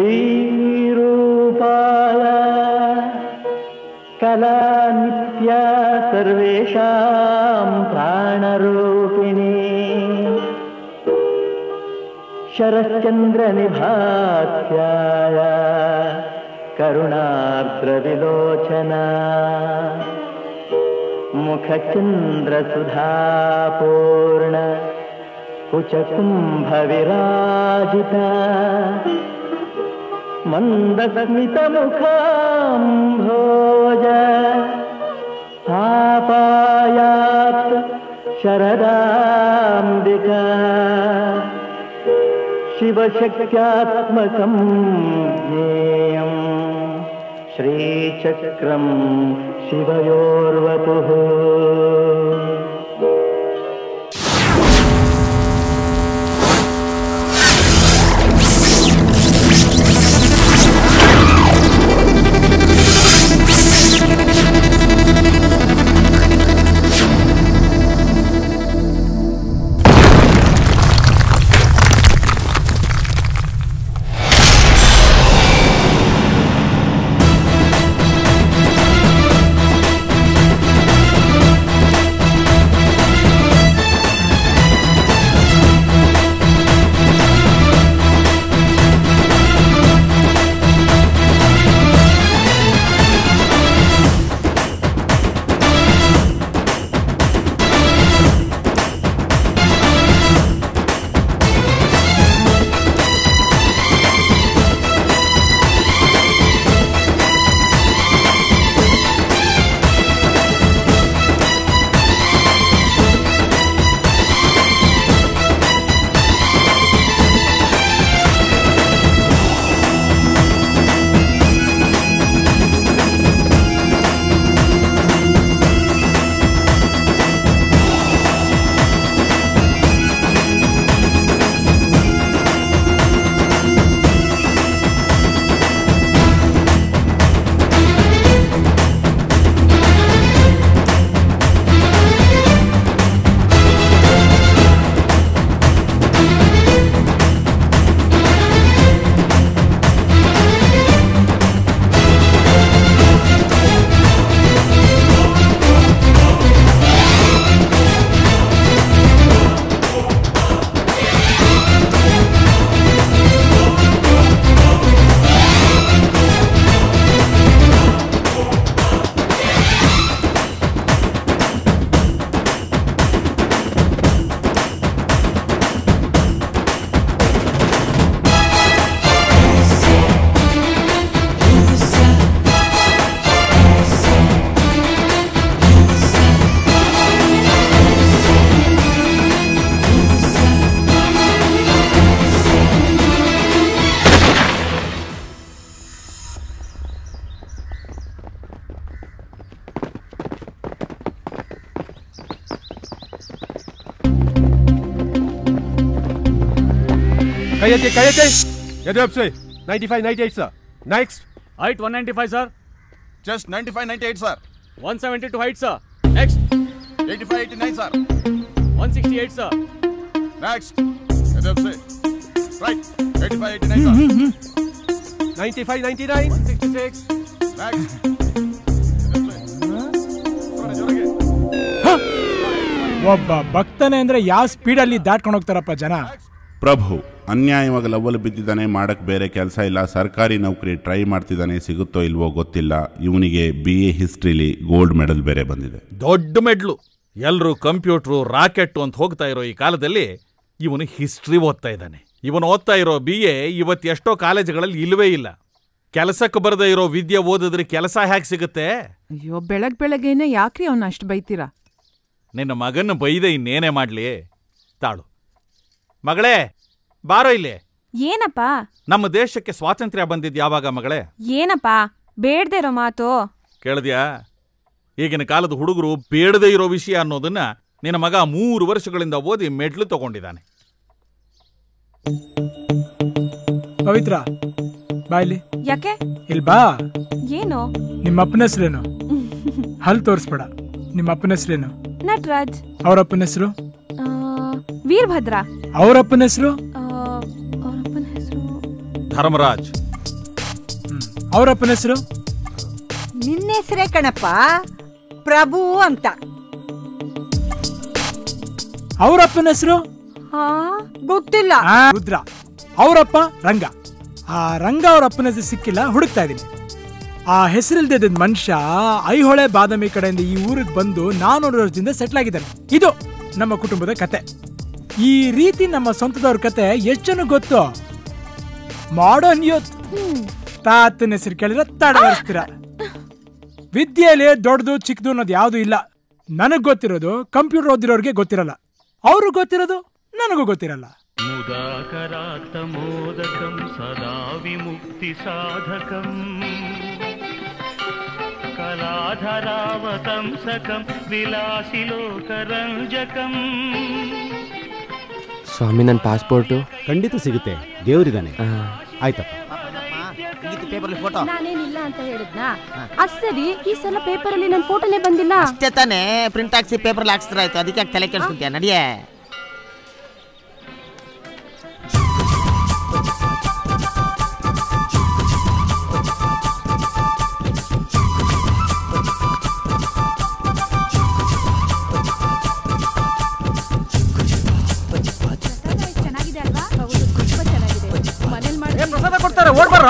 श्रीरूपाय कला नित्या सर्वेषां प्राणरूपिणी शरश्चन्द्रनिभात्याय करुणार्द्रविलोचना मुखचन्द्रसुधापूर्ण कुचकुम्भविराजिता मन्दस्मितमुखाम्भोज आपायात् शरदाम्बिका शिवशक्त्यात्मकं ज्ञेयम् श्रीचक्रं शिवयोर्वपुः ಕೈ ಎತ್ತಿ ಕೈ ಎತ್ತಿ ಎದೆ ಒಪ್ಸಿ ninety five ninety eight sir next height one ninety five sir just ninety five ninety eight sir one seventy two height sir next eighty five eighty nine sir one sixty eight sir next right eighty five eighty nine sir ninety five ninety nine one sixty six next ಒಬ್ಬ ಭಕ್ತನೇ ಅಂದ್ರೆ ಯಾವ ಸ್ಪೀಡಲ್ಲಿ ದಾಟ್ಕೊಂಡು ಹೋಗ್ತಾರಪ್ಪ ಜನ ಪ್ರಭು ಅನ್ಯಾಯವಾಗಿ ಲವ್ವಲ್ಲಿ ಬಿದ್ದಿದ್ದಾನೆ ಮಾಡಕ್ ಬೇರೆ ಕೆಲಸ ಇಲ್ಲ ಸರ್ಕಾರಿ ನೌಕರಿ ಟ್ರೈ ಮಾಡ್ತಿದ್ದಾನೆ ಸಿಗುತ್ತೋ ಇಲ್ವೋ ಗೊತ್ತಿಲ್ಲ ಇವನಿಗೆ ಬಿ ಎ ಹಿಸ್ಟ್ರಿಲಿ ಗೋಲ್ಡ್ ಮೆಡಲ್ ಬೇರೆ ಬಂದಿದೆ ದೊಡ್ಡ ಮೆಡ್ಲು ಎಲ್ರು ಕಂಪ್ಯೂಟ್ರು ರಾಕೆಟ್ ಅಂತ ಹೋಗ್ತಾ ಇರೋ ಈ ಕಾಲದಲ್ಲಿ ಇವನು ಹಿಸ್ಟ್ರಿ ಓದ್ತಾ ಇದ್ದಾನೆ ಇವನು ಓದ್ತಾ ಇರೋ ಬಿ ಎ ಇವತ್ತು ಎಷ್ಟೋ ಕಾಲೇಜುಗಳಲ್ಲಿ ಇಲ್ವೇ ಇಲ್ಲ ಕೆಲಸಕ್ಕೆ ಬರದೇ ಇರೋ ವಿದ್ಯೆ ಓದಿದ್ರೆ ಕೆಲಸ ಹೇಗೆ ಸಿಗುತ್ತೆ ಅಯ್ಯೋ ಬೆಳಗ್ ಬೆಳಗ್ಗೆನೆ ಯಾಕ್ರಿ ಅವ್ನ ಅಷ್ಟು ಬೈತೀರಾ ನಿನ್ನ ಮಗನ ಬೈದೆ ಇನ್ನೇನೇ ಮಾಡ್ಲಿ ತಾಳು ಮಗಳೇ ಬಾರೋ ಇಲ್ಲಿ ಏನಪ್ಪ ನಮ್ಮ ದೇಶಕ್ಕೆ ಸ್ವಾತಂತ್ರ್ಯ ಬಂದಿದ್ ಯಾವಾಗ ಮಗಳೇ ಏನಪ್ಪ ಬೇಡ್ದೇ ಇರೋ ಮಾತು ಕೇಳಿದ್ಯಾ ಈಗಿನ ಕಾಲದ ಹುಡುಗರು ಬೇಡದೇ ಇರೋ ವಿಷಯ ಅನ್ನೋದನ್ನ ನಿನ್ನ ಮಗ ಮೂರು ವರ್ಷಗಳಿಂದ ಓದಿ ಮೆಡ್ಲು ತಗೊಂಡಿದ್ದಾನೆ ಪವಿತ್ರ ಬಾ ಇಲ್ಲಿ ಯಾಕೆ ಇಲ್ಲಿ ಬಾ ಏನು ನಿಮ್ಮ ಅಪ್ಪನ ಹೆಸ್ರೇನು ಹಲ್ ತೋರಿಸ್ಬೇಡ ನಿಮ್ಮ ಅಪ್ಪನ ಹೆಸ್ರೇನು ನಟರಾಜ್ ಅವ್ರ ಅಪ್ಪನ ಹೆಸರು ಆ, ವೀರಭದ್ರ ಅವ್ರ ಅಪ್ಪನ ಹೆಸರು ಆ, ಅವ್ರಪ್ಪನ ಹೆಸರು ಧರ್ಮರಾಜ್ ಅವರಪ್ಪನ ಹೆಸರು ನಿನ್ನ ಹೆಸರೇ ಕಣಪ್ಪ ಪ್ರಭು ಅಂತ ಅವರಪ್ಪನ ಹೆಸರು ಹಾ ಗೊತ್ತಿಲ್ಲ ರುದ್ರ ಅವರಪ್ಪ ರಂಗ ಆ ರಂಗ ಅವ್ರ ಅಪ್ಪನ ಹೆಸರು ಸಿಕ್ಕಿಲ್ಲ ಹುಡುಕ್ತಾ ಇದೀನಿ ಆ ಹೆಸರಿಲ್ದಿದ್ದ ಮನುಷ್ಯ ಐಹೊಳೆ ಬಾದಾಮಿ ಕಡೆಯಿಂದ ಈ ಊರಿಗೆ ಬಂದು ನಾನೂರು ವರ್ಷದಿಂದ ಸೆಟ್ಲ್ ಆಗಿದ್ದಾನೆ ಇದು ನಮ್ಮ ಕುಟುಂಬದ ಕತೆ ಈ ರೀತಿ ನಮ್ಮ ಸ್ವಂತದವ್ರ ಕತೆ ಎಷ್ಟು ಜನ ಗೊತ್ತು ಮಾಡರ್ನ್ ಯೂತ್ ತಾತನ ಹೆಸರು ಕೇಳಿದ್ರೆ ತಡವರಿಸ್ತೀರ ವಿದ್ಯೆಯಲ್ಲಿ ದೊಡ್ಡದು ಚಿಕ್ಕದು ಅನ್ನೋದು ಯಾವುದು ಇಲ್ಲ ನನಗ್ ಗೊತ್ತಿರೋದು ಕಂಪ್ಯೂಟರ್ ಓದಿರೋರಿಗೆ ಗೊತ್ತಿರಲ್ಲ ಅವ್ರಿಗೆ ಗೊತ್ತಿರೋದು ನನಗೂ ಗೊತ್ತಿರಲ್ಲ मुदाकरात्तमोदकं सदा विमुक्तिसाधकम् कलाधरावतंसकं विलासिलोकरञ्जकम् ಸ್ವಾಮಿ ನನ್ನ ಪಾಸ್ಪೋರ್ಟು ಖಂಡಿತ ಸಿಗುತ್ತೆ ದೇವರಿದ್ದಾನೆ ಆಯ್ತಪ್ಪ ಫೋಟೋ ನಾನೇನಿಲ್ಲ ಅಂತ ಹೇಳಿದ್ನಾ ಅದ್ ಸರಿ ಈ ಸಲ ಪೇಪರ್ ಅಲ್ಲಿ ನನ್ನ ಫೋಟೋನೇ ಬಂದಿಲ್ಲ ಅಷ್ಟೇ ತಾನೇ ಪ್ರಿಂಟ್ ಹಾಕ್ಸಿ ಪೇಪರ್ ಹಾಕ್ಸಿದ್ರೆ ಆಯ್ತು ಅದಕ್ಕೆ ಯಾಕೆ ತಲೆ ಕೆಡಿಸ್ಕೊಂತೀಯ ನಡಿಯೇ ಚೆನ್ನಾಗಿದೆ ಅಲ್ವಾ ಹೌದು ತುಂಬಾ ಚೆನ್ನಾಗಿದೆ ಮನೇಲಿ ಮಾಡಿ ಪ್ರಸಾದ ಕೊಡ್ತಾರೆ ಓಡ್ಬಾರ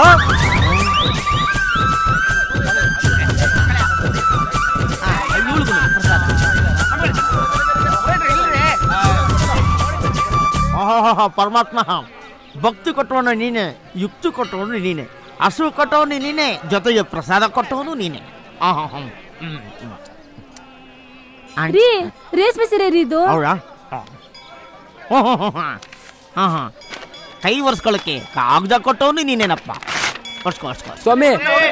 ಆಹಾಹಾಹಾ, ಪರಮಾತ್ಮ ಭಕ್ತಿ ಕೊಟ್ಟವನು ನೀನೆ ಯುಕ್ತಿ ಕೊಟ್ಟವನು ನೀನೆ ಹಸು ಕೊಟ್ಟವನು ನೀನೆ ಜೊತೆಗೆ ಪ್ರಸಾದ ಕೊಟ್ಟವನು ನೀನೆ ಆಹಾಹಾ, ಹ್ಮ್, ಹ್ಮ್. ಆಂಟಿ, ರೀ ರೇಷ್ಮೆ ಸೀರೆ ರೀ ಇದು ಹೌದಾ ಹಾ ಹಾ ಕೈ ಒರೆಸ್ಕೊಳ್ಳೋಕೆ ಕಾಗದ ಕೊಟ್ಟವನು ನೀನೇನಪ್ಪ ಒರ್ಸ್ಕೊ ಒರ್ಸ್ಕೊ ಸ್ವಾಮಿ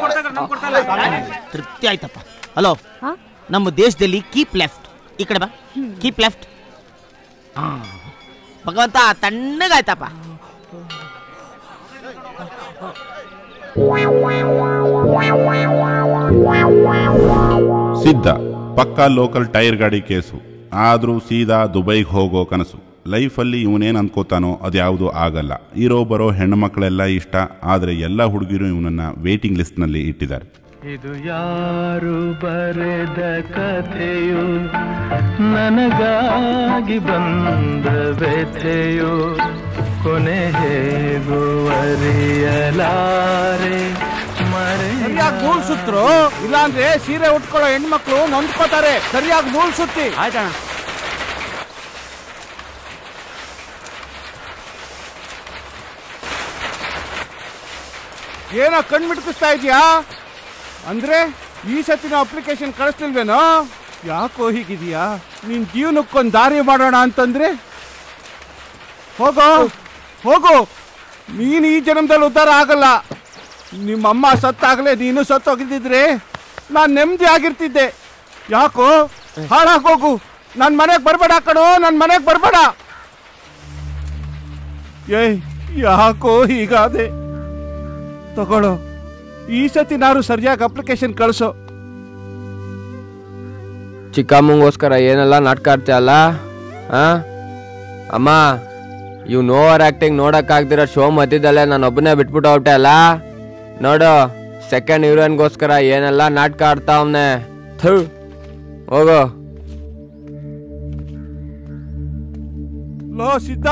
ತೃಪ್ತಿ ಆಯ್ತಪ್ಪ ಹಲೋ ಹಾ? ನಮ್ಮ ದೇಶದಲ್ಲಿ ಕೀಪ್ ಲೆಫ್ಟ್ ಈ ಕಡೆ ಬಾ ಕೀಪ್ ಲೆಫ್ಟ್ ಹಾ ಭಗವಂತ ತಣ್ಣಗಾಯ್ತಪ್ಪ ಸಿದ್ಧ ಪಕ್ಕಾ ಲೋಕಲ್ ಟೈರ್ ಗಾಡಿ ಕೇಸು ಆದರೂ ಸೀದಾ ದುಬೈಗೆ ಹೋಗೋ ಕನಸು ಲೈಫಲ್ಲಿ ಇವನೇನು ಅನ್ಕೋತಾನೋ ಅದ್ಯಾವುದು ಆಗಲ್ಲ ಇರೋ ಬರೋ ಹೆಣ್ಣುಮಕ್ಕಳೆಲ್ಲ ಇಷ್ಟ ಆದರೆ ಎಲ್ಲ ಹುಡುಗಿರು ಇವನನ್ನ ವೇಟಿಂಗ್ ಲಿಸ್ಟ್ನಲ್ಲಿ ಇಟ್ಟಿದ್ದಾರೆ ಇದು ಯಾರು ಬರೆದ ಕಥೆಯು ನನಗಾಗಿ ಬಂದ ವ್ಯಥೆಯು ಕೊನೆ ಹೇಗೂ ಅರಿಯಲಾರೆ ಸರಿಯಾಗಿ ನೂಲ್ ಸುತ್ತರು ಇಲ್ಲಾಂದ್ರೆ ಸೀರೆ ಉಟ್ಕೊಳ್ಳೋ ಹೆಣ್ಮಕ್ಳು ನೊಂದ್ಕೋತಾರೆ ಸರಿಯಾಗಿ ನೂಲ್ ಸುತ್ತಿ ಆಯ್ತಾ ಏನೋ ಕಣ್ ಮಿಟ್ಕಿಸ್ತಾ ಇದೀಯಾ ಅಂದ್ರೆ ಈ ಸತಿನ ಅಪ್ಲಿಕೇಶನ್ ಕಳಿಸ್ತಿಲ್ವೇನೋ ಯಾಕೋ ಹೀಗಿದೀಯಾ ನಿನ್ ಜೀವನಕ್ಕೊಂದು ದಾರಿ ಮಾಡೋಣ ಅಂತಂದ್ರೆ ಹೋಗೋ ಹೋಗು ನೀನು ಈ ಜನ್ಮದಲ್ಲಿ ಉದ್ಧಾರ ಆಗಲ್ಲ ನಿಮ್ಮಮ್ಮ ಸತ್ತಾಗಲೇ ನೀನು ಸತ್ತೋಗಿದ್ದಿದ್ರೆ ನಾನು ನೆಮ್ಮದಿ ಆಗಿರ್ತಿದ್ದೆ ಯಾಕೋ ಹಾಳಾಗೋಗು ನನ್ನ ಮನೆಗೆ ಬರಬೇಡ ಕಣೋ ನನ್ನ ಮನೆಗೆ ಬರಬೇಡ ಏಯ್ ಯಾಕೋ ಹೀಗಾದೆ ತಗೊಳ್ಳೋ ಈ ಸತಿ ನಾನು ಸರಿಯಾಗಿ ಅಪ್ಲಿಕೇಶನ್ ಕಳಿಸೋ ಚಿಕ್ಕಮ್ಮಂಗೋಸ್ಕರ ಏನೆಲ್ಲ ನಾಟಕ ಆಡ್ತೀಯಲ್ಲ ಆ ಅಮ್ಮ ಇವ್ ಓವರ್ ಆಕ್ಟಿಂಗ್ ನೋಡಕ್ಕಾಗ್ದಿರೋ ಶೋ ಮಧ್ಯದಲ್ಲೇ ನಾನು ಒಬ್ಬನೇ ಬಿಟ್ಬಿಟ್ಟು ಹೊರಟೆ ಅಲ್ಲ ನೋಡು ಸೆಕೆಂಡ್ ಹೀರೋಯಿನ್ಗೋಸ್ಕರ ಏನೆಲ್ಲ ನಾಟಕ ಆಡ್ತಾ ಅವನೆ ಥು ಹೋಗು ಲೋ ಸಿದ್ಧ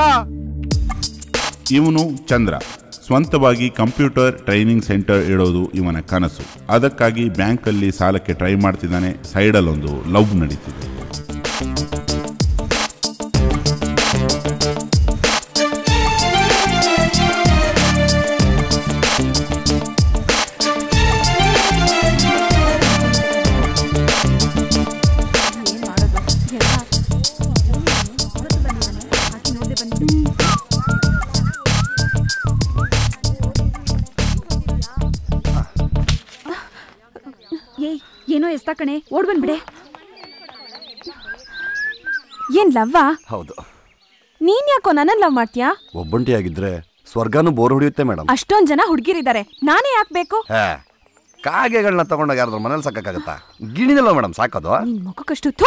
ಇವನು ಚಂದ್ರ ಸ್ವಂತವಾಗಿ ಕಂಪ್ಯೂಟರ್ ಟ್ರೈನಿಂಗ್ ಸೆಂಟರ್ ಇಡೋದು ಇವನ ಕನಸು ಅದಕ್ಕಾಗಿ ಬ್ಯಾಂಕಲ್ಲಿ ಸಾಲಕ್ಕೆ ಟ್ರೈ ಮಾಡ್ತಿದ್ದಾನೆ ಸೈಡಲ್ಲೊಂದು ಲವ್ ನಡೀತಿದೆ ಏಯ್ ಏನೋ ಎಸ್ತಾ ಕಣೆ ಓಡ್ ಬಂದ್ಬಿಡೆ ಏನ್ ಲವ್ವಾ ಹೌದು ನೀನ್ ಯಾಕೋ ನನ್ನ ಲವ್ ಮಾಡ್ತೀಯಾ ಒಬ್ಬಂಟಿಯಾಗಿದ್ರೆ ಸ್ವರ್ಗನೂ ಬೋರ್ ಹೊಡೆಯುತ್ತೆ ಮೇಡಮ್ ಅಷ್ಟೊಂದ್ ಜನ ಹುಡುಗಿರಿದ್ದಾರೆ ನಾನೇ ಯಾಕ್ ಬೇಕು ಹೇ ಕಾಗೆಗಳನ್ನ ತಗೊಂಡಾಗ ಯಾರಾದ್ರೂ ಮನೇಲಿ ಸಾಕಾಗತ್ತಾ ಗಿಣಿನಲ್ಲ ಮೇಡಮ್ ಸಾಕೋದು ನಿನ್ ಮುಖಕ್ಕಷ್ಟು ಥು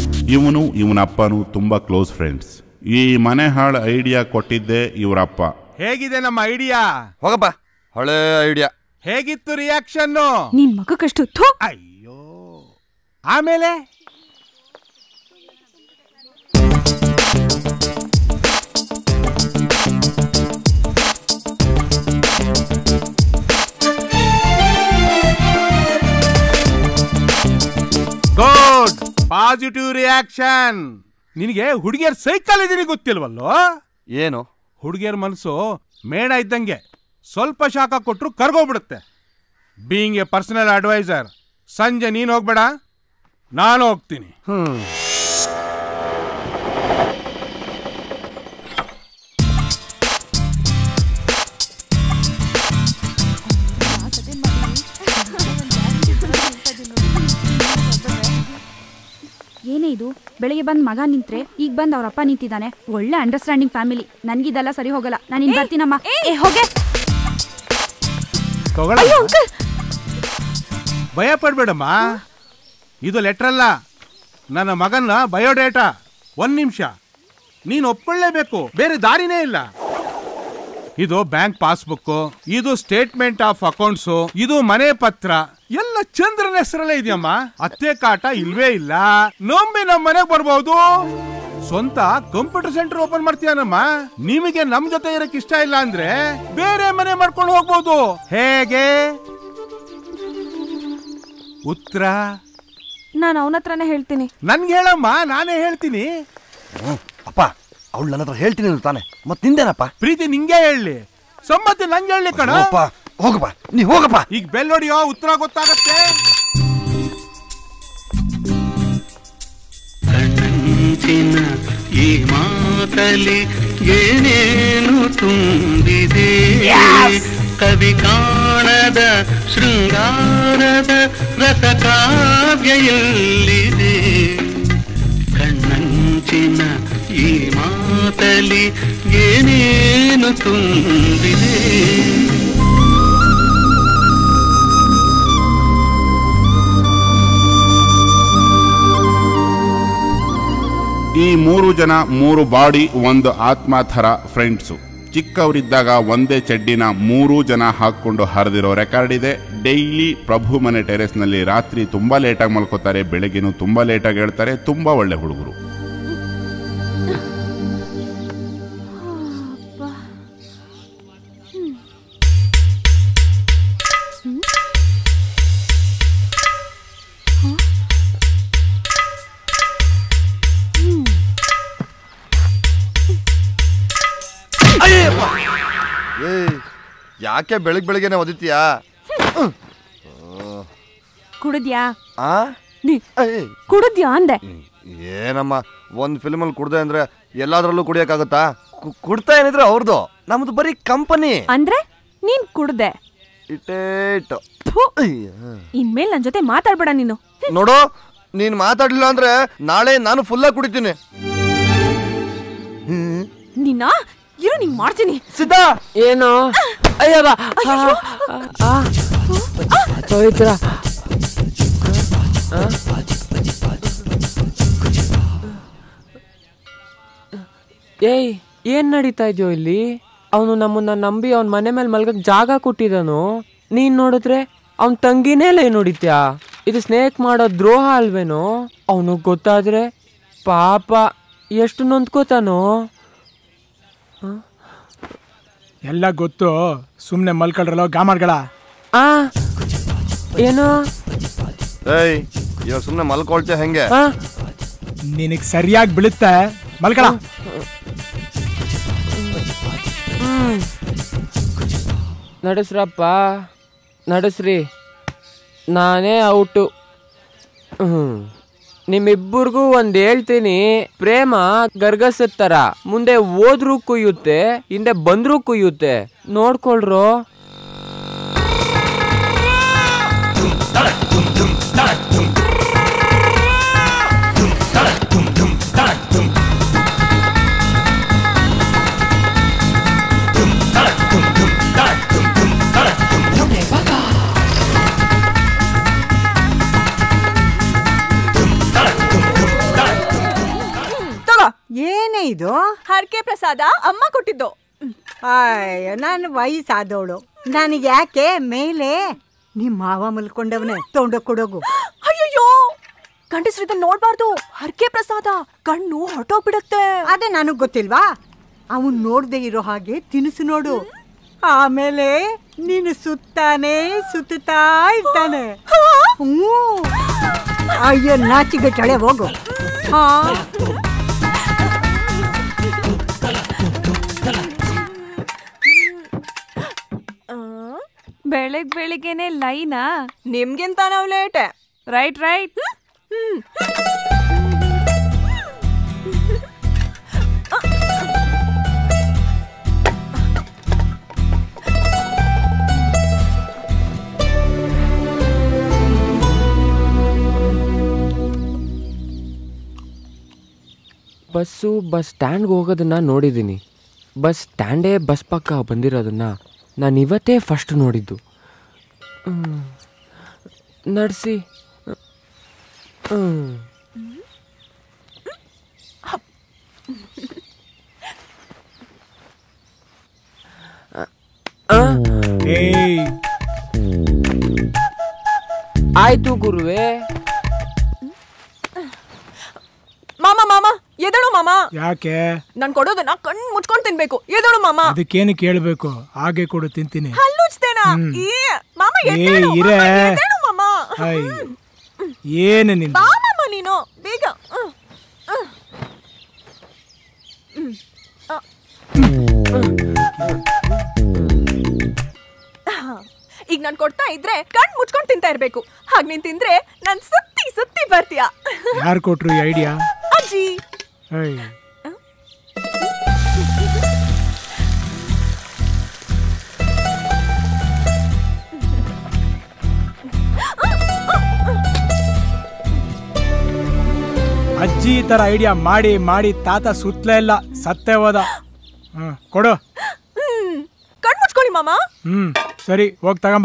ಇವನು ಇವನ ಅಪ್ಪನು ತುಂಬ ಕ್ಲೋಸ್ ಫ್ರೆಂಡ್ಸ್ ಈ ಮನೆ ಹಾಳು ಐಡಿಯಾ ಕೊಟ್ಟಿದ್ದೇ ಇವರಪ್ಪ ಹೇಗಿದೆ ನಮ್ಮ ಐಡಿಯಾ ಹೋಗಪ್ಪ ಹೊಳೆ ಐಡಿಯಾ ಹೇಗಿತ್ತು ರಿಯಾಕ್ಷನ್ನು ನಿನ್ ಮಗಕ್ಕಷ್ಟು ಥು ಅಯ್ಯೋ ಆಮೇಲೆ ಗುಡ್ ಪಾಸಿಟಿವ್ ರಿಯಾಕ್ಷನ್ ನಿನಗೆ ಹುಡುಗಿಯರ್ ಸೈಕಾಲಜಿನಿ ಗೊತ್ತಿಲ್ವಲ್ಲೋ ಏನು ಹುಡುಗಿಯರ ಮನಸ್ಸು ಮೇಣ ಇದ್ದಂಗೆ ಸ್ವಲ್ಪ ಶಾಖ ಕೊಟ್ಟರು ಕರ್ಗೋಗ್ಬಿಡುತ್ತೆ ಬೀಯಿಂಗ್ ಎ ಪರ್ಸನಲ್ ಅಡ್ವೈಸರ್ ಸಂಜೆ ನೀನು ಹೋಗ್ಬೇಡ ನಾನು ಹೋಗ್ತೀನಿ ಏನೇ ಇದು ಬೆಳಿಗ್ಗೆ ಬಂದ್ ಮಗ ನಿಂತ್ರೆ ಈಗ ಬಂದ್ ಅವ್ರ ಅಪ್ಪ ನಿಂತಿದ್ದಾನೆ ಒಳ್ಳೆ ಅಂಡರ್ಸ್ಟ್ಯಾಂಡಿಂಗ್ ಫ್ಯಾಮಿಲಿ ನನ್ಗಿದೆಲ್ಲ ಸರಿ ಹೋಗಲ್ಲ ನಾನು ಇನ್ ಬರ್ತೀನಮ್ಮ ಏ ಹೋಗೆ ತಗೊಳ ಭಯ ಪಡ್ಬೇಡಮ್ಮ ಇದು ಲೆಟರ್ ಅಲ್ಲ ನನ್ನ ಮಗನ ಬಯೋಡೇಟಾ ಒಂದ್ ನಿಮಿಷ ನೀನು ಒಪ್ಕೊಳ್ಳೇಬೇಕು ಬೇರೆ ದಾರಿನೇ ಇಲ್ಲ ಇದು ಬ್ಯಾಂಕ್ ಪಾಸ್ಬುಕ್ ಇದು ಸ್ಟೇಟ್ಮೆಂಟ್ ಆಫ್ ಅಕೌಂಟ್ಸ್ ಇದು ಮನೆ ಪತ್ರ ಎಲ್ಲ ಚಂದ್ರನ ಹೆಸರಲ್ಲೇ ಇದೆಯಮ್ಮ ಅತ್ತೆ ಕಾಟ ಇಲ್ವೇ ಇಲ್ಲ ನೊಮ್ಮೆ ನಮ್ಮ ಮನೆಗೆ ಬರ್ಬೋದು ಸ್ವಂತ ಕಂಪ್ಯೂಟರ್ ಸೆಂಟರ್ ಓಪನ್ ಮಾಡ್ತೀಯನಮ್ಮ ನಿಮಗೆ ನಮ್ ಜೊತೆ ಇರಕ್ ಇಷ್ಟ ಇಲ್ಲ ಅಂದ್ರೆ ಬೇರೆ ಮನೆ ಮಾಡ್ಕೊಂಡು ಹೋಗ್ಬೋದು ಹೇಗೆ ಉತ್ತರ ನಾನು ಅವನ ಹತ್ರನೇ ಹೇಳ್ತೀನಿ ನನ್ಗೆ ಹೇಳಮ್ಮ ನಾನೇ ಹೇಳ್ತೀನಿ ಅಪ್ಪ ಅವಳು ನನ್ನ ಹತ್ರ ಹೇಳ್ತೀನಿ ಅಂದ್ರು ತಾನೆ ಮತ್ ನಿಂದೇನಪ್ಪ ಪ್ರೀತಿ ನಿಂಗೆ ಹೇಳಿ ಸಮ್ಮತಿ ನಂಗೆ ಹೇಳಿ ಕಣ ಹೋಗಪ್ಪ ಹೋಗಪ್ಪ ನೀ ಹೋಗಪ್ಪ ಈಗ ಬೆಲ್ ಹೊಡಿಯೋ ಉತ್ತರ ಗೊತ್ತಾಗತ್ತೆ ಕಣ್ಣಂಚಿನ ಈ ಮಾತಲಿ ಏನೇನು ತುಂಬಿದೆ ಕವಿ ಕಾಣದ ಶೃಂಗಾರದ ರಸಕಾವ್ಯ ಎಲ್ಲಿದೆ ಕಣ್ಣಂಚಿನ ಈ ಮಾತಲಿ ಏನೇನು ತುಂಬಿದೆ ಈ ಮೂರು ಜನ ಮೂರು ಬಾಡಿ ಒಂದು ಆತ್ಮ ಥರ ಫ್ರೆಂಡ್ಸು ಚಿಕ್ಕವರಿದ್ದಾಗ ಒಂದೇ ಚಡ್ಡಿನ ಮೂರೂ ಜನ ಹಾಕ್ಕೊಂಡು ಹರಿದಿರೋ ರೆಕಾರ್ಡ್ ಇದೆ ಡೈಲಿ ಪ್ರಭು ಮನೆ ಟೆರೆಸ್ನಲ್ಲಿ ರಾತ್ರಿ ತುಂಬ ಲೇಟಾಗಿ ಮಲ್ಕೋತಾರೆ ಬೆಳಗ್ಗೆನೂ ತುಂಬ ಲೇಟಾಗಿ ಹೇಳ್ತಾರೆ ತುಂಬ ಒಳ್ಳೆ ಹುಡುಗರು ಏ ಯಾಕೆ ಬೆಳಗ್ ಬೆಳಿಗ್ಗೆನೆ ಒದಿತೀಯಾ ಕುಡಿದ್ಯಾ ಆ ಕುಡಿದ್ಯಾ ಅಂದೆ ಏನಮ್ಮ ಒಂದ್ ಫಿಲ್ಮಲ್ಲಿ ಕುಡ್ದೆ ಅಂದ್ರೆ ಎಲ್ಲಾದ್ರಲ್ಲೂ ಕುಡಿಯಕ್ಕಾಗತ್ತಾ ಕು- ಕುಡ್ತಾ ಏನಿದ್ರೆ ಅವ್ರದ್ದು ನಮ್ದು ಬರೀ ಕಂಪನಿ ಅಂದ್ರೆ ನೀನ್ ಕುಡ್ದೆ ಇಟ್ಟೇ ಇಟ್ಟು ಥು. ಇನ್ಮೇಲ್ ನನ್ ಜೊತೆ ಮಾತಾಡ್ಬೇಡ ನೀನು ನೋಡು ನೀನ್ ಮಾತಾಡ್ಲಿಲ್ಲ ಅಂದ್ರೆ ನಾಳೆ ನಾನು ಫುಲ್ಲಾಗಿ ಕುಡಿತೀನಿ ನಿನ್ನ ಇರು ನಿಂಗ್ ಮಾಡ್ತೀನಿ ಸಿದ್ಧ ಏನು ಅಯ್ಯವ ಪವಿತ್ರ ಏಯ್ ಏನ್ ನಡೀತಾ ಇದೆಯೋ ಇಲ್ಲಿ ಅವನು ನಮ್ಮನ್ನ ನಂಬಿ ಅವನ ಮನೆ ಮೇಲೆ ಮಲ್ಗಕ್ ಜಾಗ ಕೊಟ್ಟಿದ್ದಾನು ನೀನ್ ನೋಡಿದ್ರೆ ಅವನ್ ತಂಗಿನೇ ಲೈ ನೋಡಿತ್ಯಾ ಇದು ಸ್ನೇಕ್ ಮಾಡೋ ದ್ರೋಹ ಅಲ್ವೇನೋ ಅವನು ಗೊತ್ತಾದ್ರೆ ಪಾಪ ಎಷ್ಟು ನೊಂದ್ಕೋತಾನೋ ಎಲ್ಲ ಗೊತ್ತು ಸುಮ್ನೆ ಮಲ್ಕೊಳ್ರಲ್ಲ ಗಾಮಾಡ್ಗಳ ಆ ಏನು ಏಯ್ ಇವಾಗ ಸುಮ್ನೆ ಮಲ್ಕೊಳ್ತೀಯ ಹೆಂಗೆ ನಿನಗ್ ಸರಿಯಾಗಿ ಬೀಳುತ್ತೆ ಮಲ್ಕಳ ನಡೆಸ್ರಪ್ಪ ನಡೆಸ್ರಿ ನಾನೇ ಔಟು ಹ್ಮ್ ನಿಮ್ಮಿಬ್ಬರಿಗೂ ಒಂದ್ ಹೇಳ್ತೀನಿ ಪ್ರೇಮ ಗರ್ಗಸದ ಥರ ಮುಂದೆ ಹೋದ್ರೂ ಕುಯ್ಯುತ್ತೆ ಹಿಂದೆ ಬಂದ್ರೂ ಕುಯ್ಯುತ್ತೆ ನೋಡ್ಕೊಳ್ರೋ ತಗೋ ಏನೇ ಇದು ಹರಕೆ ಪ್ರಸಾದ ಅಮ್ಮ ಕೊಟ್ಟಿದ್ದು ಅಯ್ಯೋ ನಾನು ವಯಸ್ಸಾದವಳು ನನಗೆ ಯಾಕೆ ಮೇಲೆ ನಿಮ್ಮ ಮಾವ ಮಲ್ಕೊಂಡವನೇ ತೊಂಡ ಕೊಡೋಗು ಅಯ್ಯಯ್ಯೋ ಗಂಡಸ್ರು ಇದನ್ನ ನೋಡ್ಬಾರ್ದು ಹರಕೆ ಪ್ರಸಾದ ಕಣ್ಣು ಹೊರಟೋಗ್ಬಿಡತ್ತೆ ಅದೇ ನನಗ್ ಗೊತ್ತಿಲ್ವಾ ಅವನ್ ನೋಡ್ದೆ ಇರೋ ಹಾಗೆ ತಿನಿಸು ನೋಡು ಆಮೇಲೆ ನೀನು ಸುತ್ತಾನೆ ಸುತ್ತಾ ಇರ್ತಾನೆ ಹ್ಞೂ ಅಯ್ಯೋ ನಾಚಿಗೆಟ್ಟಳೆ ಹೋಗು ಹಾ ಬೆಳಗ್ ಬೆಳಿಗ್ಗೆನೆ ಲೈನಾ ನಿಮ್ಗಿಂತ ನಾವ್ late right right bus bus ಸ್ಟ್ಯಾಂಡ್ಗೆ ಹೋಗೋದನ್ನ ನೋಡಿದ್ದೀನಿ ಬಸ್ ಸ್ಟ್ಯಾಂಡೇ ಬಸ್ ಪಕ್ಕ ಬಂದಿರೋದನ್ನ ನಾನು ಇವತ್ತೇ ಫಸ್ಟ್ ನೋಡಿದ್ದು ನಡೆಸಿ ಏಯ್ ಆಯ್ತು ಗುರುವೇ ಮಾಮ ಮಾಮ ಎದಳು ಮಾಮ ಯಾಕೆ ನಾನ್ ಕೊಡೋದನ್ನ ಕಣ್ ಮುಚ್ಕೊಂಡ್ ತಿನ್ಬೇಕು ಎದಳು ಮಾಮ ಅದಕ್ಕೇನು ಕೇಳಬೇಕು ಹಾಗೆ ಕೊಡು ತಿಂತೀನಿ ಹಲ್ಲುಚ್ತೇನಾ ಹ್ಮ್. ಈ ಮಾಮ ಏ ಎದ್ದೇಳು, ಇರೇ ಮಾಮ, ಎದ್ದೇಳು ಮಾಮ ಐ ಏನು ನಿಂದು ಬಾ ಮಾಮ ನೀನು ಬೇಗ ಹ್ಮ್. ಹ್ಮ್. ಹ್ಮ್. ಆ. ಹಾ. ಈಗ ನಾನ್ ಕೊಡ್ತಾ ಇದ್ರೆ ಕಣ್ ಮುಚ್ಕೊಂಡ್ ತಿಂತಾ ಇರ್ಬೇಕು ಹಾಗ್ ನೀನ್ ತಿಂದ್ರೆ ನಾನ್ ಸುತ್ತಿ ಸುತ್ತಿ ಬರ್ತೀಯ ಯಾರು ಕೊಟ್ರು ಈ ಐಡಿಯಾ ಅಜ್ಜಿ ಐ ಅಜ್ಜಿ ಈ ತರ ಐಡಿಯಾ ಮಾಡಿ ಮಾಡಿ ತಾತ ಸುತ್ತಲೇ ಇಲ್ಲ ಸತ್ತೇ ಹೋದ ಹ್ಮ್ ಕೊಡು ಹ್ಮ್ ಕಣ್ ಮುಚ್ಕೊಳ್ಳಿ ಮಾಮ ಹ್ಮ್ ಸರಿ ಹೋಗ್ ತಗೊಂಬ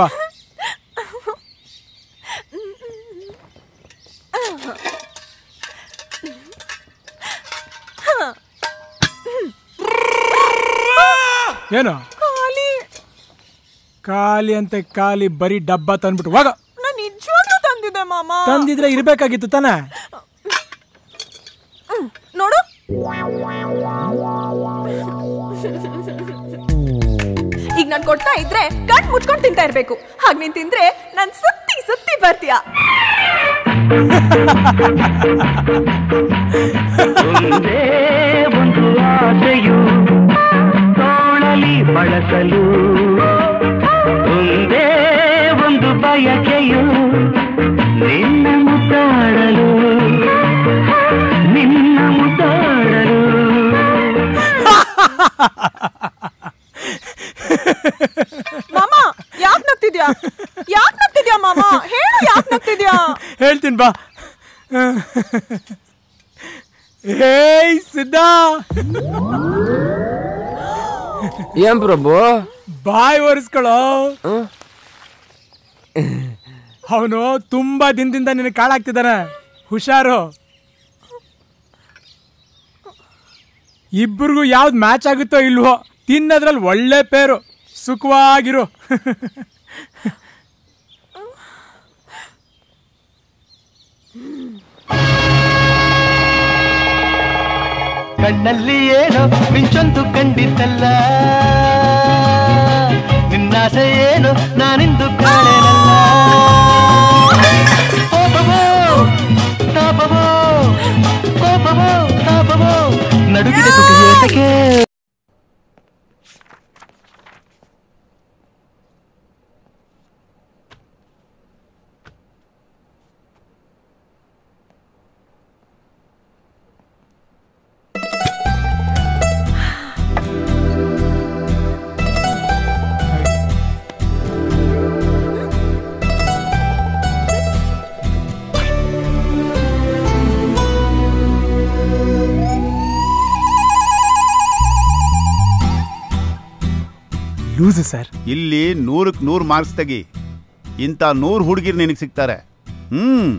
ಏನು ಖಾಲಿ ಖಾಲಿ ಅಂತೆ ಖಾಲಿ ಬರೀ ಡಬ್ಬ ತಂದ್ಬಿಟ್ಟು ಹೋಗ ನಾನ್ ನಿಜವಾಗ್ಲೂ ತಂದಿದ್ದೆ ಮಾಮ ತಂದಿದ್ರೆ ಇರ್ಬೇಕಾಗಿತ್ತು ತಾನೆ ಹ್ಮ್, ನೋಡು ಈಗ ನಾನ್ ಕೊಡ್ತಾ ಇದ್ರೆ ಕಣ್ ಮುಚ್ಕೊಂಡ್ ತಿಂತಾ ಇರ್ಬೇಕು ಹಾಗ್ ನೀನ್ ತಿಂದ್ರೆ ನಾನ್ ಸುತ್ತಿ ಸುತ್ತಿ ಬರ್ತೀಯ ಒಂದೇ ಒಂದು ಆಸೆಯು ತೋಳಲಿ ಬಳಸಲು ಒಂದೇ ಒಂದು ಬಯಕೆಯು ನಿನ್ನ ಮುದ್ದಾಡಲು ನಿನ್ನ ಮುದ್ದಾಡಲು ಮಾಮ ಯಾಕ್ ನಗ್ತಿದ್ಯಾ ಯಾಕ್ ನಗ್ತಿದ್ಯಾ ಮಾಮ ಹೇಳು ಯಾಕ್ ನಗ್ತಿದ್ಯಾ ಹೇಳ್ತೀನಿ ಬಾ ಏಯ್ ಸಿದ್ಧ ಏನ್ ಪ್ರಭು ಬಾಯ್ ಒರೆಸ್ಕೊಳ್ಳೋ ಅವನು ತುಂಬಾ ದಿನದಿಂದ ನಿನಗೆ ಕಾಳಾಗ್ತಿದ್ದಾನೆ ಹುಷಾರು ಇಬ್ಬರಿಗೂ ಯಾವ್ದು ಮ್ಯಾಚ್ ಆಗುತ್ತೋ ಇಲ್ವೋ ತಿನ್ನೋದ್ರಲ್ಲಿ ಒಳ್ಳೆ ಪೇರು ಸುಖವಾಗಿರು ಕಣ್ಣಲ್ಲಿ ಏನೋ ಮಿಂಚೊಂದು ಕಂಡಿದ್ದಲ್ಲ ನಿನ್ನಾಸೆ ಏನು ನಾನಿಂದು ಕಾಣೆನಲ್ಲ ಕೋಪವೋ ತಾಪವೋ ಕೋಪವೋ ತಾಪವೋ ನಡುಗಿದೆ ತುಟಿ ಏತಕ್ಕೆ ಲೂಸು ಸರ್ ಇಲ್ಲಿ ನೂರಕ್ಕೆ ನೂರು ಮಾರ್ಕ್ಸ್ ತೆಗಿ ಇಂಥ ನೂರು ಹುಡುಗಿರು ನಿನಗೆ ಸಿಗ್ತಾರೆ ಹ್ಮ್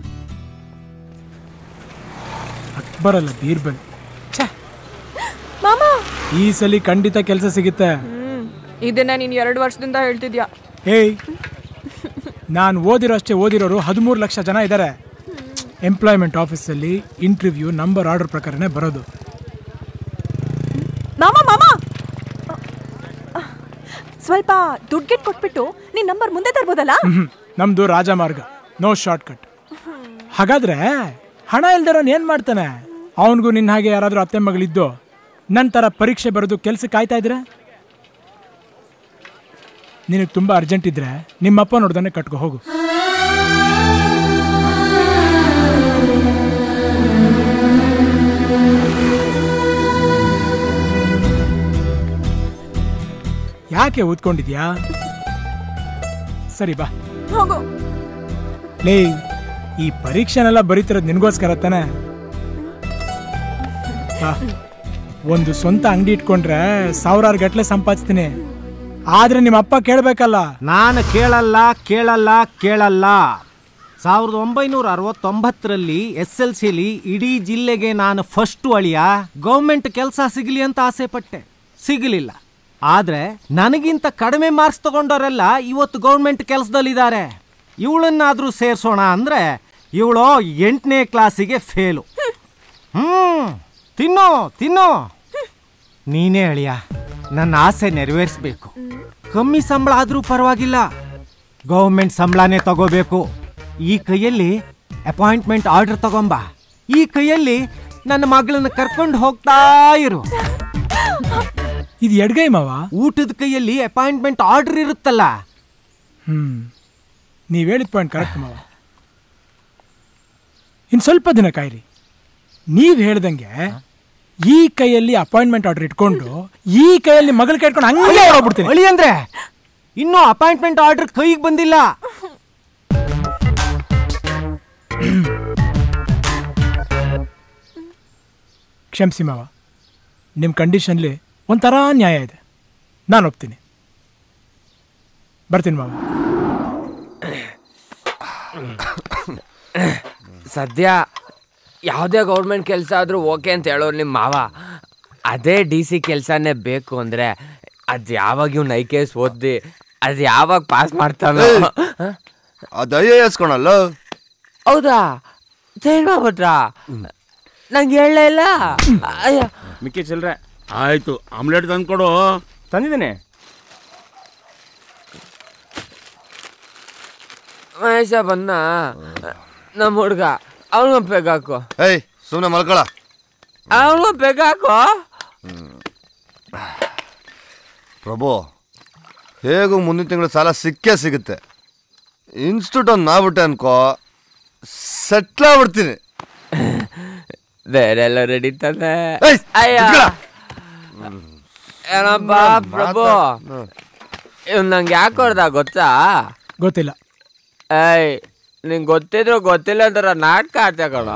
ಬರಲ್ಲ ಬೀರ್ಬಲ್ ಮಾಮ ಈ ಸಲ ಖಂಡಿತ ಕೆಲಸ ಸಿಗುತ್ತೆ ಇದನ್ನ ನೀನ್ ಎರಡು ವರ್ಷದಿಂದ ಹೇಳ್ತಿದ್ಯಾ ಏಯ್ ನಾನು ಓದಿರೋ ಅಷ್ಟೇ ಓದಿರೋರು ಹದಿಮೂರು ಲಕ್ಷ ಜನ ಇದ್ದಾರೆ ಎಂಪ್ಲಾಯ್ಮೆಂಟ್ ಆಫೀಸಲ್ಲಿ ಇಂಟರ್ವ್ಯೂ ನಂಬರ್ ಆರ್ಡರ್ ಪ್ರಕಾರನೇ ಬರೋದು ಮಾಮ ಮಾಮ ಸ್ವಲ್ಪ ದುಡ್ಡು ಕೊಟ್ಬಿಟ್ಟು ನಿನ್ ನಂಬರ್ ಮುಂದೆ ತರ್ಬೋದಲ್ಲ ಮ್ಹೂ. ನಮ್ದು ರಾಜಮಾರ್ಗ ನೋ ಶಾರ್ಟ್ ಕಟ್ ಹಾಗಾದ್ರೆ ಹಣ ಇಲ್ದಿರೋನ್ ಏನ್ ಮಾಡ್ತಾನೆ ಅವನಿಗೂ ನಿನ್ನ ಹಾಗೆ ಯಾರಾದ್ರೂ ಅತ್ತೆ ಮಗಳಿದ್ದು ನಂತರ ಪರೀಕ್ಷೆ ಬರೆದು ಕೆಲ್ಸಕ್ಕೆ ಕಾಯ್ತಾ ಇದ್ರೆ ನಿನಗೆ ತುಂಬಾ ಅರ್ಜೆಂಟ್ ಇದ್ರೆ ನಿಮ್ಮಪ್ಪ ನೋಡ್ದಾನೆ ಕಟ್ಕೊ ಹೋಗು ಯಾಕೆ ಓದ್ಕೊಂಡಿದ್ಯಾ ಸರಿ ಬಾ ಹೋಗು ಲೇ ಈ ಪರೀಕ್ಷೆನೆಲ್ಲ ಬರೀತಿರೋದು ನಿನಗೋಸ್ಕರ ತಾನೆ ಬಾ. ಒಂದು ಸ್ವಂತ ಅಂಗಡಿ ಇಟ್ಕೊಂಡ್ರೆ ಸಾವಿರಾರು ಗಟ್ಲೆ ಸಂಪಾದಿಸ್ತೀನಿ ಆದ್ರೆ ನಿಮ್ಮ ಅಪ್ಪ ಕೇಳ್ಬೇಕಲ್ಲ ನಾನು ಕೇಳಲ್ಲ ಕೇಳಲ್ಲ ಕೇಳಲ್ಲ ಸಾವಿರದ ಒಂಬೈನೂರ ಅರವತ್ತೊಂಬತ್ತರಲ್ಲಿ ಎಸ್ ಎಲ್ ಸಿಲಿ ಇಡೀ ಜಿಲ್ಲೆಗೆ ನಾನು ಫಸ್ಟು ಅಳಿಯ ಗೌರ್ಮೆಂಟ್ ಕೆಲಸ ಸಿಗಲಿ ಅಂತ ಆಸೆ ಪಟ್ಟೆ ಸಿಗಲಿಲ್ಲ ಆದ್ರೆ ನನಗಿಂತ ಕಡಿಮೆ ಮಾರ್ಕ್ಸ್ ತಗೊಂಡವರೆಲ್ಲ ಇವತ್ತು ಗೌರ್ಮೆಂಟ್ ಕೆಲಸದಲ್ಲಿದ್ದಾರೆ ಇವಳನ್ನಾದ್ರೂ ಸೇರ್ಸೋಣ ಅಂದ್ರೆ ಇವಳು ಎಂಟನೇ ಕ್ಲಾಸಿಗೆ ಫೇಲು ಹ್ಮ್ ತಿನ್ನೋ ತಿನ್ನೋ ನೀನೇ ಅಳಿಯ ನನ್ನ ಆಸೆ ನೆರವೇರಿಸ್ಬೇಕು ಕಮ್ಮಿ ಸಂಬಳ ಆದ್ರೂ ಪರವಾಗಿಲ್ಲ ಗೌರ್ಮೆಂಟ್ ಸಂಬಳನೇ ತಗೋಬೇಕು ಈ ಕೈಯಲ್ಲಿ ಅಪಾಯಿಂಟ್ಮೆಂಟ್ ಆರ್ಡರ್ ತಗೊಂಬ ಈ ಕೈಯಲ್ಲಿ ನನ್ನ ಮಗಳನ್ನ ಕರ್ಕೊಂಡು ಹೋಗ್ತಾ ಇರು ಇದು ಎಡ್ಗೈ ಮಾವ ಊಟದ ಕೈಯಲ್ಲಿ ಅಪಾಯಿಂಟ್ಮೆಂಟ್ ಆರ್ಡರ್ ಇರುತ್ತಲ್ಲ ಹ್ಮ್ ನೀವ್ ಹೇಳಿದ ಪಾಯಿಂಟ್ ಕರೆಕ್ಟ್ ಮಾವ ಇನ್ ಸ್ವಲ್ಪ ದಿನ ಕಾಯ್ರಿ ನೀವ್ ಹೇಳ್ದಂಗೆ ಈ ಕೈಯಲ್ಲಿ ಅಪಾಯಿಂಟ್ಮೆಂಟ್ ಆರ್ಡರ್ ಇಟ್ಕೊಂಡು ಈ ಕೈಯಲ್ಲಿ ಮಗಳ ಕೈಟ್ಕೊಂಡು ಹಂಗೆ ಹೊರಬಿಡ್ತೀನಿ ಅಳಿ ಅಂದ್ರೆ ಇನ್ನೂ ಅಪಾಯಿಂಟ್ಮೆಂಟ್ ಆರ್ಡರ್ ಕೈಗೆ ಬಂದಿಲ್ಲ ಕ್ಷಮಿಸಿ ಮಾವ ನಿಮ್ಮ ಕಂಡೀಷನ್ಲಿ ಒಂಥರ ನ್ಯಾಯ ಇದೆ ನಾನು ಒಪ್ತೀನಿ ಬರ್ತೀನಿ ಮಾವ ಸದ್ಯ ಯಾವುದೇ ಗೌರ್ಮೆಂಟ್ ಕೆಲಸ ಆದರೂ ಓಕೆ ಅಂತ ಹೇಳೋರು ನಿಮ್ಮ ಮಾವ ಅದೇ ಡಿ ಸಿ ಕೆಲಸನೇ ಬೇಕು ಅಂದರೆ ಅದು ಯಾವಾಗ ಇವ್ನು ಐ ಕೆ ಎಸ್ ಓದಿ ಅದು ಯಾವಾಗ ಪಾಸ್ ಮಾಡ್ತಾನೋ ಅದು ಐ ಎ ಎಸ್ ಕಣಲ್ಲ ಹೌದಾ ಚೇಂಜ್ ಮಾಡ್ಬಿಟ್ರಾ ನಂಗೆ ಹೇಳಲೇ ಇಲ್ಲ ಅಯ್ಯ ಮಿಕ್ಕಿ ಚಿಲ್ರೆ ಆಯ್ತು ಆಮ್ಲೆಟ್ ತಂದ್ಕೊಡು ತಂದಿದ್ದೀನಿ ಮಹೇಶ ಬಂದ ನಮ್ಮ ಹುಡುಗ ಅವನಿಗೆ ಪೆಗಾಕು ಏಯ್ ಸುಮ್ಮನೆ ಮಲ್ಕೊಳ ಅವನಿಗೆ ಪೆಗಾಕು ಪ್ರಭು ಹೇಗೂ ಮುಂದಿನ ತಿಂಗಳು ಸಾಲ ಸಿಕ್ಕೇ ಸಿಗುತ್ತೆ ಇನ್ಸ್ಟಿಟ್ಯೂಟ್ ಒಂದು ಮಾಡ್ಬಿಟ್ಟೆ ಅನ್ಕೋ ಸೆಟ್ಲ್ ಆಗ್ಬಿಡ್ತೀನಿ ಬೇರೆ ಎಲ್ಲ ರೆಡಿ ತಾನೆ ಏಯ್, ಅಯ್ಯ ಬಿಟ್ಕೊಳ. ಏನಪ್ಪ ಪ್ರಭು ಇವ್ ನಂಗೆ ಯಾಕೆ ಹೊಡ್ದ ಗೊತ್ತಾ ಗೊತ್ತಿಲ್ಲ ಏಯ್ ನಿಂಗೆ ಗೊತ್ತಿದ್ರು ಗೊತ್ತಿಲ್ಲ ಅಂತಾರ ನಾಟಕ ಆಡ್ತೀಯ ಕಣ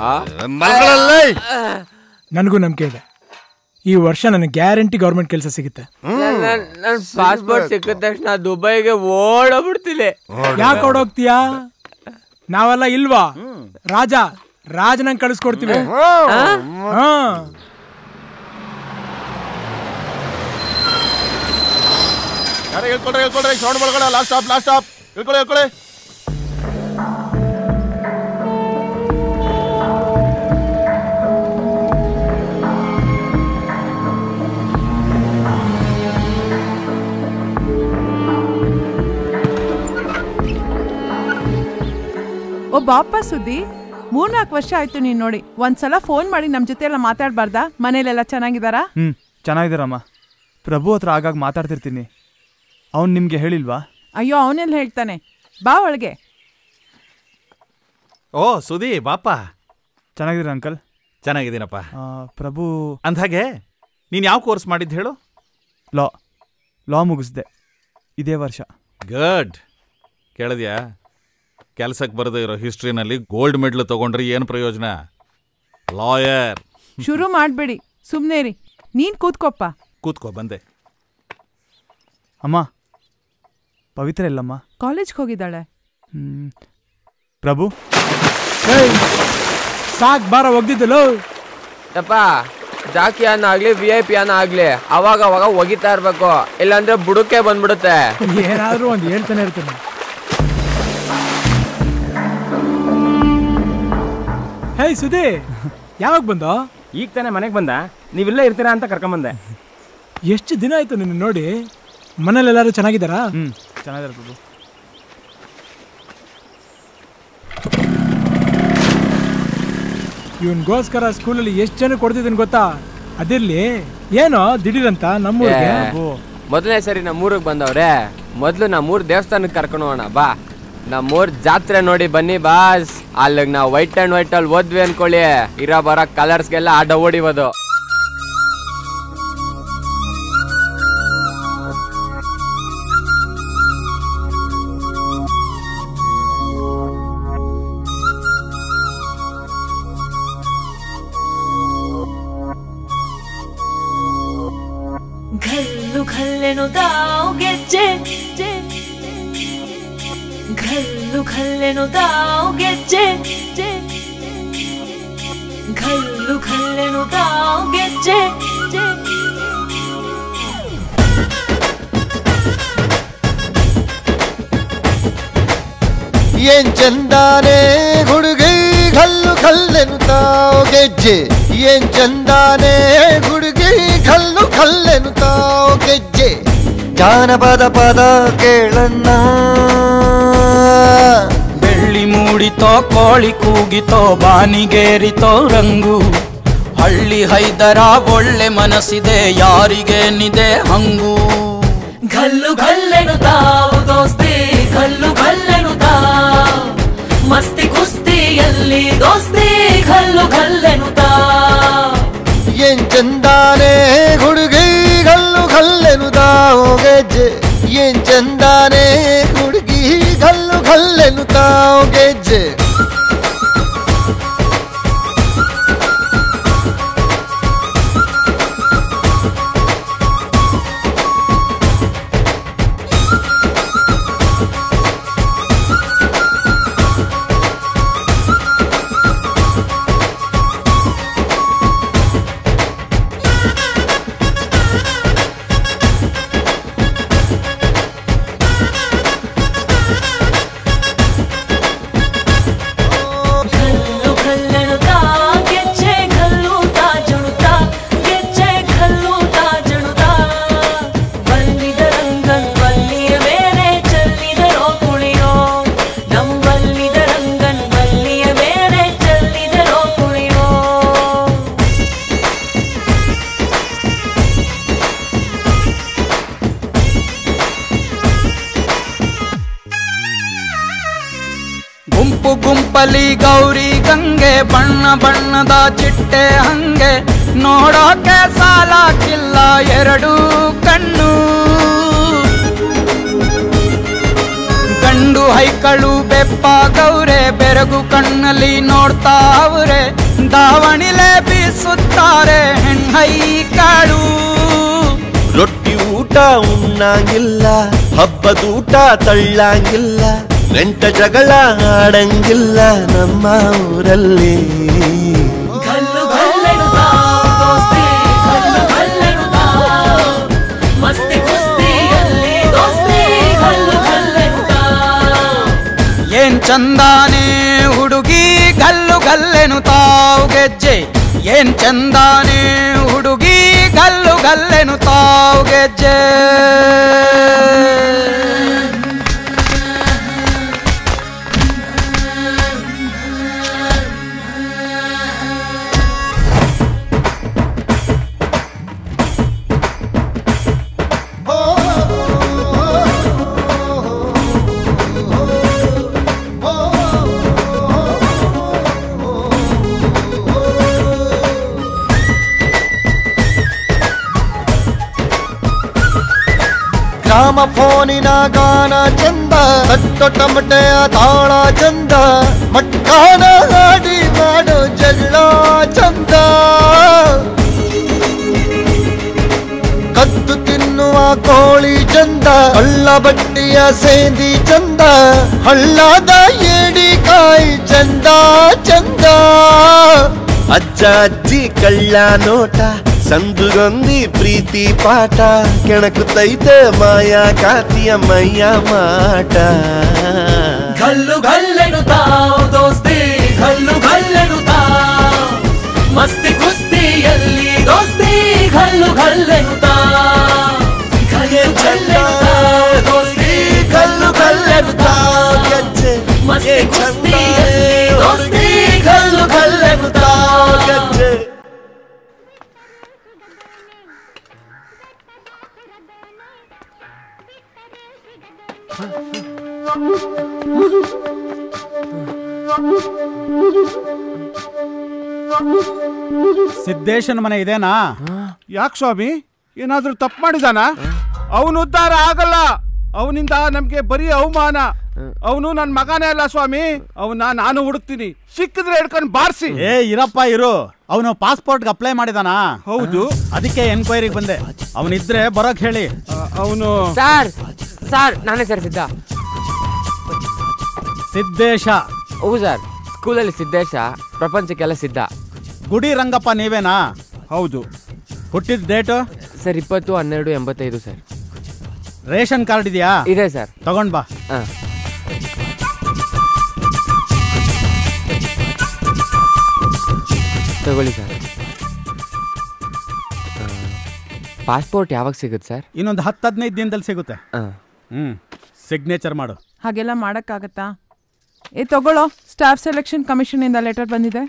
ನನಗೂ ನಂಬಿಕೆ ಇದೆ ಈ ವರ್ಷ ನನಗೆ ಗ್ಯಾರಂಟಿ ಗೌರ್ಮೆಂಟ್ ಕೆಲಸ ಸಿಗುತ್ತೆ ನನ್ನ ಪಾಸ್ಪೋರ್ಟ್ ಸಿಕ್ಕಿದ ತಕ್ಷಣ ದುಬೈಗೆ ಓಡೋಗ್ಬಿಡ್ತೀನಿ ಯಾಕೆ ಹೊಡೋಗ್ತೀಯಾ ನಾವೆಲ್ಲ ಇಲ್ವಾ ರಾಜ ರಾಜನಂಗ್ ಕಳಿಸ್ಕೊಡ್ತೀವಿ ಹಾ ಯಾರೇ ಹೇಳ್ಕೊಳ್ರಿ ಹೇಳ್ಕೊಳ್ರಿ ಸೌಂಡ್ ಮಾಡ್ಕೊಳ ಲಾಸ್ಟ್ ಸ್ಟಾಪ್ ಲಾಸ್ಟ್ ಸ್ಟಾಪ್ ಹೇಳ್ಕೊಳ್ಳಿ ಹೇಳ್ಕೊಳ್ಳಿ ಓ ಬಾಪ ಸುದ್ದಿ ಮೂರ್ನಾಲ್ಕು ವರ್ಷ ಆಯ್ತು ನೀನ್ ನೋಡಿ ಒಂದ್ಸಲ ಫೋನ್ ಮಾಡಿ ನಮ್ ಜೊತೆ ಎಲ್ಲ ಮಾತಾಡ್ಬಾರ್ದಾ ಮನೇಲೆಲ್ಲ ಚೆನ್ನಾಗಿದಾರಾ ಹ್ಮ್ ಚೆನ್ನಾಗಿದ್ದಾರಮ್ಮ ಪ್ರಭು ಹತ್ರ ಆಗಾಗ ಮಾತಾಡ್ತಿರ್ತೀನಿ ಅವ್ನು ನಿಮಗೆ ಹೇಳಿಲ್ವಾ ಅಯ್ಯೋ ಅವನೆಲ್ಲ ಹೇಳ್ತಾನೆ ಬಾ ಒಳಗೆ ಓ ಸುದಿ ಬಾಪ ಚೆನ್ನಾಗಿದ್ದೀರ ಅಂಕಲ್ ಚೆನ್ನಾಗಿದ್ದೀನಪ್ಪ ಪ್ರಭು ಅಂದ್ಹಾಗೆ ನೀನು ಯಾವ ಕೋರ್ಸ್ ಮಾಡಿದ್ದು ಹೇಳು ಲಾ ಲಾ ಮುಗಿಸ್ದೆ ಇದೇ ವರ್ಷ ಗುಡ್ ಕೇಳಿದ್ಯಾ ಕೆಲ್ಸಕ್ಕೆ ಬರದೇ ಇರೋ ಹಿಸ್ಟ್ರಿನಲ್ಲಿ ಗೋಲ್ಡ್ ಮೆಡ್ಲ್ ತಗೊಂಡ್ರೆ ಏನು ಪ್ರಯೋಜನ ಲಾಯರ್ ಶುರು ಮಾಡ್ಬೇಡಿ ಸುಮ್ನೆ ರೀ ನೀನ್ ಕೂತ್ಕೊಪ್ಪ ಕೂತ್ಕೋ ಬಂದೆ ಅಮ್ಮ ಪವಿತ್ರ ಇಲ್ಲಮ್ಮ ಕಾಲೇಜ್ಗೆ ಹೋಗಿದ್ದಾಳೆ ಹ್ಮ್. ಪ್ರಭು ಸಾಕ್ ಬಾರ ಒಗ್ದಿದ್ದಲು ಯಪ್ಪ ಜಾಕಿ ಅನ್ನ ಆಗ್ಲಿ ವಿ ಐ ಪಿ ಅನ್ನ ಆಗ್ಲಿ ಅವಾಗ ಅವಾಗ ಒಗಿತಾ ಇರ್ಬೇಕು ಇಲ್ಲಾಂದ್ರೆ ಬುಡಕ್ಕೆ ಬಂದ್ಬಿಡುತ್ತೆ ಏನಾದ್ರೂ ಒಂದು ಹೇಳ್ತಾನೆ ಇರ್ತೀನಿ ಹೇ ಸುದಿ ಯಾವಾಗ ಬಂದೋ ಈಗ ತಾನೇ ಮನೆಗೆ ಬಂದ ನೀವಿಲ್ಲೇ ಇರ್ತೀರಾ ಅಂತ ಕರ್ಕೊಂಬಂದೆ ಎಷ್ಟು ದಿನ ಆಯ್ತು ನಿನ್ನ ನೋಡಿ ಮನೇಲೆಲ್ಲರೂ ಚೆನ್ನಾಗಿದ್ದಾರಾ ಹ್ಮ್ ಚೆನ್ನಾಗಿದ್ದಾರೆ ಪ್ರಭು ಇವನ್ಗೋಸ್ಕರ ಸ್ಕೂಲಲ್ಲಿ ಎಷ್ಟು ಜನ ಕೊಡ್ತಿದ್ದೀನಿ ಗೊತ್ತಾ ಅದಿರ್ಲಿ ಏನೋ ದಿಢೀರಂತ ನಮ್ಮೂರಿಗೆ ಮೊದಲನೇ ಸರಿ ನಮ್ಮೂರಿಗೆ ಬಂದವ್ರೆ ಮೊದಲು ನಮ್ಮೂರ್ ದೇವಸ್ಥಾನಕ್ಕೆ ಕರ್ಕೊಂಡು ಹೋಗೋಣ ಬಾ ನಮ್ಮೂರ್ ಜಾತ್ರೆ ನೋಡಿ ಬನ್ನಿ ಬಾಸ್ ಅಲ್ಲಿಗೆ ನಾವು ವೈಟ್ ಅಂಡ್ ವೈಟ್ ಅಲ್ಲಿ ಓದ್ವಿ ಅನ್ಕೊಳ್ಳಿ ಇರೋ ಬರೋ ಕಲರ್ಸ್ಗೆಲ್ಲ ಆಡ ಓಡಿಬೋದು ಘಲ್ಲು ಘಲ್ಲೆನು ತಾವು ಗೆಜ್ಜೆ ಘಲ್ಲು ಘಲ್ಲೆನು ತಾವು ಗೆಜ್ಜೆ ಘಲ್ಲು ಘಲ್ಲೆನು ತಾವು ಗೆಜ್ಜೆ ಏನ್ ಚಂದಾನೆ ಹುಡುಗಿ ಕಲ್ಲು ಕಲ್ಲೆನುತ್ತಾವ್ ಗೆಜ್ಜೆ ಏನ್ ಚಂದಾನೆ ಹುಡುಗಿ ಕಲ್ಲು ಕಲ್ಲೆನುತ್ತಾವ್ ಗೆಜ್ಜೆ ಜಾನಪದ ಪದ ಕೇಳಣ್ಣ ಬೆಳ್ಳಿ ಮೂಡಿತೋ ಕೋಳಿ ಕೂಗಿತೋ ಬಾನಿಗೇರಿತೋ ರಂಗು ಹಳ್ಳಿ ಹೈದರ ಒಳ್ಳೆ ಮನಸ್ಸಿದೆ ಯಾರಿಗೇನಿದೆ ಹಂಗು ಘಲ್ಲು ಘಲ್ಲೆನು ತಾವು ದೋಸ್ತಿ ಘಲ್ಲು ಘಲ್ಲೆನು ತಾವ್ ಮಸ್ತಿ ಕುಸ್ತಿಯಲ್ಲಿ ದೋಸ್ತಿ ಘಲ್ಲು ಘಲ್ಲೆನು ತಾವ್ ಏನ್ ಚಂದಾನೆ ಹುಡುಗಿ ಕಲ್ಲು ಕಲ್ಲೆನುತ್ತಾವ್ ಗೆಜ್ಜೆ ಏನ್ ಚಂದಾನೆ ಹುಡುಗಿ ಕಲ್ಲು ಕಲ್ಲೆನುತ್ತಾವ್ ಗೆಜ್ಜೆ ಘಲ್ಲು ಘಲ್ಲೆನು ತಾ ಗೆಜ್ಜೆ ಘಲ್ಲು ತಾ ಜಣುತಾ ಗೆಜ್ಜೆ ಘಲ್ಲು ತಾ ಜಣುತಾ ಬಲ್ಲಿದ ರಂಗನ್ ಬಲ್ಲಿಯ ಮೇಲೆ ಚೆಲ್ಲಿದರೋ ಕುಳಿಯೋ ನಂಬಲ್ಲಿದ ರಂಗನ್ ಬಲ್ಲಿಯ ಮೇಲೆ ಚೆಲ್ಲಿದರೋ ಕುಳಿಯೋ ಗುಂಪು ಗುಂಪಲಿ ಗೌರಿ ಗಂಗೆ ಬಣ್ಣ ಬಣ್ಣದ ಚಿಟ್ಟೆ ಹಂಗೆ ನೋಡೋಕೆ ಸಾಲಾಕಿಲ್ಲ ಎರಡು ಕಣ್ಣು ಗಂಡು ಹೈಕಳು ಬೆಪ್ಪ ಗೌರೆ ಬೆರಗು ಕಣ್ಣಲ್ಲಿ ನೋಡ್ತಾ ಅವ್ರೆ ದಾವಣಿಲೆ ಬೀಸುತ್ತಾರೆ ಹೆಣ್ಣೈಕಾಳು ರೊಟ್ಟಿ ಊಟ ಉಣ್ಣಂಗಿಲ್ಲ ಹಬ್ಬದೂಟ ತಳ್ಳಂಗಿಲ್ಲ ನೆಂಟ ಜಗಳ ಆಡಂಗಿಲ್ಲ ನಮ್ಮ ಊರಲ್ಲಿ ಘಲ್ಲು ಘಲ್ಲೆನು ತಾವ್ ದೋಸ್ತಿ ಘಲ್ಲು ಘಲ್ಲೆನು ತಾವ್ ಮಸ್ತಿ ಕುಸ್ತಿಯಲ್ಲಿ ದೋಸ್ತಿ ಘಲ್ಲು ಘಲ್ಲೆನು ತಾವ್ ಏನ್ ಚಂದಾನೆ ಹುಡುಗಿ ಗಲ್ಲು ಗಲ್ಲೆನು ತಾವು ಗೆಜ್ಜೆ ಏನ್ ಚಂದಾನೆ ಹುಡುಗಿ ಗಲ್ಲು ಗಲ್ಲೆನು ತಾವು ಗೆಜ್ಜೆ ಗ್ರಾಮ ಫೋನಿನ ಗಾನ ಚಂದ ತಟ್ಟೊ ಟಮಟೆಯ ತಾಳ ಚಂದ ಮಟ್ಕಾನ ಹಾಡಿ ಮಾಡೋ ಜಗಳ ಚಂದ ಕದ್ದು ತಿನ್ನುವ ಕೋಳಿ ಚಂದ ಹಳ್ಳ ಬಟ್ಟಿಯ ಸೇಂದಿ ಚಂದ ಹಳ್ಳದ ಏಡಿ ಕಾಯಿ ಚಂದ ಚಂದ ಅಜ್ಜ ಅಜ್ಜಿ ಕಳ್ಳ ನೋಟ ಸಂದುಗೊಂದಿ ಪ್ರೀತಿ ಪಾಠ ಕೆಣಕುತ್ತೈತೆ ಮಾಯಾ ಕಾತಿಯ ಮೈಯ ಮಾಟ ಗಲ್ಲು ಗಲ್ಲೆನುತ್ತಾವ್ ದೋಸ್ತಿ ಗಲ್ಲು ಗಲ್ಲೆನುತ್ತಾವ್ ಮಸ್ತಿ ಕುಸ್ತಿಯಲ್ಲಿ ದೋಸ್ತಿ ಗಲ್ಲು ಗಲ್ಲೆನುತ್ತಾವ್ ಗಲ್ಲು ಗಲ್ಲೆನುತ್ತಾವ್ ದೋಸ್ತಿ ಗಲ್ಲು ಗಲ್ಲೆನುತ್ತಾವ್ ಗೆಜ್ಜೆ ಮಸ್ತಿ ಕುಸ್ತಿಯಲ್ಲಿ ದೋಸ್ತಿ ಗಲ್ಲು ಗಲ್ಲೆನುತ್ತಾವ್ ಗೆಜ್ಜೆ ಸಿದ್ದೇಶನ ಮನೆ ಇದೇನಾ ಯಾಕೆ ಸ್ವಾಮಿ ಏನಾದ್ರೂ ತಪ್ಪು ಮಾಡಿದಾನ ಅವನು ಉದ್ಧಾರ ಆಗಲ್ಲ ಅವನಿಂದ ನಮ್ಗೆ ಬರೀ ಅವಮಾನ ಅವನು ನನ್ನ ಮಗನೇ ಅಲ್ಲ ಸ್ವಾಮಿ ಅವನ ನಾನು ಹುಡುಕ್ತೀನಿ ಸಿಕ್ಕಿದ್ರೆ ಹಿಡ್ಕೊಂಡು ಬಾರಿಸಿ ಏ ಇರಪ್ಪ ಇರು ಅವನು ಪಾಸ್ಪೋರ್ಟ್ಗೆ ಅಪ್ಲೈ ಮಾಡಿದಾನ ಹೌದು ಅದಕ್ಕೆ ಎನ್ಕ್ವೈರಿಗೆ ಬಂದೆ ಅವನಿದ್ರೆ ಬರೋಕ್ ಹೇಳಿ ಅವನು ಸರ್ ಸರ್ ನಾನೇ ಸರ್ ಸಿದ್ಧ ಸಿದ್ದೇಶ ಹೌದು ಸರ್ ಸ್ಕೂಲಲ್ಲಿ ಸಿದ್ದೇಶ ಪ್ರಪಂಚಕ್ಕೆಲ್ಲ ಸಿದ್ಧ ಗುಡಿ ರಂಗಪ್ಪ ನೀವೇನಾ ಹೌದು ಹುಟ್ಟಿದ ಡೇಟು ಸರ್ ಇಪ್ಪತ್ತು ಹನ್ನೆರಡು ಎಂಬತ್ತೈದು ಸರ್ ರೇಷನ್ ಕಾರ್ಡ್ ಇದೆಯಾ ಇದೆ ಸರ್ ತಗೊಂಡ್ ಬಾ ಹಾಂ ತಗೊಳ್ಳಿ ಸರ್ ಪಾಸ್ಪೋರ್ಟ್ ಯಾವಾಗ ಸಿಗುತ್ತೆ ಸರ್ ಇನ್ನೊಂದು ಹತ್ತು ಹದಿನೈದು ದಿನದಲ್ಲಿ ಸಿಗುತ್ತೆ ಹಾಂ ಹ್ಮ್ ಸಿಗ್ನೇಚರ್ ಮಾಡು ಹಾಗೆಲ್ಲ ಮಾಡಕ್ಕಾಗತ್ತಾ ಏ ತಗೊಳ್ಳೋ ಸ್ಟಾಫ್ ಸೆಲೆಕ್ಷನ್ ಕಮಿಷನ್ ಇಂದ ಲೆಟರ್ ಬಂದಿದೆ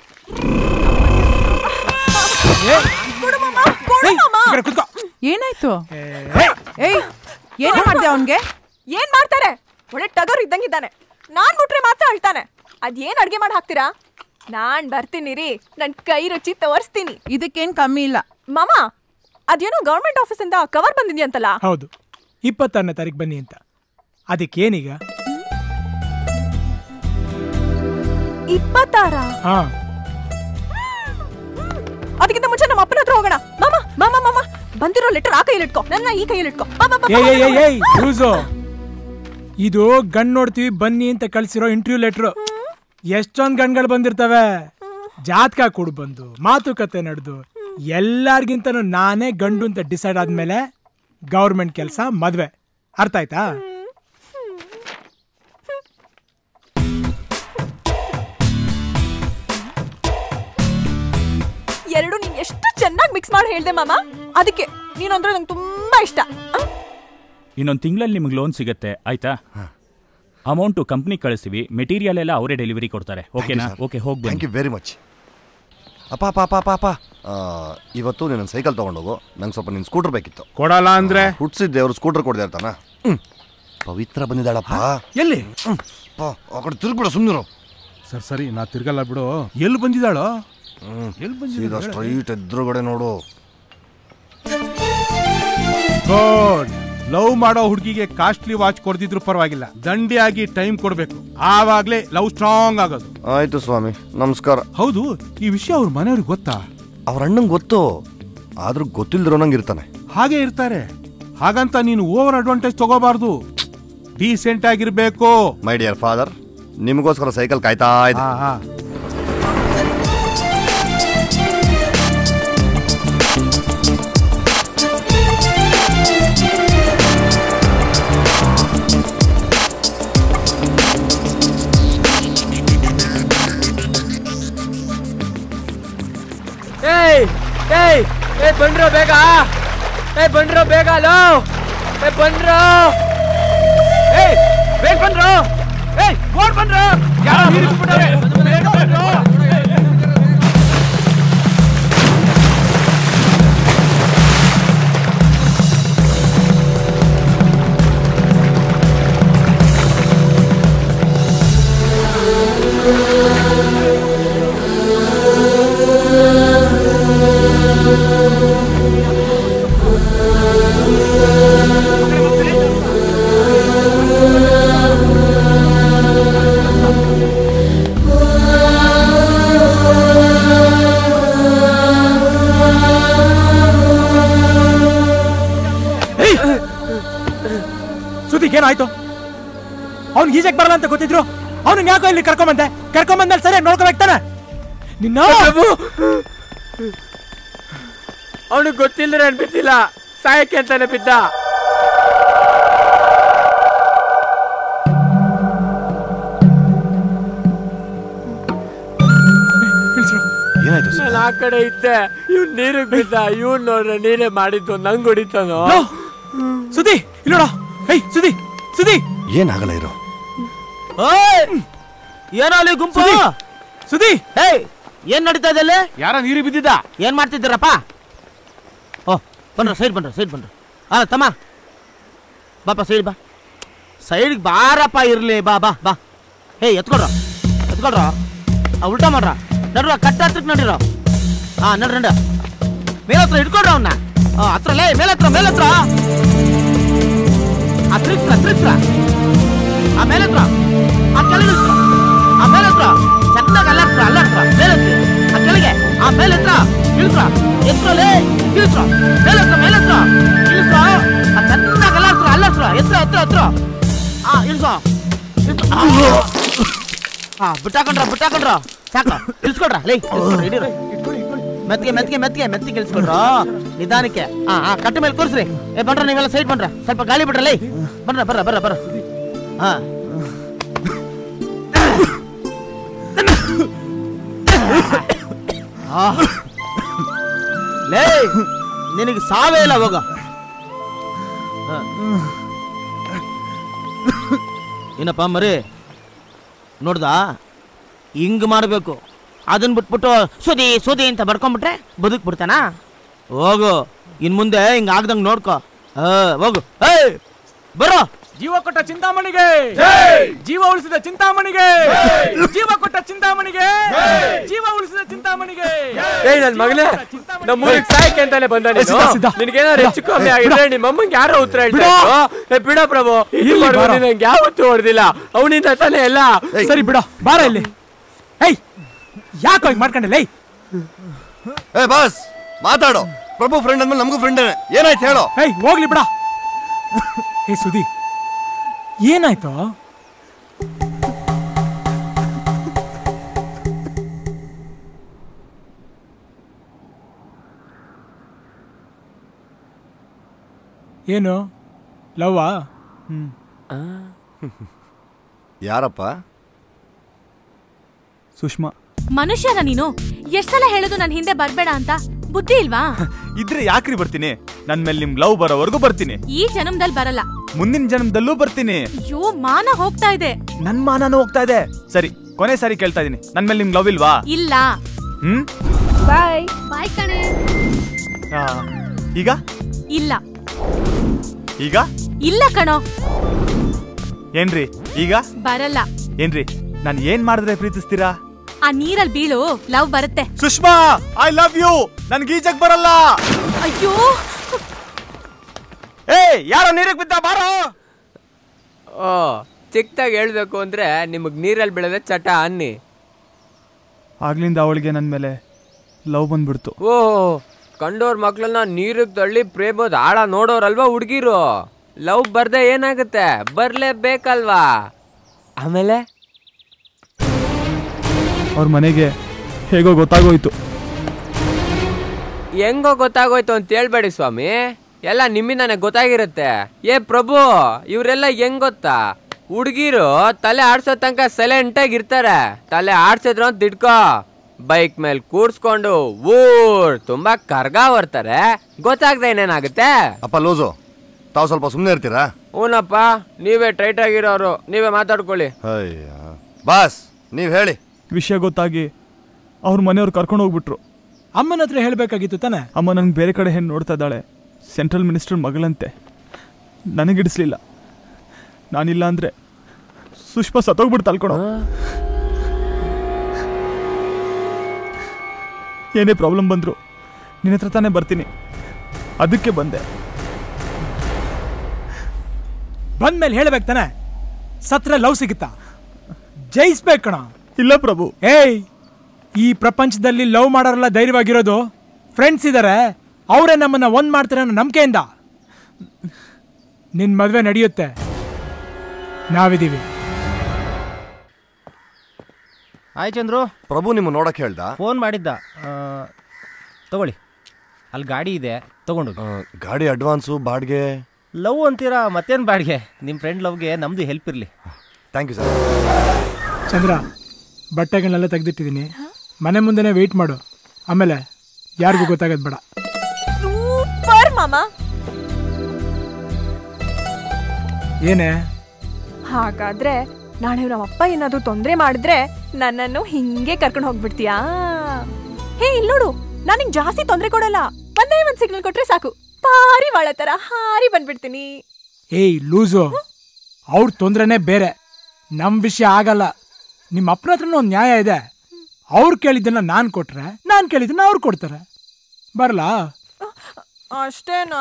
ಏನಾಯ್ತು ಏಯ್ ಏನೇ ಮಾಡ್ದೆ ಅವನ್ಗೆ ಏನ್ ಮಾಡ್ತಾರೆ ಒಳ್ಳೆ ಟಗರ್ ಇದ್ದಂಗಿದ್ದಾನೆ ನಾನ್ ಮುಟ್ರೆ ಮಾತ್ರ ಅಳ್ತಾನೆ ಅದೇನ್ ಅಡ್ಗೆ ಮಾಡಿ ಹಾಕ್ತೀರಾ ನಾನ್ ಬರ್ತೀನಿ ರೀ ನನ್ ಕೈ ರುಚಿ ತೋರಿಸ್ತೀನಿ ಇದಕ್ಕೇನ್ ಕಮ್ಮಿ ಇಲ್ಲ ಮಾಮ ಅದೇನೋ ಗವರ್ಮೆಂಟ್ ಆಫೀಸಿಂದ ಕವರ್ ಬಂದಿದ್ಯಂತಲ್ಲ ಹೌದು ಇಪ್ಪತ್ತಾರನೇ ತಾರೀಕು ಬನ್ನಿ ಅಂತ ಅದಕ್ಕೇನೀಗ ಇಪ್ಪತ್ತಾರ ಹಾ ಅದಕ್ಕಿಂತ ಮುಂಚೆ ನಮ್ಮ ಅಪ್ಪನ ಹತ್ರ ಹೋಗೋಣ ಮಾಮ ಮಾಮ ಮಾಮ ಬಂದಿರೋ ಲೆಟರ್ ಆ ಕೈಯಲ್ಲಿ ಇಟ್ಕೋ ನನ್ನ ಈ ಕೈಯಲ್ಲಿ ಇಟ್ಕೋ ಬಾ, ಬಾ, ಬಾ, ಏಯ್ ಬಾ, ಏಯ್ ಏಯ್ ಬಾ, ಏಯ್ ಬಾ. ಲೂಸು ಇದು ಗಣ್ ನೋಡ್ತೀವಿ ಬನ್ನಿ ಅಂತ ಕಳ್ಸಿರೋ ಇಂಟರ್ವ್ಯೂ ಲೆಟ್ರು ಎಷ್ಟೊಂದ್ ಗಣ್ಗಳು ಬಂದಿರ್ತವೆ ಜಾತಕ ಕೊಡು ಬಂದು ಮಾತುಕತೆ ನಡೆದು ಎಲ್ಲಾರ್ಗಿಂತನೂ ನಾನೇ ಗಂಡು ಅಂತ ಡಿಸೈಡ್ ಆದ್ಮೇಲೆ ಗೌರ್ಮೆಂಟ್ ಕೆಲಸ ಮದ್ವೆ ಅರ್ಥ ಆಯ್ತಾ ಎರಡು ನೀನ್ ಎಷ್ಟು ಚೆನ್ನಾಗಿ ಮಿಕ್ಸ್ ಮಾಡಿ ಹೇಳ್ದೆ ಮಾಮ ಅದಕ್ಕೆ ನೀನಂದ್ರೆ ನಂಗೆ ತುಂಬಾ ಇಷ್ಟ ಆ? ಇನ್ನೊಂದು ತಿಂಗಳಲ್ಲಿ ನಿಮಗೆ ಲೋನ್ ಸಿಗುತ್ತೆ ಆಯ್ತಾ ಅಮೌಂಟು ಕಂಪ್ನಿ ಕಳಿಸ್ತೀವಿ ಮೆಟೀರಿಯಲ್ ಎಲ್ಲ ಅವರೇ ಡೆಲಿವರಿ ಕೊಡ್ತಾರೆ ಓಕೆನಾ ಓಕೆ ಹೋಗಿ ಥ್ಯಾಂಕ್ ಯು ವೆರಿ ಮಚ್ ಅಪ್ಪ ಅಪ್ಪ ಅಪ್ಪ ಅಪ್ಪ ಅಪ್ಪ ಆ, ಇವತ್ತು ನೀನು ಸೈಕಲ್ ತೊಗೊಂಡೋಗು ನಂಗೆ ಸ್ವಲ್ಪ ನಿನ್ನ ಸ್ಕೂಟರ್ ಬೇಕಿತ್ತು ಕೊಡಲ್ಲ ಅಂದ್ರೆ ಹುಟ್ಸಿದ್ದೆ ಅವ್ರು ಸ್ಕೂಟರ್ ಕೊಡ್ದೆ ಇರ್ತಾನ ಪವಿತ್ರ ಬಂದಿದ್ದಾಳಪ್ಪ ಎಲ್ಲಿ ಆ ಕಡೆ ತಿರುಗ್ಬಿಡ ಸುಮ್ಮನಿರು ಸರ್ ಸರಿ ನಾ ತಿರ್ಗಲ್ಲ ಬಿಡು ಎಲ್ಲಿ ಬಂದಿದ್ದಾಳೋ ಎಲ್ಲಿ ಸೀದಾ ಸ್ಟ್ರೈಟ್ ಎದುರುಗಡೆ ನೋಡು ಗುಡ್ ಲವ್ ಮಾಡೋ ಹುಡುಗಿಗೆ ಕಾಸ್ಟ್ಲಿ ವಾಚ್ ಕೊಡ್ದಿದ್ರು ಪರವಾಗಿಲ್ಲ ದಂಡಿಯಾಗಿ ಟೈಮ್ ಕೊಡ್ಬೇಕು ಆವಾಗ್ಲೇ ಲವ್ ಸ್ಟ್ರಾಂಗ್ ಆಗೋದು ಆಯ್ತು ಸ್ವಾಮಿ ನಮಸ್ಕಾರ ಹೌದು ಈ ವಿಷಯ ಅವ್ರ ಮನೆಯವ್ರಿಗೆ ಗೊತ್ತಾ ಅವ್ರ ಅಣ್ಣಂಗೆ ಗೊತ್ತು ಆದ್ರೂ ಗೊತ್ತಿಲ್ದಿರೋ ನಂಗೆ ಇರ್ತಾನೆ ಹಾಗೆ ಇರ್ತಾರೆ ಹಾಗಂತ ನೀನು ಓವರ್ ಅಡ್ವಾಂಟೇಜ್ ತಗೋಬಾರ್ದು ಡೀಸೆಂಟ್ ಆಗಿರ್ಬೇಕು ಮೈ ಡಿಯರ್ ಫಾದರ್ ನಿಮಗೋಸ್ಕರ ಸೈಕಲ್ ಕಾಯ್ತಾ ಇದೆ ಏಯ್ ಏಯ್ ಏಯ್ ಬಂದ್ರೋ ಬೇಗ ಏಯ್ ಬಂದ್ರೋ ಬೇಗ ಲೋ ಏಯ್ ಬಂದ್ರೋ ಏಯ್ ಬೇಗ ಬಂದ್ರು ಏಯ್ ಓಡ್ ಬಂದ್ರು ಯಾರೋ ಹಿಡಿದ್ಬಿಟ್ಟವ್ರೆ. ಬೇಗ ಬಂದ್ರು. ಸುದ್ದಿಗೆ ಏನಾಯ್ತು ಅವ್ನಿಗೆ ಈಜಕ್ ಬರಲ್ಲ ಅಂತ ಗೊತ್ತಿದ್ರು ಅವ್ನಿಗೆ ಯಾಕೋ ಇಲ್ಲಿ ಕರ್ಕೊಂಬಂದೆ ಕರ್ಕೊಂಬಂದಲ್ಲಿ ಸರಿ ನೋಡ್ಕೋಬೇಕು ತಾನೆ ನಿನ್ನ ಅವನಿಗೆ ಗೊತ್ತಿಲ್ಲದ್ರೆ ಅನ್ಬಿಟ್ಟಿಲ್ಲ ಸಾಯಕ್ಕೆ ಅಂತಾನೆ ಬಿದ್ದ ಏನಾಯ್ತು ನಾನು ಆ ಕಡೆ ಇದ್ದೆ ಇವ್ನ್ ನೀರಿಗೆ ಬಿದ್ದ ಇವ್ನ್ ನೋಡ್ರೆ ನೀನೇ ಮಾಡಿದ್ದು ನಂಗ್ ಹೊಡಿತಾನೋ ಸುದಿ ಇಲ್ಲಿ ನೋಡ ಹೇ ಸುದಿ ಸುದಿ ಏನಾಗಲ್ಲ ಇರೋ ಏನೋ ಅಲ್ಲಿ ಗುಂಪು ಸುದಿ ಹೇ ಏನ್ ನಡೀತಾ ಇದೆ ಅಲ್ಲಿ ಯಾರ ನೀರು ಬಿದ್ದಿದ್ದ ಏನ್ ಮಾಡ್ತಿದ್ದೀರಪ್ಪ ಓ ಬನ್ರ ಸೈಡ್ ಬನ್ರ ಸೈಡ್ ಬನ್ರ ಆ ತಮ್ಮ ಬಾಪ ಸೈಡ್ ಬಾ ಸೈಡ್ಗೆ ಬಾರಪ್ಪ ಇರ್ಲಿ ಬಾ ಬಾ ಬಾ ಹೇ ಎತ್ಕೊಡ್ರ ಎತ್ಕೊಡ್ರ ಆ, ಉಲ್ಟಾ ಮಾಡ್ರ ನಡ್ರ ಕಟ್ಟ ಹತ್ರಕ್ಕೆ ನಡಿರೋ ಹಾ ನಡ್ರಿ ನಡ ಮೇಲ ಹತ್ರ ಹಿಡ್ಕೊಡ್ರ ಅವನ್ನ ಹತ್ರ ಲೇ ಮೇಲ ಹತ್ರ ಮೇಲ ಹತ್ರ ಹತ್ರಕ್ಕೆ ಹತ್ರಕ್ಕೆ ಆ ಮೇಲೆ ಹತ್ರ ಆ ಕೆಳಗೆ ಇಳ್ಸ್ರ. ಆ ಮೇಲೆ ಹತ್ರ ಚೆನ್ನಾಗಿ ಅಲ್ಲಾಡ್ಸ್ರ ಅಲ್ಲಾಡ್ಸ್ರ ಮೇಲೆ ಹತ್ತಿ ಆ ಕೆಳಗೆ ಆ ಮೇಲೆ ಹತ್ರ ಇಳಿಸ್ರ ಎತ್ತರಲೇ ಇಳಿಸ್ರ ಮೇಲೆ ಹತ್ರ ಮೇಲೆ ಹತ್ರ ಇಳಿಸ್ರ ಆ ಚೆನ್ನಾಗಿ ಅಲ್ಲಾಡ್ಸ್ರ ಅಲ್ಲಾಡ್ಸ್ರ ಎತ್ತರ ಹತ್ರ ಹತ್ರ ಆ ಇಳಿಸ ಆ ಬಿಟ್ಟಾಕೊಂಡ್ರ ಬಿಟ್ಟಾಕೊಂಡ್ರ ಸಾಕ ಇಳಿಸ್ಕೊಡ್ರ ಲೇ ಇಳಿಸ್ಕೊಡ್ರ ಹಿಡೀರ ಮೆತ್ತಿಗೆ ಮೆತ್ತಿಗೆ ಮೆತ್ತಿಗೆ ಮೆತ್ತಿಗೆ ಇಳಿಸ್ಕೊಡ್ರ ನಿಧಾನಕ್ಕೆ ಆ ಆ ಕಟ್ಟ ಮೇಲೆ ಕೂರಿಸ್ರಿ ಏ ಬನ್ರ ನೀವೆಲ್ಲ ಸೈಡ್ ಬನ್ರ ಸ್ವಲ್ಪ ಗಾಳಿ ಬಿಡ್ರ ಲೇ ಬನ್ರ ಬರ್ರ ಬರ್ರ ಬರ್ರ ಹಾ ಆ. ಲೇ ನಿನಗೆ ಸಾವೇ ಇಲ್ಲ ಹೋಗ ಹ. ಏನಪ್ಪ ಮರಿ ನೋಡ್ದ ಹಿಂಗ್ ಮಾಡಬೇಕು ಅದನ್ನ ಬಿಟ್ಬಿಟ್ಟು ಸುದಿ ಸುದಿ ಅಂತ ಬರ್ಕೊಂಡ್ಬಿಟ್ರೆ ಬದುಕ್ ಬಿಡ್ತಾನ ಹೋಗು ಇನ್ ಮುಂದೆ ಹಿಂಗ ಆಗ್ದಂಗ್ ನೋಡ್ಕೋ ಆ, ಹೋಗು ಏಯ್ ಬರೋ ಜೀವ ಕೊಟ್ಟ ಚಿಂತಾಮಣಿಗೆ ಜೀವ ಉಳಿಸಿದ ಚಿಂತಾಮಣಿಗೆ ಜೀವ ಕೊಟ್ಟ ಚಿಂತಾಮಣಿಗೆ ಜೀವ ಉಳಿಸಿದ ಚಿಂತಾಮಣಿಗೆ ಏಯ್ ನನ್ ಮಗನೇ ನಮ್ಮ ಊರಿಗೆ ಸಾಯಕ್ಕೆ ಅಂತಾನೆ ಬಂದ ಏ, ಸಿದ್ಧ, ಸಿದ್ಧ. ನಿನಗೇನಾದ್ರು ಹೆಚ್ಚು ಕಮ್ಮಿ ಏ, ಆಗಿದ್ರೆ ಬಿಡ. ನಿಮ್ಮ ಅಮ್ಮಂಗೆ ಯಾರೋ ಉತ್ತರ ಹೇಳ್ತಾ ಬಿಡ. ಇದ್ರು. ಏ ಬಿಡ ಪ್ರಭು ಇಲ್ಲಿ ಬಾರೋ. ನಂಗೆ ಯಾವತ್ತೂ ಹೊಡೆದಿಲ್ಲ ಅವನಿಂದ ತಾನೇ ಎಲ್ಲ ಸರಿ ಬಿಡ ಬಾರ ಇಲ್ಲಿ ಹೇಯ್ ಯಾಕೋ ಹಿಂಗ್ ಮಾಡ್ಕೊಂಡಿಲ್ಲ ಏಯ್ ಏ ಬಾಸ್ ಮಾತಾಡೋ ಪ್ರಭು ಫ್ರೆಂಡ್ ಅಂದ್ಮೇಲೆ ನಮಗೂ ಫ್ರೆಂಡ್ ಏನಾಯ್ತು ಹೇಳೋ ಹೇಯ್ ಹೋಗ್ಲಿ ಬಿಡ ಹೇ ಸುದಿ ಏನಾಯ್ತು ಏನು ಲವ್ವಾ ಯಾರಪ್ಪ ಸುಷ್ಮಾ ಮನುಷ್ಯನ ನೀನು ಎಷ್ಟ್ ಸಲ ಹೇಳೋದು ನನ್ ಹಿಂದೆ ಬರ್ಬೇಡ ಅಂತ ಬುದ್ಧಿ ಇಲ್ವಾ ಇದ್ರೆ ಯಾಕ್ರಿ ಬರ್ತೀನಿ ನನ್ ಮೇಲೆ ನಿಮ್ ಲವ್ ಬರೋವರೆಗೂ ಬರ್ತೀನಿ ಈ ಜನ್ಮದಲ್ಲಿ ಬರಲ್ಲ ಮುಂದಿನ ಜನ್ಮದಲ್ಲೂ ಬರ್ತೀನಿ ಅಯ್ಯೋ ಮಾನ ಹೋಗ್ತಾ ಇದೆ ನನ್ ಮಾನನೂ ಹೋಗ್ತಾ ಇದೆ ಸರಿ ಕೊನೆ ಸಾರಿ ಕೇಳ್ತಾ ಇದೀನಿ ನನ್ ಮೇಲೆ ನಿಮ್ ಲವ್ ಇಲ್ವಾ ಇಲ್ಲ ಹ್ಮ್ ಬಾಯ್ ಬಾಯ್ ಕಣೆ ಆ, ಈಗ ಇಲ್ಲ ಈಗ ಇಲ್ಲ ಕಣೋ ಏನ್ರಿ ಈಗ ಬರಲ್ಲ ಏನ್ರಿ ನಾನ್ ಏನ್ ಮಾಡಿದ್ರೆ ಪ್ರೀತಿಸ್ತೀರಾ ಆ ನೀರಲ್ಲಿ ಬೀಳು ಲವ್ ಬರುತ್ತೆ ಸುಷ್ಮಾ ಐ ಲವ್ ಯು ನನ್ಗೆ ಈಜಕ್ ಬರಲ್ಲ ಅಯ್ಯೋ ಏ ಯಾರೋ ನೀರಿಗೆ ಬಿದ್ದ ಬಾರೋ ಓ ಚಿಕ್ಕದಾಗಿ ಹೇಳ್ಬೇಕು ಅಂದ್ರೆ ನಿಮಗ್ ನೀರಲ್ಲಿ ಬೀಳದೆ ಚಟ ಅನ್ನಿ ಆಗ್ಲಿಂದ ಅವಳಿಗೆ ನನ್ ಮೇಲೆ ಲವ್ ಬಂದ್ಬಿಡ್ತು ಓ ಕಂಡೋರ್ ಮಕ್ಳನ್ನ ನೀರಿಗೆ ತಳ್ಳಿ ಪ್ರೇಮದ ಆಳ ನೋಡೋರಲ್ವಾ ಹುಡ್ಗಿರು ಲವ್ ಬರ್ದೆ ಏನಾಗುತ್ತೆ ಬರ್ಲೇಬೇಕಲ್ವಾ ಆಮೇಲೆ ಅವ್ರ ಮನೆಗೆ ಹೇಗೋ ಗೊತ್ತಾಗೋಯ್ತು ಹೆಂಗೋ ಗೊತ್ತಾಗೋಯ್ತು ಅಂತ ಹೇಳ್ಬೇಡಿ ಸ್ವಾಮಿ ಎಲ್ಲ ನಿಮ್ಮಿಂದಾನೆ ಗೊತ್ತಾಗಿರುತ್ತೆ ಏ ಪ್ರಭು ಇವರೆಲ್ಲ ಹೆಂಗ್ ಗೊತ್ತಾ ಹುಡುಗಿರು ತಲೆ ಆಡ್ಸೋ ತನಕ ಸೈಲೆಂಟ್ ಆಗಿ ಇರ್ತಾರೆ ತಲೆ ಆಡ್ಸಿದ್ರು ಅಂತ ಇಟ್ಕೋ ಬೈಕ್ ಮೇಲೆ ಕೂರ್ಸ್ಕೊಂಡು ಊರ್ ತುಂಬಾ ಕರ್ಗ ಬರ್ತಾರೆ ಗೊತ್ತಾಗ್ದೆ ಏನೇನಾಗುತ್ತೆ ಅಪ್ಪ ಲೋಜು ತಾವು ಸ್ವಲ್ಪ ಸುಮ್ಮನೆ ಇರ್ತೀರಾ ಹೂನಪ್ಪ ನೀವೇ ಟೈಟ್ ಆಗಿರೋರು ನೀವೇ ಮಾತಾಡ್ಕೊಳ್ಳಿ ಅಯ್ಯ ಬಾಸ್ ನೀವು ಹೇಳಿ ವಿಷಯ ಗೊತ್ತಾಗಿ ಅವ್ರ ಮನೆಯವ್ರು ಕರ್ಕೊಂಡು ಹೋಗ್ಬಿಟ್ರು ಅಮ್ಮನ ಹತ್ರ ಹೇಳ್ಬೇಕಾಗಿತ್ತು ತಾನೆ ಅಮ್ಮ ನನ್ಗೆ ಬೇರೆ ಕಡೆ ಹೆಣ್ಣು ನೋಡ್ತಾ ಇದ್ದಾಳೆ ಸೆಂಟ್ರಲ್ ಮಿನಿಸ್ಟರ್ ಮಗಳಂತೆ ನನಗಿಡಿಸ್ಲಿಲ್ಲ ನಾನಿಲ್ಲ ಅಂದ್ರೆ ಸುಷ್ಮಾ ಸತ್ತೋಗ್ಬಿಟ್ಟು ತಲ್ಕೊಳೋ ಏನೇ ಪ್ರಾಬ್ಲಮ್ ಬಂದ್ರು ನಿನ್ನ ಹತ್ರ ತಾನೇ ಬರ್ತೀನಿ ಅದಕ್ಕೆ ಬಂದೆ ಬಂದ್ಮೇಲೆ ಹೇಳ್ಬೇಕು ತಾನೆ ಸತ್ರ ಲವ್ ಸಿಗುತ್ತಾ ಜಯಿಸ್ಬೇಕು ಕಣ ಇಲ್ಲ ಪ್ರಭು ಏಯ್ ಈ ಪ್ರಪಂಚದಲ್ಲಿ ಲವ್ ಮಾಡೋರೆಲ್ಲ ಧೈರ್ಯವಾಗಿರೋದು ಫ್ರೆಂಡ್ಸ್ ಇದ್ದಾರೆ ಅವರೇ ನಮ್ಮನ್ನ ಒಂದ್ ಮಾಡ್ತಾರೆ ಅನ್ನೋ ನಂಬಿಕೆಯಿಂದ ನಿನ್ ಮದ್ವೆ ನಡೆಯುತ್ತೆ ನಾವಿದೀವಿ ಆಯ್ ಚಂದ್ರು ಪ್ರಭು ನಿಮ್ಮ ನೋಡಕ್ ಹೇಳ್ದ ಫೋನ್ ಮಾಡಿದ್ದ ಆ, ತಗೊಳ್ಳಿ ಅಲ್ಲಿ ಗಾಡಿ ಇದೆ ತಗೊಂಡು ಗಾಡಿ ಅಡ್ವಾನ್ಸು ಬಾಡ್ಗೆ ಲವ್ ಅಂತೀರಾ ಮತ್ತೇನು ಬಾಡಿಗೆ ನಿಮ್ಮ ಫ್ರೆಂಡ್ ಲವ್ಗೆ ನಮ್ಮದು ಹೆಲ್ಪ್ ಇರಲಿ ಥ್ಯಾಂಕ್ ಯು ಸರ್ ಚಂದ್ರ ಬಟ್ಟೆಗಳನ್ನೆಲ್ಲ ತೆಗೆದಿಟ್ಟಿದ್ದೀನಿ ಮನೆ ಮುಂದೆನೇ ವೆಯ್ಟ್ ಮಾಡು ಆಮೇಲೆ ಯಾರಿಗೂ ಗೊತ್ತಾಗೋದು ಬೇಡ ಸೂಪರ್ ಮಾಮ ಏನೇ ಹಾಗಾದ್ರೆ ನಾಳೆ ನಮ್ಮ ಅಪ್ಪ ಏನಾದ್ರು ತೊಂದ್ರೆ ಮಾಡಿದ್ರೆ ನನ್ನನ್ನು ಹಿಂಗೆ ಕರ್ಕೊಂಡು ಹೋಗ್ಬಿಡ್ತೀಯಾ ಹೇ ಇಲ್ಲಿ ನೋಡು ನಾನು ನಿಂಗೆ ಜಾಸ್ತಿ ತೊಂದ್ರೆ ಕೊಡಲ್ಲ ಒಂದೇ ಒಂದ್ ಸಿಗ್ನಲ್ ಕೊಟ್ರೆ ಸಾಕು ಪಾರಿ ವಾಳ ತರ ಹಾರಿ ಬಂದ್ಬಿಡ್ತೀನಿ ಏಯ್ ಲೂಸು ಅವ್ರ ತೊಂದ್ರೆನೇ ಬೇರೆ ನಮ್ಮ ವಿಷಯ ಆಗಲ್ಲ ನಿಮ್ಮ ಅಪ್ಪನ ಹತ್ರನೂ ಒಂದು ನ್ಯಾಯ ಇದೆ ಅವ್ರು ಕೇಳಿದ್ದನ್ನ ನಾನು ಕೊಟ್ರೆ ನಾನು ಕೇಳಿದ್ದನ್ನ ಅವ್ರು ಕೊಡ್ತಾರೆ ಬರಲಾ ಅಷ್ಟೇನಾ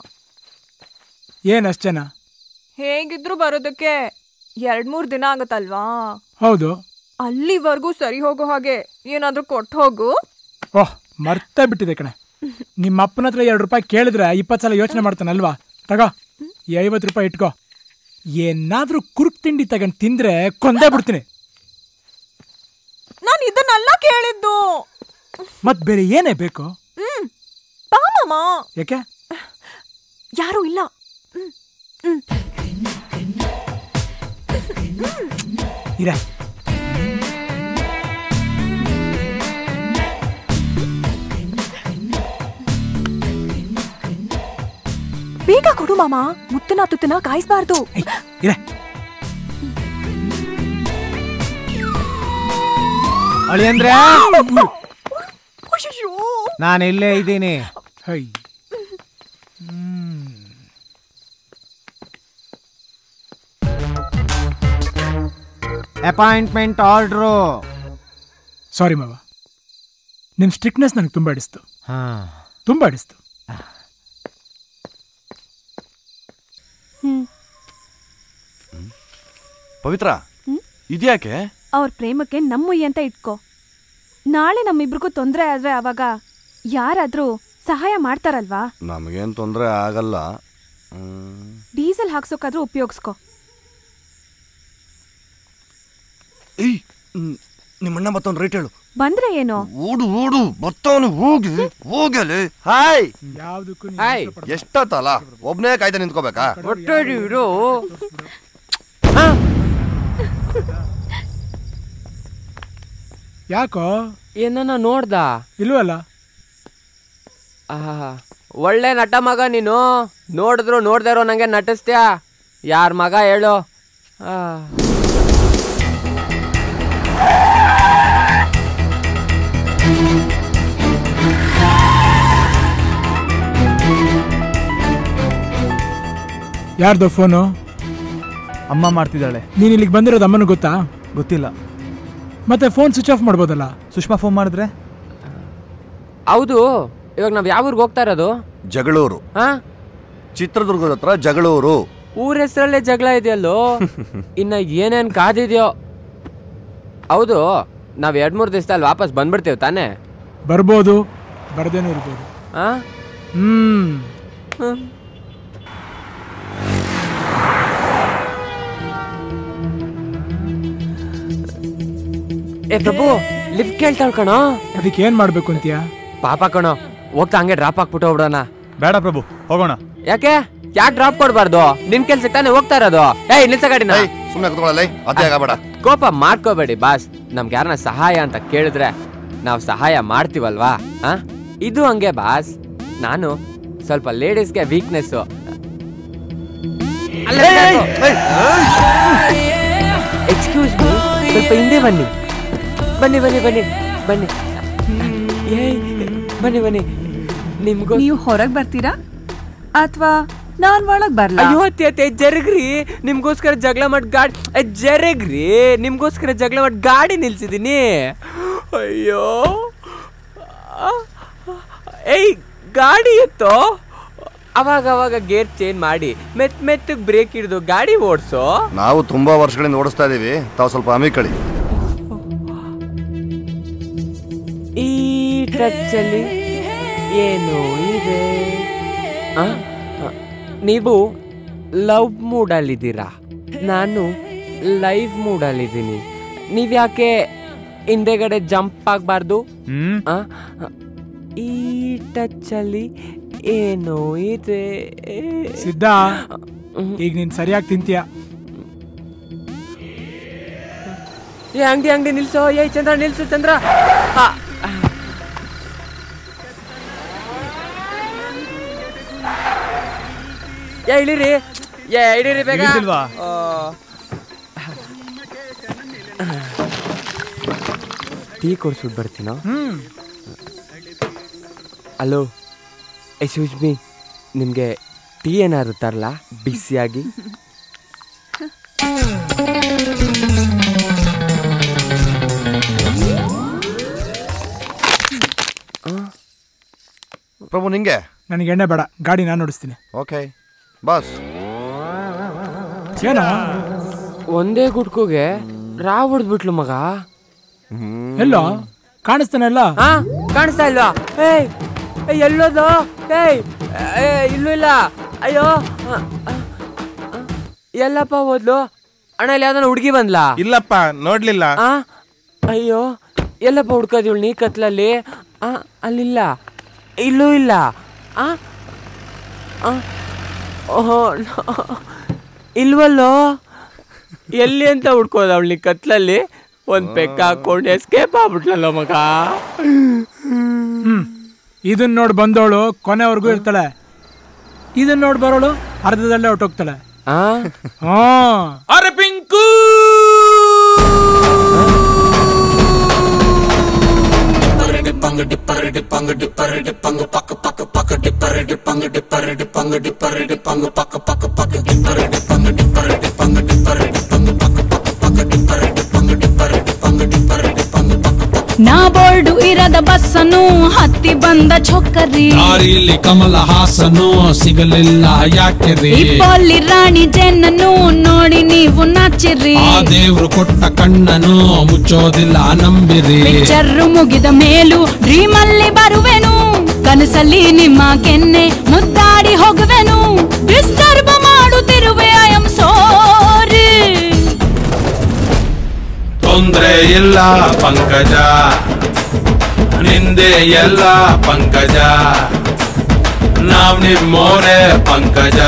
ಏನಷ್ಟೇನಾ ಹೇಗಿದ್ರು ಬರೋದಕ್ಕೆ ಎರಡ್ ಮೂರ್ ದಿನ ಆಗುತ್ತಲ್ವಾ ಹೌದು ಅಲ್ಲಿವರೆಗೂ ಸರಿ ಹೋಗೋ ಹಾಗೆ ಏನಾದ್ರೂ ಕೊಟ್ಟು ಹೋಗು ಓಹ್ ಮರ್ತೇ ಬಿಟ್ಟಿದೆ ಕಣೆ ನಿಮ್ಮ ಅಪ್ಪನ ಹತ್ರ ಎರಡು ರೂಪಾಯಿ ಕೇಳಿದ್ರೆ ಇಪ್ಪತ್ತು ಸಲ ಯೋಚನೆ ಮಾಡ್ತಾನಲ್ವಾ ತಗೋ ಈ ಐವತ್ತು ರೂಪಾಯಿ ಇಟ್ಕೋ ಏನಾದ್ರೂ ಕುರುಕ್ ತಿಂಡಿ ತಗೊಂಡು ತಿಂದ್ರೆ ಕೊಂದೇ ಬಿಡ್ತೀನಿ ನಾನು ಇದನ್ನೆಲ್ಲ ಕೇಳಿದ್ದು ಮತ್ ಬೇರೆ ಏನೇ ಬೇಕು ಹ್ಮ್ ಬಾ ಮಾಮ ಯಾಕೆ ಯಾರು ಇಲ್ಲ ಇರ ಬೇಗ ಕೊಡು ಮಾಮ ಮುತ್ತನ ತುತ್ತನ ಕಾಯಿಸ್ಬಾರ್ದು ಇರ ಅಳಿಯಂದ್ರೆ ಅಯ್ಯೋ ನಾನು ಇಲ್ಲೇ ಇದ್ದೀನಿ ಹೈ ಅಪಾಯಿಂಟ್ಮೆಂಟ್ ಆರ್ಡ್ರು ಸಾರಿ ಮಾವ ನಿಮ್ಮ ಸ್ಟ್ರಿಕ್ನೆಸ್ ನನಗೆ ತುಂಬ ಇಡಿಸ್ತು ಹಾ ತುಂಬ ಇಡಿಸ್ತು ಹ್ಮ್ ಪವಿತ್ರ ಇದ್ಯಾಕೆ ಅವ್ರ ಪ್ರೇಮಕ್ಕೆ ನಮ್ಮುಯ್ಯ ಅಂತ ಇಟ್ಕೋ ನಾಳೆ ನಮ್ಮಿಬ್ರಿಗೂ ತೊಂದರೆ ಆದ್ರೆ ಅವಾಗ ಯಾರಾದ್ರೂ ಸಹಾಯ ಮಾಡ್ತಾರಲ್ವಾ ನಮಗೇನು ತೊಂದರೆ ಆಗಲ್ಲ ಹ್ಮ್. ಡೀಸೆಲ್ ಹಾಕ್ಸೋಕಾದ್ರೂ ಉಪಯೋಗಿಸ್ಕೋ ಏಯ್ ಹ್ಮ್, ನಿಮ್ಮಣ್ಣ ಮತ್ತೊಂದು ರೇಟ್ ಹೇಳು ಬಂದ್ರೆ ಏನು ಓಡು ಓಡು ಬತ್ತವನು ಹೋಗಿ ಹೋಗಲಿ ಹಾಯ್ ಯಾವ್ದಕ್ಕೂ ಹಾಯ್ ಎಷ್ಟೊತ್ತಲ್ಲ ಒಬ್ನೇ ಕಾಯ್ದೆ ನಿಂತ್ಕೋಬೇಕಾ ಇರು ಯಾಕೋ ಏನನ್ನ ನೋಡ್ದ ಇಲ್ವಲ್ಲ ಆಹಾ, ಒಳ್ಳೆ ನಟ ಮಗ ನೀನು ನೋಡಿದ್ರು ನೋಡ್ದೇ ಇರೋ ನಂಗೆ ನಟಿಸ್ತ್ಯಾ ಯಾರ ಮಗ ಹೇಳು ಆ. ಯಾರ್ದು ಫೋನು ಅಮ್ಮ ಮಾಡ್ತಿದ್ದಾಳೆ ನೀನು ಇಲ್ಲಿಗೆ ಬಂದಿರೋದು ಅಮ್ಮನ ಗೊತ್ತಾ ಗೊತ್ತಿಲ್ಲ ಮತ್ತೆ ಫೋನ್ ಸ್ವಿಚ್ ಆಫ್ ಮಾಡ್ಬೋದಲ್ಲ ಸುಷ್ಮಾ ಫೋನ್ ಮಾಡಿದ್ರೆ ಹೌದು ಇವಾಗ ನಾವ್ ಯಾವ ಊರಿಗೆ ಹೋಗ್ತಾ ಇರೋದು ಜಗಳೂರು ಹಾ ಚಿತ್ರದುರ್ಗದ ಹತ್ರ ಜಗಳೂರು ಊರ ಹೆಸರಲ್ಲೇ ಜಗಳ ಇದೆಯಲ್ಲೋ ಇನ್ನ ಏನೇನ್ ಕಾದಿದ್ಯೋ ಹೌದು ನಾವ್ ಎರಡ್ ಮೂರ್ ದಿವಸದಲ್ಲಿ ವಾಪಸ್ ಬಂದ್ಬಿಡ್ತೇವೆ ತಾನೇ ಬರ್ಬೋದು ಬರ್ದೇನೂ ಇರ್ಬೋದು ಆ ಹ್ಮ್ ಹ್ಮ್. ಏ ಪ್ರಭು ಲಿಫ್ಟ್ ಕೇಳ್ತಾಳ್ ಕಣೋ ಅದಕ್ಕೆ ಏನ್ ಮಾಡ್ಬೇಕು ಅಂತೀಯ ಪಾಪ ಕಣೋ ಹೋಗ್ತಾ ಹಂಗೆ ಡ್ರಾಪ್ ಹಾಕ್ಬಿಟ್ಟು ಹೋಗ್ಬಿಡೋಣ ಬೇಡ ಪ್ರಭು ಹೋಗೋಣ ಯಾಕೆ ಯಾಕೆ ಡ್ರಾಪ್ ಕೊಡ್ಬಾರ್ದು ನಿನ್ ಕೆಲ್ಸಕ್ಕೆ ತಾನೇ ಹೋಗ್ತಾ ಇರೋದು ಏಯ್ ನಿಲ್ಸ ಗಾಡಿನ ಸುಮ್ಮನೆ ಕುತ್ಕೊಳ್ಳಲ್ಲ ಅದೇ ಆಗಬೇಡ ಕೋಪ ಮಾಡ್ಕೋಬೇಡಿ ಬಾಸ್ ನಮ್ಗೆ ಯಾರನ್ನ ಸಹಾಯ ಅಂತ ಕೇಳಿದ್ರೆ ನಾವು ಸಹಾಯ ಮಾಡ್ತೀವಲ್ವಾ ಆ ಇದು ಹಂಗೆ ಬಾಸ್ ನಾನು ಸ್ವಲ್ಪ ಲೇಡೀಸ್ಗೆ ವೀಕ್ನೆಸ್ ಎಕ್ಸ್ಕ್ಯೂಸ್ ಮೀ ಸ್ವಲ್ಪ ಹಿಂದೆ ಬನ್ನಿ ಬನ್ನಿ ಬನ್ನಿ ಬನ್ನಿ ಬನ್ನಿ ಏಯ್ ಬನ್ನಿ ಬನ್ನಿ ನಿಮ್ಗೂ ನೀವು ಹೊರಗ್ ಬರ್ತೀರಾ ಅಥವಾ ನಾನ್ ಒಳಗ್ ಬರ್ಲಾ ಅಯ್ಯೋ ಅತ್ತೆ ಅತ್ತೆ ಜರಗ್ರಿ ನಿಮ್ಗೋಸ್ಕರ ಜಗಳ ಮಾಡಿ ಗಾಡಿ ಅ, ಜರಗ್ರಿ ನಿಮ್ಗೋಸ್ಕರ ಜಗಳ ಮಾಡಿ ಗಾಡಿ ನಿಲ್ಸಿದೀನಿ ಅಯ್ಯೋ ಆ, ಏಯ್ ಗಾಡಿ ಎತ್ತೋ ಅವಾಗ ಅವಾಗ ಗೇರ್ ಚೇಂಜ್ ಮಾಡಿ ಮೆತ್ ಮೆತ್ತಗ್ ಬ್ರೇಕ್ ಹಿಡಿದು ಗಾಡಿ ಓಡಿಸೋ ನಾವು ತುಂಬಾ ವರ್ಷಗಳಿಂದ ಓಡಿಸ್ತಾ ಇದೀವಿ ತಾವು ಸ್ವಲ್ಪ ಅಮಿಕಳಿ ಈ ಟಚ್ ಅಲ್ಲಿ ಏನು ಇದೆ ಆ? ಆ, ನೀವು ಲವ್ ಮೂಡಲ್ಲಿದ್ದೀರಾ ನಾನು ಲೈವ್ ಮೂಡಲ್ಲಿದ್ದೀನಿ ನೀವ್ಯಾಕೆ ಹಿಂದೆಗಡೆ ಜಂಪ್ ಆಗಬಾರ್ದು ಹ್ಮ್ ಈ ಟಚ್ ಅಲ್ಲಿ ಏನೋ ಇದೆ ಸಿದ್ಧ ಈಗ ನೀನ್ ಸರಿಯಾಗಿ ತಿಂತೀಯ ಏ ಅಂಗಡಿ ಅಂಗಡಿ ನಿಲ್ಸೋ ಏ ಚಂದ್ರ ನಿಲ್ಸು ಚಂದ್ರ ಆ. ಏ ಇಳಿರಿ ಏ ಇಳಿರಿ ಬೇಗ ಇಳಿದಿಲ್ವಾ? ಆ. ಟೀ ಕೊಡ್ಸ್ಬಿಟ್ಟು ಬರ್ತೀನೋ ಹ್ಮ್ ಹಲೋ ಎಕ್ಸ್ಕ್ಯೂಸ್ ಮೀ ನಿಮಗೆ ಟೀ ಏನಾದ್ರು ತರಲ್ಲ ಬಿಸಿಯಾಗಿ ಪ್ರಭು ನಿಂಗೆ ನನಗೆ ಎಣ್ಣೆ ಬೇಡ ಗಾಡಿ ನಾನು ಓಡಿಸ್ತೀನಿ ಓಕೆ ಬಾಸ್ ಏನೋ ಒಂದೇ ಗುಟ್ಕೋಗೆ ರಾ ಹೊಡ್ದ್ಬಿಟ್ಲು ಮಗ ಎಲ್ಲೋ ಕಾಣಿಸ್ತಾನಲ್ಲ ಹಾ ಕಾಣಿಸ್ತಾ ಇಲ್ವಾ ಏಯ್ ಏಯ್, ಎಲ್ಲೋದು ಏಯ್ ಏ ಇಲ್ಲೂ ಇಲ್ಲ ಅಯ್ಯೋ ಆ, ಆ, ಆ. ಎಲ್ಲಪ್ಪ ಹೋದ್ಲು ಅಣ್ಣ ಇಲ್ಲಿ ಯಾವ್ದಾನ ಹುಡುಗಿ ಬಂದ್ಲಾ ಇಲ್ಲಪ್ಪ ನೋಡ್ಲಿಲ್ಲ ಆ ಅಯ್ಯೋ ಎಲ್ಲಪ್ಪ ಹುಡ್ಕೋದಿವಳು ನೀ ಕತ್ಲಲ್ಲಿ ಆ ಅಲ್ಲಿಲ್ಲ ಇಲ್ಲೂ ಇಲ್ಲ ಆ ಆ, ಓಹೋ ನೋ. ಇಲ್ವಲ್ಲೋ ಎಲ್ಲಿ ಅಂತ ಹುಡ್ಕೋದ ಅವಳು ನೀ ಕತ್ಲಲ್ಲಿ ಒಂದ್ ಪೆಕ್ಕ ಹಾಕೊಂಡು ಎಸ್ಕೇಪ್ ಆಗ್ಬಿಟ್ಲಲ್ಲ ಮಗ ಹ್ಮ್ ಇದನ್ನ ನೋಡಿ ಬಂದವಳು ಕೊನೆವರೆಗೂ ಇರ್ತಾಳೆ ಇದನ್ನ ನೋಡಿ ಬರೋಳು ಅರ್ಧದಲ್ಲೇ ಹೊಟ್ಟೋಗ್ತಾಳೆ ಆ ಹಾ ಅರೆ ಪಿಂಕು ನಾ ಬೋರ್ಡು ಇರದ ಬಸ್ಸನ್ನು ಹತ್ತಿ ಬಂದ ಚೊಕ್ಕರಿ ದಾರಿಲಿ ಕಮಲ ಹಾಸನು ಸಿಗಲಿಲ್ಲ ಯಾಕೆ ರೀ ಇಪ್ಪಲ್ಲಿ ರಾಣಿ ಜೆನ್ನನ್ನು ನೋಡಿ ನೀವು ನಾಚಿರಿ ಆ ದೇವ್ರು ಕೊಟ್ಟ ಕಣ್ಣನು ಮುಚ್ಚೋದಿಲ್ಲ ನಂಬಿರಿ ಪಿಕ್ಚರ್ ಮುಗಿದ ಮೇಲೂ ಡ್ರೀಮ್ ಅಲ್ಲಿ ಬರುವೆನು ಕನಸಲ್ಲಿ ನಿಮ್ಮ ಕೆನ್ನೆ ಮುದ್ದಾಡಿ ಹೋಗುವೆನು ಡಿಸ್ಟರ್ಬ್ ಮಾಡುತ್ತಿರುವೆ ಐ ಆಮ್ ಸೋರಿ ತೊಂದ್ರೆ ಇಲ್ಲ ಪಂಕಜ ನಿಂದೆ ಎಲ್ಲ ಪಂಕಜ ನಾವ್ ನಿಮ್ಮೋರೆ ಪಂಕಜ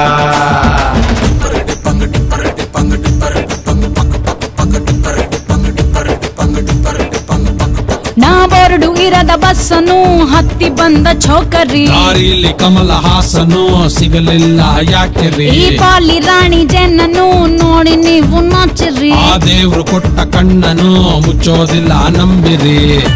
ನಾ ಬೋರ್ಡು ಇರದ ಬಸ್ಸನ್ನು ಹತ್ತಿ ಬಂದ ಚೌಕರಿ ದಾರಿಲಿ ಕಮಲ ಹಾಸನು ಸಿಗಲಿಲ್ಲ ಯಾಕೆ ರೀ ಈ ಪಾಲಿ ರಾಣಿ ಜೆನ್ನನ್ನು ನೋಡಿ ನೀವು ನಾಚಿರಿ ಆ ದೇವ್ರು ಕೊಟ್ಟ ಕಣ್ಣನು ಮುಚ್ಚೋದಿಲ್ಲ ನಂಬಿರಿ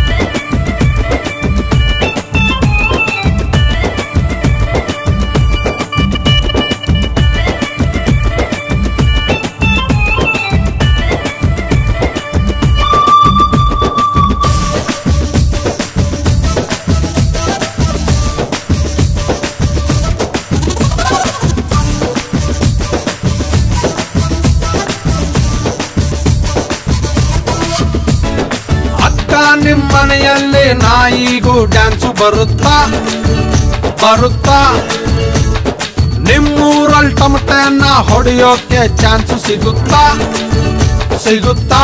ಅಕ್ಕ ನಿಮ್ಮನೆಯಲ್ಲಿ ನಾಯಿಗೂ ಡ್ಯಾನ್ಸು ಬರುತ್ತಾ ಬರುತ್ತಾ ನಿಮ್ಮೂರಲ್ಲಿ ಟಮಟೆಯನ್ನ ಹೊಡೆಯೋಕೆ ಚಾನ್ಸ್ ಸಿಗುತ್ತಾ ಸಿಗುತ್ತಾ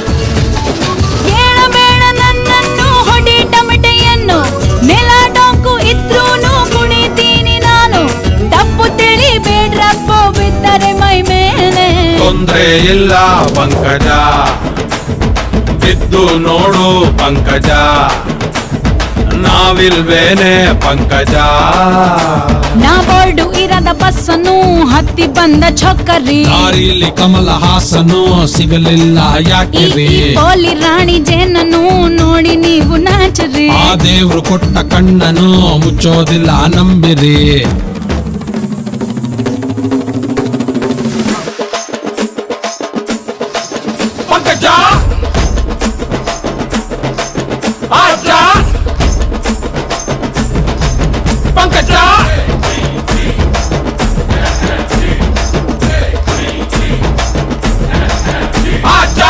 ಕೇಳಬೇಡ ನನ್ನನ್ನು ಹೊಡಿ ಟಮಟೆಯನ್ನು ನೆಲ ಡೊಂಕು ಇದ್ರೂನು ಕುಣಿತೀನಿ ನಾನು ತಪ್ಪು ತಿಳಿಬೇಡ್ರಪ್ಪ ಬಿದ್ದರೆ ಮೈ ಮೇಲೆ ತೊಂದ್ರೆ ಇಲ್ಲ ಪಂಕಜ ಬಿದ್ದು ನೋಡು ಪಂಕಜ ನಾವಿಲ್ವೇನೆ ಪಂಕಜ ನಾ ಬೋರ್ಡು ಇರದ ಬಸ್ಸನ್ನು ಹತ್ತಿ ಬಂದ ಚೊಕ್ಕರಿ ದಾರಿಲಿ ಕಮಲ ಹಾಸನು ಸಿಗಲಿಲ್ಲ ಯಾಕೆ ಈ ರೀ ಈ ಪೋಲಿ ರಾಣಿ ಜೇನನ್ನು ನೋಡಿ ನೀವು ನಾಚರಿ ಆ ದೇವ್ರು ಕೊಟ್ಟ ಕಣ್ಣನು ಮುಚ್ಚೋದಿಲ್ಲ ನಂಬಿರಿ ಪಂಕಜ ಆಚ ಪಂಕಜ ಆಚ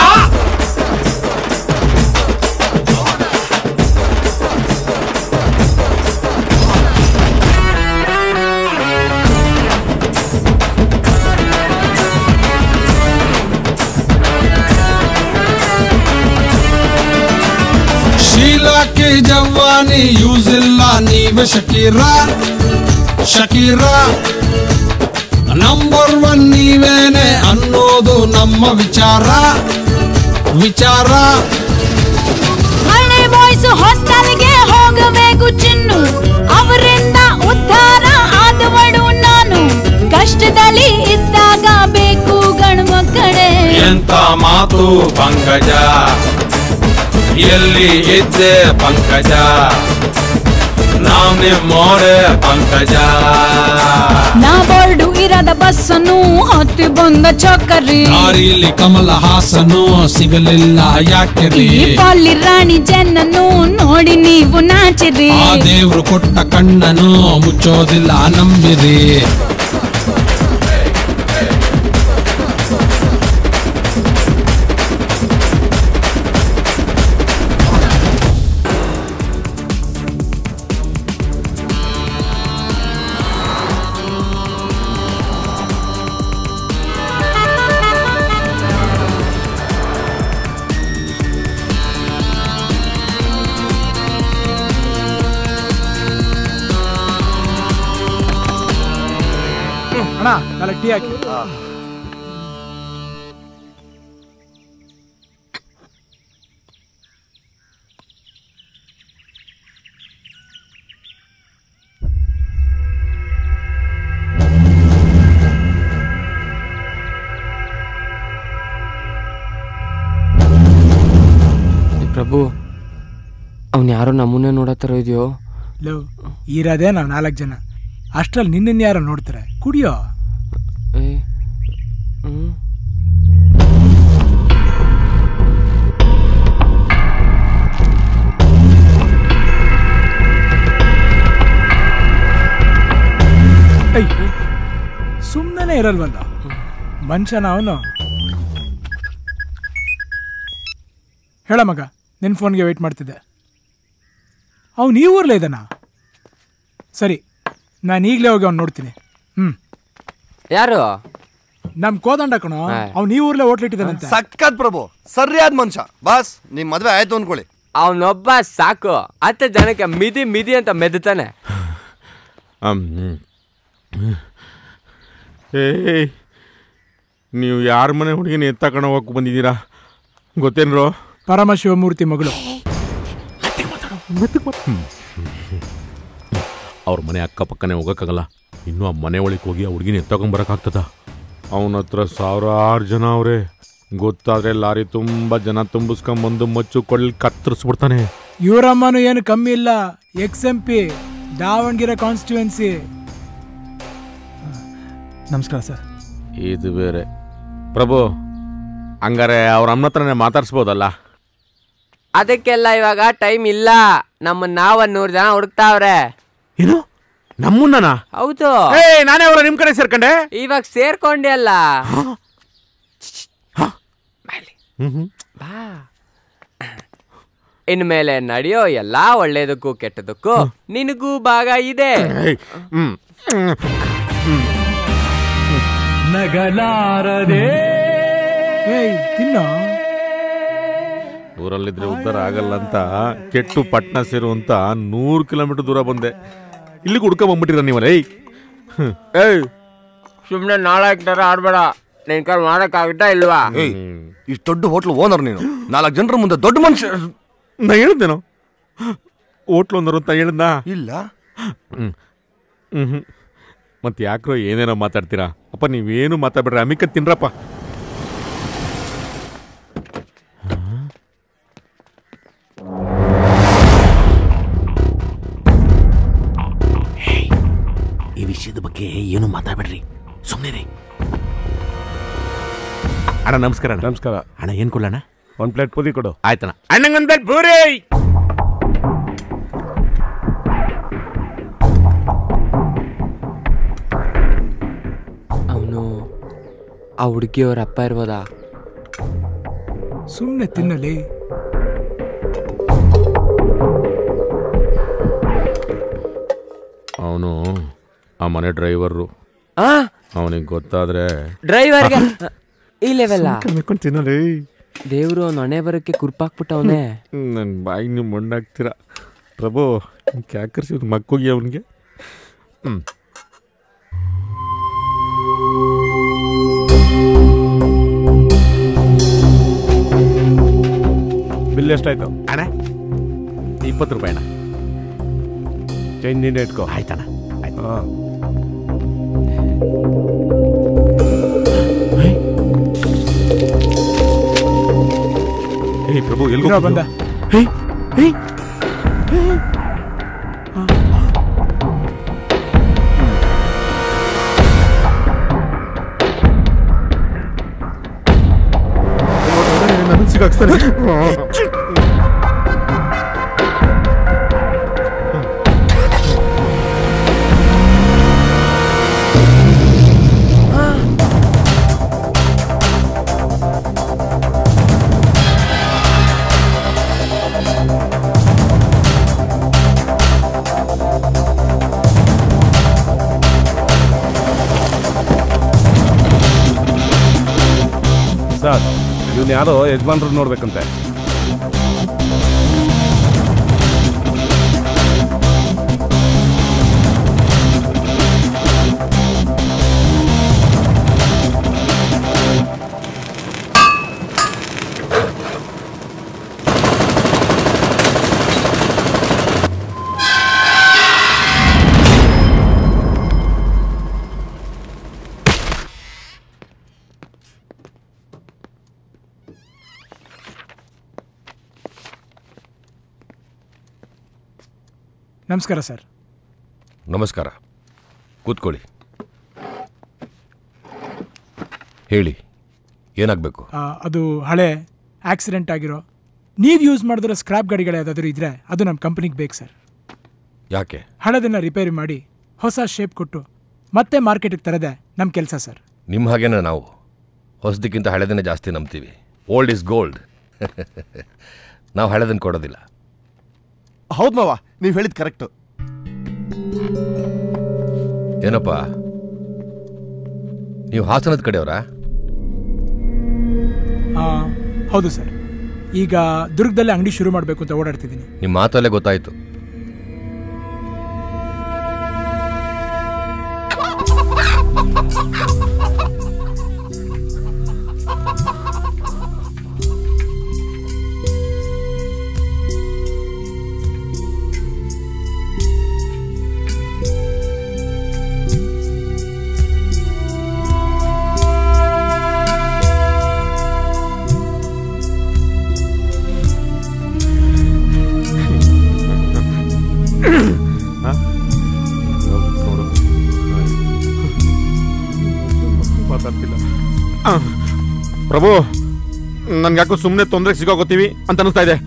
ಯಾಕೆ ಜವಾನಿ ಯೂಸ್ ಇಲ್ಲ ನೀವೇ ಶಕೀರ ಶಕೀರ ನಂಬರ್ ಒನ್ ನೀವೇನೆ ಅನ್ನೋದು ನಮ್ಮ ವಿಚಾರ ವಿಚಾರ ಹಳೆ ಬಾಯ್ಸ್ ಹಾಸ್ಟೆಲ್ಗೆ ಹೋಗಬೇಕು ಚಿನ್ನು ಅವರಿಂದ ಉದ್ಧಾರ ಆದವಳು ನಾನು ಕಷ್ಟದಲ್ಲಿ ಇದ್ದಾಗ ಬೇಕು ಗಂಡು ಮಕ್ಕಳೇ ಎಂತ ಮಾತು ಪಂಕಜ ಎಲ್ಲಿ ಇದ್ದೆ ಪಂಕಜ ನಾವ್ ನಿಮ್ಮೋರೆ ಪಂಕಜ ನಾ ಬೋರ್ಡು ಇರದ ಬಸ್ಸನ್ನು ಹತ್ತಿ ಬಂದ ಚಕ್ಕರಿ ದಾರಿಲಿ ಕಮಲ ಹಾಸನು ಸಿಗಲಿಲ್ಲ ಯಾಕೆ ರೀ ಈ ಪಾಲಿ ರಾಣಿ ಜನ್ನನ್ನು ನೋಡಿ ನೀವು ನಾಚಿರಿ ಆ ದೇವ್ರು ಕೊಟ್ಟ ಕಣ್ಣನು ಮುಚ್ಚೋದಿಲ್ಲ ನಂಬಿರಿ ಅಣ್ಣ ನಾಲ್ಕು ಟೀ ಹಾಕಿ ಪ್ರಭು ಅವ್ನು ಯಾರೋ ನಮ್ಮನ್ನೇ ನೋಡತ್ತಾರ ಇದೆಯೋ ಲವ್ ಇರೋದೇ ನಾವು ನಾಲ್ಕು ಜನ ಅಷ್ಟ್ರಲ್ಲಿ ನಿನ್ನನ್ನು ಯಾರೋ ನೋಡ್ತಾರೆ ಕುಡಿಯೋ ಸುಮ್ಮನೆ ಇರಲ್ವಲ್ಲ ಮನುಷ್ಯನ ಅವನು ಹೇಳ ಮಗ ನಿನ್ನ ಫೋನ್ಗೆ ವೆಯ್ಟ್ ಮಾಡ್ತಿದ್ದೆ ಅವ್ನು ಈ ಊರ್ಲೇ ಇದ್ದಾನ ಸರಿ ನಾನು ಈಗಲೇ ಹೋಗಿ ಅವ್ನು ನೋಡ್ತೀನಿ ಹ್ಞೂ ಯಾರು ನಮ್ಮ ಕೋದಂಡ ಕಣೋ ಅವ್ನು ಈ ಊರ್ಲೇ ಹೋಟ್ಲಿಟ್ಟಿದ್ದಾನಂತೆ ಸಕ್ಕತ್ ಪ್ರಭು ಸರಿಯಾದ ಮನುಷ್ಯ ಬಾಸ್ ನಿಮ್ ಮದ್ವೆ ಆಯ್ತು ಅನ್ಕೊಳ್ಳಿ ಅವನೊಬ್ಬ ಸಾಕು ಹತ್ತು ಜನಕ್ಕೆ ಮಿದಿ ಮಿದಿ ಅಂತ ಮೆದ್ತಾನೆ ಏಯ್ ನೀವು ಯಾರ ಮನೆ ಹುಡುಗಿನ ಎತ್ತಕೊಂಡು ಹೋಗಕ್ಕೆ ಬಂದಿದ್ದೀರಾ ಗೊತ್ತೇನ್ರೋ ಪರಮಶಿವಮೂರ್ತಿ ಮಗಳು ಅವ್ರ ಮನೆ ಅಕ್ಕಪಕ್ಕನೆ ಹೋಗೋಕ್ಕಾಗಲ್ಲ ಇನ್ನೂ ಆ ಮನೆ ಒಳಗೆ ಹೋಗಿ ಆ ಹುಡುಗಿನ ಎತ್ತಕೊಂಬರಕ್ಕಾಗ್ತದ ಅವನ ಹತ್ರ ಸಾವಿರಾರು ಜನ ಅವರೇ ಗೊತ್ತಾದ್ರೆ ಲಾರಿ ತುಂಬ ಜನ ತುಂಬಿಸ್ಕೊಂಬಂದು ಮಚ್ಚು ಕೊಳ್ಳಿ ಕತ್ತರಿಸ್ಬಿಡ್ತಾನೆ ಇವರಮ್ಮನು ಏನು ಕಮ್ಮಿ ಇಲ್ಲ ex M P Davanagere constituency ನಮಸ್ಕಾರ ಸರ್ ಇದು ಬೇರೆ ಪ್ರಭು ಹಂಗಾರೆ ಅವ್ರ ಅಮ್ಮನ ಹತ್ರನೇ ಮಾತಾಡ್ಸ್ಬೋದಲ್ಲ ಅದಕ್ಕೆಲ್ಲ ಇವಾಗ ಟೈಮ್ ಇಲ್ಲ ನಮ್ಮ ನಾವ ನೂರು ಜನ ಹುಡುಕ್ತಾವ್ರೆ ಏನು ನಮ್ಮನ್ನ ಹೌದು ಏಯ್ ನಾನೇ ಅವರ ನಿಮ್ ಕಡೆ ಸೇರ್ಕೊಂಡೆ ಇವಾಗ ಸೇರ್ಕೊಂಡೆ ಅಲ್ಲ ಬಾ ಇನ್ಮೇಲೆ ನಡೆಯೋ ಎಲ್ಲಾ ಒಳ್ಳೇದಕ್ಕೂ ಕೆಟ್ಟದಕ್ಕೂ ನಿನಗೂ ಭಾಗ ಇದೆ ಹ್ಮ್ ನಗಲಾರದೆ ಏಯ್ ತಿನ್ನೋ ಊರಲ್ಲಿದ್ರೆ ಉದ್ಧಾರ ಆಗಲ್ಲ ಅಂತ ಕೆಟ್ಟು ಪಟ್ನ ಸೇರು ಅಂತ ನೂರು ಕಿಲೋಮೀಟರ್ ದೂರ ಬಂದೆ ಇಲ್ಲಿಗೆ ಹುಡ್ಕ ಬಂದ್ಬಿಟ್ಟಿರ ನೀವಲ್ಲ ಏಯ್ ಹ್ಮ್. ಏಯ್ ಸುಮ್ನೆ ನಾಲ್ಕು ತರ ಆಡ್ಬೇಡ ನಿನ್ ಕಾಲ್ ಮಾಡಕ್ಕಾಗುತ್ತಾ ಇಲ್ವಾ ಏಯ್ ಇಷ್ಟು ದೊಡ್ಡ ಹೋಟ್ಲ್ ಓನರ್ ನೀನು ನಾಲ್ಕು ಜನರ ಮುಂದೆ ದೊಡ್ಡ ಮನುಷ್ಯ ನಾ ಹೇಳಿದ್ದೇನೋ ಹೋಟ್ಲು ಒಂದರು ಅಂತ ಹೇಳಿದ್ನ ಇಲ್ಲ ಹ್ಮ್ ಹ್ಮ್ ಮತ್ತೆ ಯಾಕ್ರೋ ಏನೇನೋ ಮಾತಾಡ್ತೀರಾ ಅಪ್ಪ ನೀವೇನು ಮಾತಾಡ್ಬೇಡ್ರಿ ಅಮಿಕ ತಿನ್ರಪ್ಪ ಈ ವಿಷಯದ ಬಗ್ಗೆ ಏನು ಮಾತಾಡ್ಬೇಡ್ರಿ ಸುಮ್ಮನೆ ಅಣ್ಣ ನಮಸ್ಕಾರ ನಮಸ್ಕಾರ ಅಣ್ಣ ಏನ್ ಕೊಡೋಣ ಒಂದ್ ಪ್ಲೇಟ್ ಪುರಿ ಕೊಡು ಆಯ್ತಣ್ಣ ಅಣ್ಣಂಗೊಂದ್ ಪ್ಲೇಟ್ ಪೂರಿ ಅವನು ಆ ಹುಡುಗಿಯವ್ರ ಅಪ್ಪ ಇರ್ಬೋದಾ ಸುಮ್ಮನೆ ತಿನ್ನಲಿ ಅವನು ಆ ಮನೆ ಡ್ರೈವರು ಆ ಅವನಿಗೆ ಗೊತ್ತಾದ್ರೆ ಡ್ರೈವರ್ಗೆ ಈ ಲೆವೆಲ್ಲ ತಿನ್ನಲಿ ದೇವ್ರು ಅವ್ನ ಹಣೆ ಬರಕ್ಕೆ ಕುರ್ಪಾಕ್ಬಿಟ್ಟವನೇ ನನ್ನ ಬಾಯಿಗೆ ನೀವು ಮಣ್ಣಾಗ್ತೀರ ಪ್ರಭು ಕ್ಯಾಕರ್ಸಿ ಮಕ್ಕೋಗಿ ಅವನಿಗೆ ಹ್ಞೂ ಬಿಲ್ ಎಷ್ಟಾಯ್ತು ಅಣ್ಣ ಇಪ್ಪತ್ತು ರೂಪಾಯಿ ಅಣ್ಣ ಚೇಂಜ್ ನೀನೇ ಇಟ್ಕೋ ಆಯ್ತಣ್ಣ ಆಯ್ತು ಹಾಂ ಏಯ್ ಪ್ರಭು ಎಲ್ಗೋ ಇರೋ ಬಂದ ಹೇಯ್ ಹೇಯ್ ನನಗೆ ಸಿಗಾಕ್ಸ್ತಾನೆ ಸರ್ ಇವನು ಯಾರೋ ಯಜಮಾನ್ರು ನೋಡ್ಬೇಕಂತೆ ನಮಸ್ಕಾರ ಸರ್ ನಮಸ್ಕಾರ ಕೂತ್ಕೊಳ್ಳಿ ಹೇಳಿ ಏನಾಗಬೇಕು ಆ, ಅದು ಹಳೆ ಆಕ್ಸಿಡೆಂಟ್ ಆಗಿರೋ ನೀವು ಯೂಸ್ ಮಾಡಿದಿರೋ ಸ್ಕ್ರಾಪ್ ಗಾಡಿಗಳು ಯಾವುದಾದ್ರೂ ಇದ್ರೆ ಅದು ನಮ್ಮ ಕಂಪ್ನಿಗೆ ಬೇಕು ಸರ್ ಯಾಕೆ ಹಳೆದನ್ನ ರಿಪೇರಿ ಮಾಡಿ ಹೊಸ ಶೇಪ್ ಕೊಟ್ಟು ಮತ್ತೆ ಮಾರ್ಕೆಟಿಗೆ ತರದೆ ನಮ್ಮ ಕೆಲಸ ಸರ್ ನಿಮ್ಮ ಹಾಗೇನೆ ನಾವು ಹೊಸದಕ್ಕಿಂತ ಹಳೆದನ್ನೇ ಜಾಸ್ತಿ ನಂಬ್ತೀವಿ ಓಲ್ಡ್ ಇಸ್ ಗೋಲ್ಡ್ ನಾವು ಹಳೆದನ್ನು ಕೊಡೋದಿಲ್ಲ ಹೌದು ಮಾವ ನೀವು ಹೇಳಿದ್ ಕರೆಕ್ಟ್ ಏನಪ್ಪ ನೀವು ಹಾಸನದ ಕಡೆಯವರಾ ಆ, ಹೌದು ಸರ್ ಈಗ ದುರ್ಗದಲ್ಲೇ ಅಂಗಡಿ ಶುರು ಮಾಡಬೇಕು ಅಂತ ಓಡಾಡ್ತಿದ್ದೀನಿ ನಿಮ್ಮ ಮಾತಲ್ಲೇ ಗೊತ್ತಾಯ್ತು ಮಾತಾಡ್ತಿಲ್ಲ ಪ್ರಭು ನನ್ಗೆ ಯಾಕೋ ಸುಮ್ಮನೆ ತೊಂದರೆ ಸಿಗೋಗೋತೀವಿ ಅಂತ ಅನಿಸ್ತಾ ಇದೆ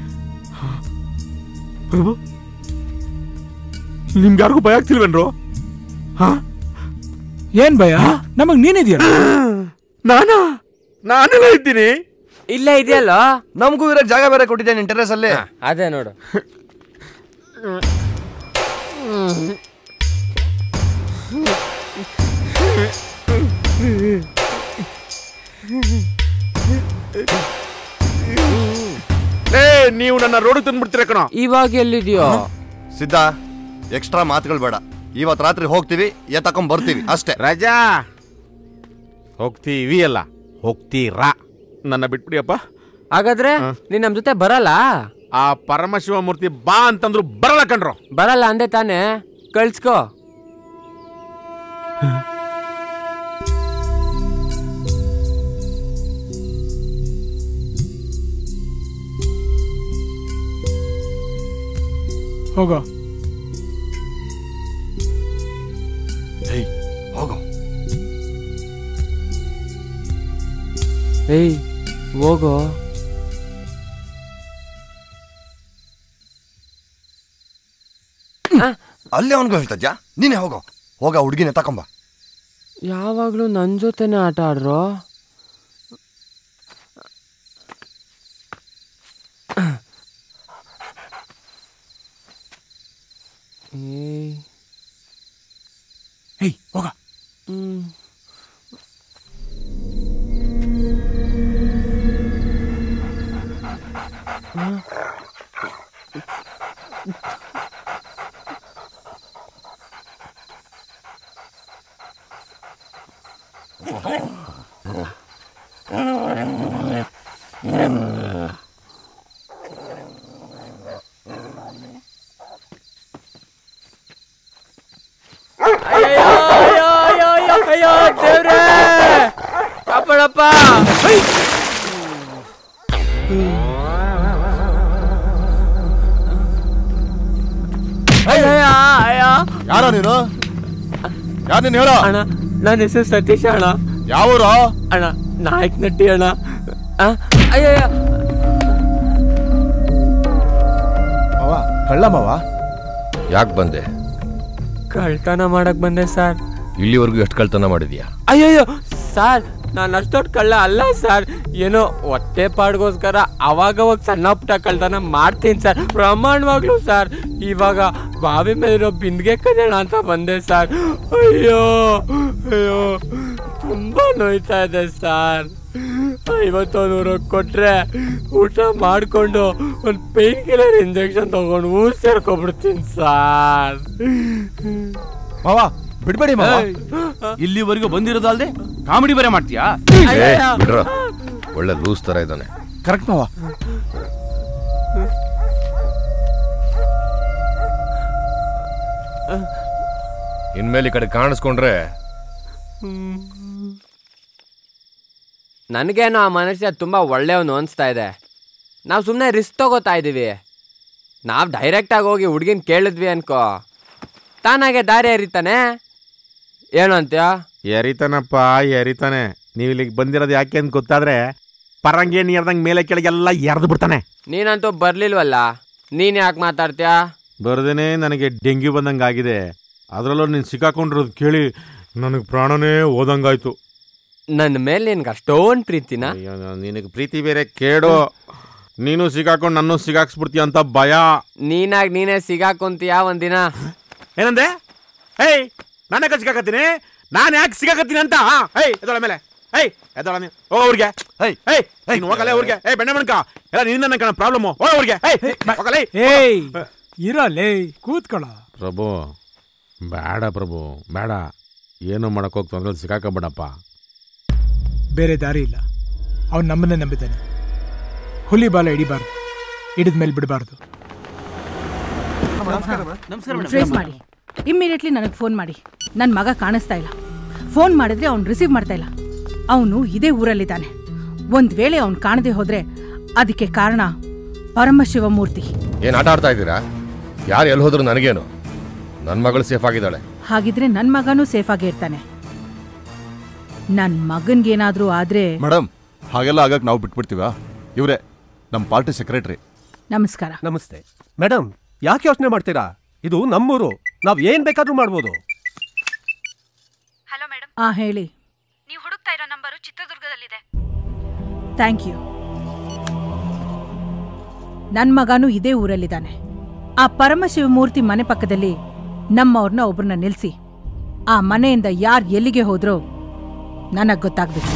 ಪ್ರಭು ನಿಮ್ಗೆ ಯಾರಿಗೂ ಭಯ ಆಗ್ತಿಲ್ವೇನ್ರು ಏನ್ ಭಯ ನಮಗ್ ನೀನಿದೆಯಲ್ಲ ನಾನಾ ನಾನೆಲ್ಲ ಇದ್ದೀನಿ ಇಲ್ಲೇ ಇದೆಯಲ್ಲ ನಮಗೂ ಇರೋ ಜಾಗ ಬೇರೆ ಕೊಟ್ಟಿದ್ದೇನೆ ಟೆರೆಸ್ ಅಲ್ಲಿ ಅದೇ ನೋಡು ಏ ನೀವು ನನ್ನ ರೋಡ್ ತಂದ್ಬಿಡ್ತೀರ ಕಣ ಇವಾಗ ಎಲ್ಲಿದೆಯೋ ಸಿದ್ಧ ಎಕ್ಸ್ಟ್ರಾ ಮಾತುಗಳು ಬೇಡ ಇವತ್ತು ರಾತ್ರಿ ಹೋಗ್ತೀವಿ ಎತ್ತಕೊಂಡ್ ಬರ್ತೀವಿ ಅಷ್ಟೇ ರಾಜಾ ಹೋಗ್ತೀವಿ ಅಲ್ಲ ಹೋಗ್ತೀರಾ ನನ್ನ ಬಿಟ್ಬಿಡಿಯಪ್ಪ ಹಾಗಾದ್ರೆ ನೀನ್ ನಮ್ ಜೊತೆ ಬರಲ್ಲ ಆ ಪರಮಶಿವ ಮೂರ್ತಿ ಬಾ ಅಂತಂದ್ರು ಬರಲ್ಲ ಕಣ್ರು ಬರಲ್ಲ ಅಂದೆ ತಾನೇ ಕಳ್ಸ್ಕೋ ಹೋಗೋ ಹೋಗೋ ಏಯ್ ಹೋಗೋ ಅಲ್ಲೇ ಅವನ್ಗೂ ಹೇಳ್ತಜ್ಜಾ ನೀನೇ ಹೋಗೋ ಹೋಗ ಹುಡುಗಿನ ತಕೊಂಬ ಯಾವಾಗ್ಲೂ ನನ್ ಜೊತೆನೆ ಆಟ ಆಡ್ರೋ ಏಯ್ ಹೇಯ್ ಹೋಗ ಹ್ಮ್ ಅಯ್ಯೋ ಅಯ್ಯೋ ಅಯ್ಯೋ ಅಯ್ಯೋ ಅಯ್ಯೋ ದೇವ್ರೇ ಕಾಪಾಡಪ್ಪ ಅಯ್ಯೋ ಅಯ್ಯೋ ಯಾರೋ ನೀನು ಯಾರು ನೀನು ಹೇಳೋ ಅಣ್ಣ ನನ್ನ ಹೆಸರು ಸತೀಶ್ ಅಣ್ಣ ಯಾವೂರು ಅಣ್ಣ ನಾಯಕ್ ನಟ್ಟಿ ಅಣ್ಣ ಆ, ಅಯ್ಯಯ್ಯ ಮಾವ ಕಳ್ಳ ಮಾವ ಯಾಕೆ ಬಂದೆ ಕಳ್ತನ ಮಾಡಕ್ ಬಂದೆ ಸರ್ ಇಲ್ಲಿವರೆಗೂ ಎಷ್ಟು ಕಳ್ತನ ಮಾಡಿದ್ಯಾ ಅಯ್ಯಯ್ಯೋ ಸರ್ ನಾನು ಅಷ್ಟೊಟ್ಟು ಕಳ್ಳ ಅಲ್ಲ ಸರ್ ಏನೋ ಹೊಟ್ಟೆ ಪಾಡ್ಗೋಸ್ಕರ ಅವಾಗವಾಗ ಸಣ್ಣ ಪುಟ್ಟ ಕಳ್ತನ ಮಾಡ್ತೀನಿ ಸರ್ ಪ್ರಮಾಣವಾಗ್ಲೂ ಸರ್ ಇವಾಗ ಬಾವಿ ಮೇಲಿರೋ ಬಿಂದಿಗೆ ಕದೋಣ ಅಂತ ಬಂದೆ ಸರ್ ಅಯ್ಯೋ ಅಯ್ಯೋ ತುಂಬಾ ನೋಯ್ತಾ ಇದೆ ಸರ್ ಐವತ್ತು ನೂರು ಕೊಟ್ರೆ ಊಟ ಮಾಡಿಕೊಂಡು ಒಂದು ಪೇನ್ ಕಿಲ್ಲರ್ ಇಂಜೆಕ್ಷನ್ ತಗೊಂಡು ಊರ್ ಸೇರ್ಕೊಬಿಡ್ತೀನಿ ಸರ್ ಮಾವ ಬಿಡ್ಬೇಡಿ ಮಾವ ಇಲ್ಲಿವರೆಗೂ ಬಂದಿರೋದಲ್ದೆ ಕಾಮಿಡಿ ಬೇರೆ ಮಾಡ್ತೀಯಾ ಏ, ಬಿಡ್ರೋ ಒಳ್ಳೆ ಲೂಸ್ ತರ ಇದ್ದಾನೆ ಕರೆಕ್ಟ್ ಮಾವ ಇನ್ಮೇಲೆ ಈ ಕಡೆ ಕಾಣಿಸ್ಕೊಂಡ್ರೆ ನನಗೇನೋ ಆ ಮನುಷ್ಯ ತುಂಬ ಒಳ್ಳೆಯವನು ಅನಿಸ್ತಾ ಇದೆ ನಾವು ಸುಮ್ಮನೆ ರಿಸ್ಕ್ ತಗೋತಾ ಇದ್ದೀವಿ ನಾವು ಡೈರೆಕ್ಟಾಗಿ ಹೋಗಿ ಹುಡುಗಿನ ಕೇಳಿದ್ವಿ ಅನ್ಕೋ ತಾನಾಗೆ ದಾರಿ ಎರಿತಾನೆ ಏನು ಅಂತ್ಯ ಎರಿತಾನಪ್ಪ ಎರಿತಾನೆ ನೀವು ಇಲ್ಲಿಗೆ ಬಂದಿರೋದು ಯಾಕೆ ಅಂತ ಗೊತ್ತಾದ್ರೆ ಪರಂಗಿ ನೀರ್ದಂಗೆ ಮೇಲೆ ಕೆಳಗೆಲ್ಲ ಎರ್ದು ಬಿಡ್ತಾನೆ ನೀನಂತೂ ಬರ್ಲಿಲ್ವಲ್ಲ ನೀನ್ ಯಾಕೆ ಮಾತಾಡ್ತೀಯಾ ಬರ್ದೇನೆ ನನಗೆ ಡೆಂಗ್ಯೂ ಬಂದಂಗೆ ಆಗಿದೆ ಅದರಲ್ಲೂ ನೀನು ಸಿಕ್ಕಾಕೊಂಡಿರೋದು ಕೇಳಿ ನನಗೆ ಪ್ರಾಣನೇ ಓದಂಗಾಯ್ತು ನನ್ನ ಮೇಲೆ ನಿನ್ಗೆ ಅಷ್ಟೊಂದು ಪ್ರೀತಿನ ನಿನಗೆ ಪ್ರೀತಿ ಬೇರೆ ಕೇಡು ನೀನು ಸಿಕ್ಕಾಕೊಂಡು ನನ್ನ ಸಿಗಾಕ್ಸ್ಬಿಡ್ತೀಯ ಅಂತ ಭಯ ನೀನಾಗಿ ನೀನೇ ಸಿಗಾಕೊಂತೀಯಾ ಒಂದಿನ ಏನಂದೆ ಹೇಯ್ ನಾನೇ ಸಿಕ್ಕಾಕತ್ತೀನಿ ನಾನು ಯಾಕೆ ಸಿಕ್ಕಾಕತ್ತೀನಿ ಅಂತ ಹೇಯ್ ಎದಳ ಮೇಲೆ ಹೇಯ್ ಎದಳ ನೀನು ಓ ಅವ್ರಿಗೆ ಹೇಯ್ ಹೇಯ್ ನೀನು ಹೋಗಲ್ಲ ಅವ್ರಿಗೆ ಏಯ್ ಬೆಣ್ಣೆ ಮಣ್ಕ ಎಲ್ಲ ನಿನ್ನ ನನ್ನ ಕಣ ಪ್ರಾಬ್ಲಮ್ ಓ ಅವ್ರಿಗೆ ಹೇಯ್ ಹೋಗಲ್ಲ ಏಯ್ ಇರಲೇ ಕೂತ್ಕೊಳ್ಳ ಪ್ರಭು ಬೇಡ ಪ್ರಭು ಬೇಡ ಏನು ಮಾಡಕ್ ಹೋಗಿ ತೊಂದ್ರೆ ಸಿಕ್ಕಾಕಬೇಡಪ್ಪ ಬೇರೆ ದಾರಿ ಇಲ್ಲ ಅವ್ನು ನಮ್ಮನ್ನೇ ನಂಬಿದ್ದಾನೆ ಹುಲಿ ಬಾಲ ಹಿಡಿಬಾರ್ದು ಹಿಡಿದ ಮೇಲೆ ಬಿಡಬಾರ್ದು ಟ್ರೇಸ್ ಮಾಡಿ ಇಮ್ಮಿಡಿಯೇಟ್ಲಿ ನನಗೆ ಫೋನ್ ಮಾಡಿ ನನ್ನ ಮಗ ಕಾಣಿಸ್ತಾ ಇಲ್ಲ ಫೋನ್ ಮಾಡಿದ್ರೆ ಅವ್ನು ರಿಸೀವ್ ಮಾಡ್ತಾ ಇಲ್ಲ ಅವನು ಇದೇ ಊರಲ್ಲಿದ್ದಾನೆ ಒಂದ್ ವೇಳೆ ಅವ್ನು ಕಾಣದೆ ಹೋದ್ರೆ ಅದಕ್ಕೆ ಕಾರಣ ಪರಮಶಿವಮೂರ್ತಿ ಏನ್ ಆಟ ಆಡ್ತಾ ಇದ್ದೀರಾ ಯಾರು ಎಲ್ಲಿ ಹೋದ್ರು ನನಗೇನು ನನ್ನ ಮಗಳು ಸೇಫ್ ಆಗಿದ್ದಾಳೆ ಹಾಗಿದ್ರೆ ನನ್ನ ಮಗನೂ ಸೇಫ್ ಆಗಿ ಇರ್ತಾನೆ ನನ್ನ ಮಗನ್ಗೇನಾದ್ರೂ ಆದ್ರೆ ಮೇಡಮ್ ಹಾಗೆಲ್ಲ ಆಗಕ್ಕೆ ನಾವು ಬಿಟ್ಬಿಡ್ತೀವಾ ಇವರೇ ನಮ್ಮ ಪಾರ್ಟಿ ಸೆಕ್ರೆಟರಿ ನಮಸ್ಕಾರ ನಮಸ್ತೆ ಮೇಡಮ್ ಯಾಕೆ ಯೋಚನೆ ಮಾಡ್ತೀರಾ ಇದು ನಮ್ಮೂರು ನಾವ್ ಏನ್ ಬೇಕಾದ್ರೂ ಮಾಡ್ಬೋದು ಆ ಹೇಳಿ ನೀವು ಹುಡುಕ್ತಾ ಇರೋ ನಂಬರು ಚಿತ್ರದುರ್ಗದಲ್ಲಿದೆ ಥ್ಯಾಂಕ್ ಯು ನನ್ನ ಮಗನೂ ಇದೇ ಊರಲ್ಲಿದ್ದಾನೆ ಆ ಪರಮಶಿವಮೂರ್ತಿ ಮನೆ ಪಕ್ಕದಲ್ಲಿ ನಮ್ಮವ್ರನ್ನ ಒಬ್ರನ್ನ ನಿಲ್ಸಿ ಆ ಮನೆಯಿಂದ ಯಾರು ಎಲ್ಲಿಗೆ ಹೋದ್ರೋ ನನಗೆ ಗೊತ್ತಾಗ್ಬೇಕು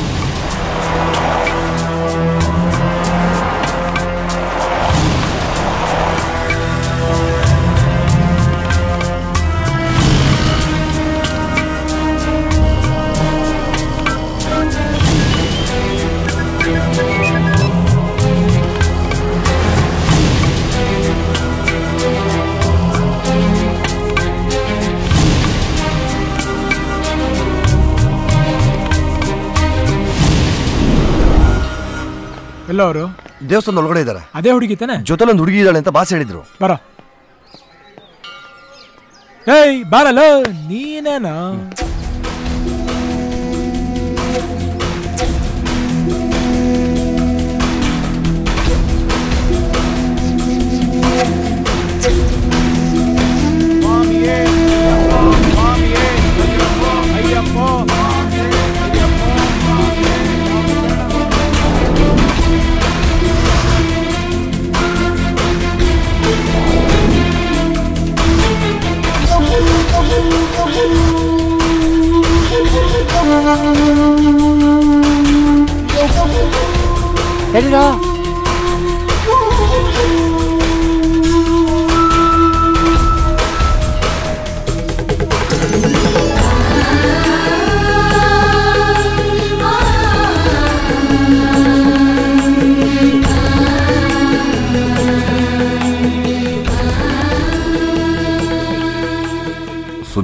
ಎಲ್ಲ ಅವರು ದೇವಸ್ಥಾನದ ಒಳಗಡೆ ಇದ್ದಾರೆ ಅದೇ ಹುಡುಗಿ ತಾನೆ ಜೊತೆಲೊಂದು ಹುಡುಗಿ ಇದ್ದಾಳೆ ಅಂತ ಬಾಸ್ ಹೇಳಿದ್ರು ಬರ ಏಯ್ ಬಾರಲ್ಲ ನೀನೇನ ಹೇಳಿರೋ ಆ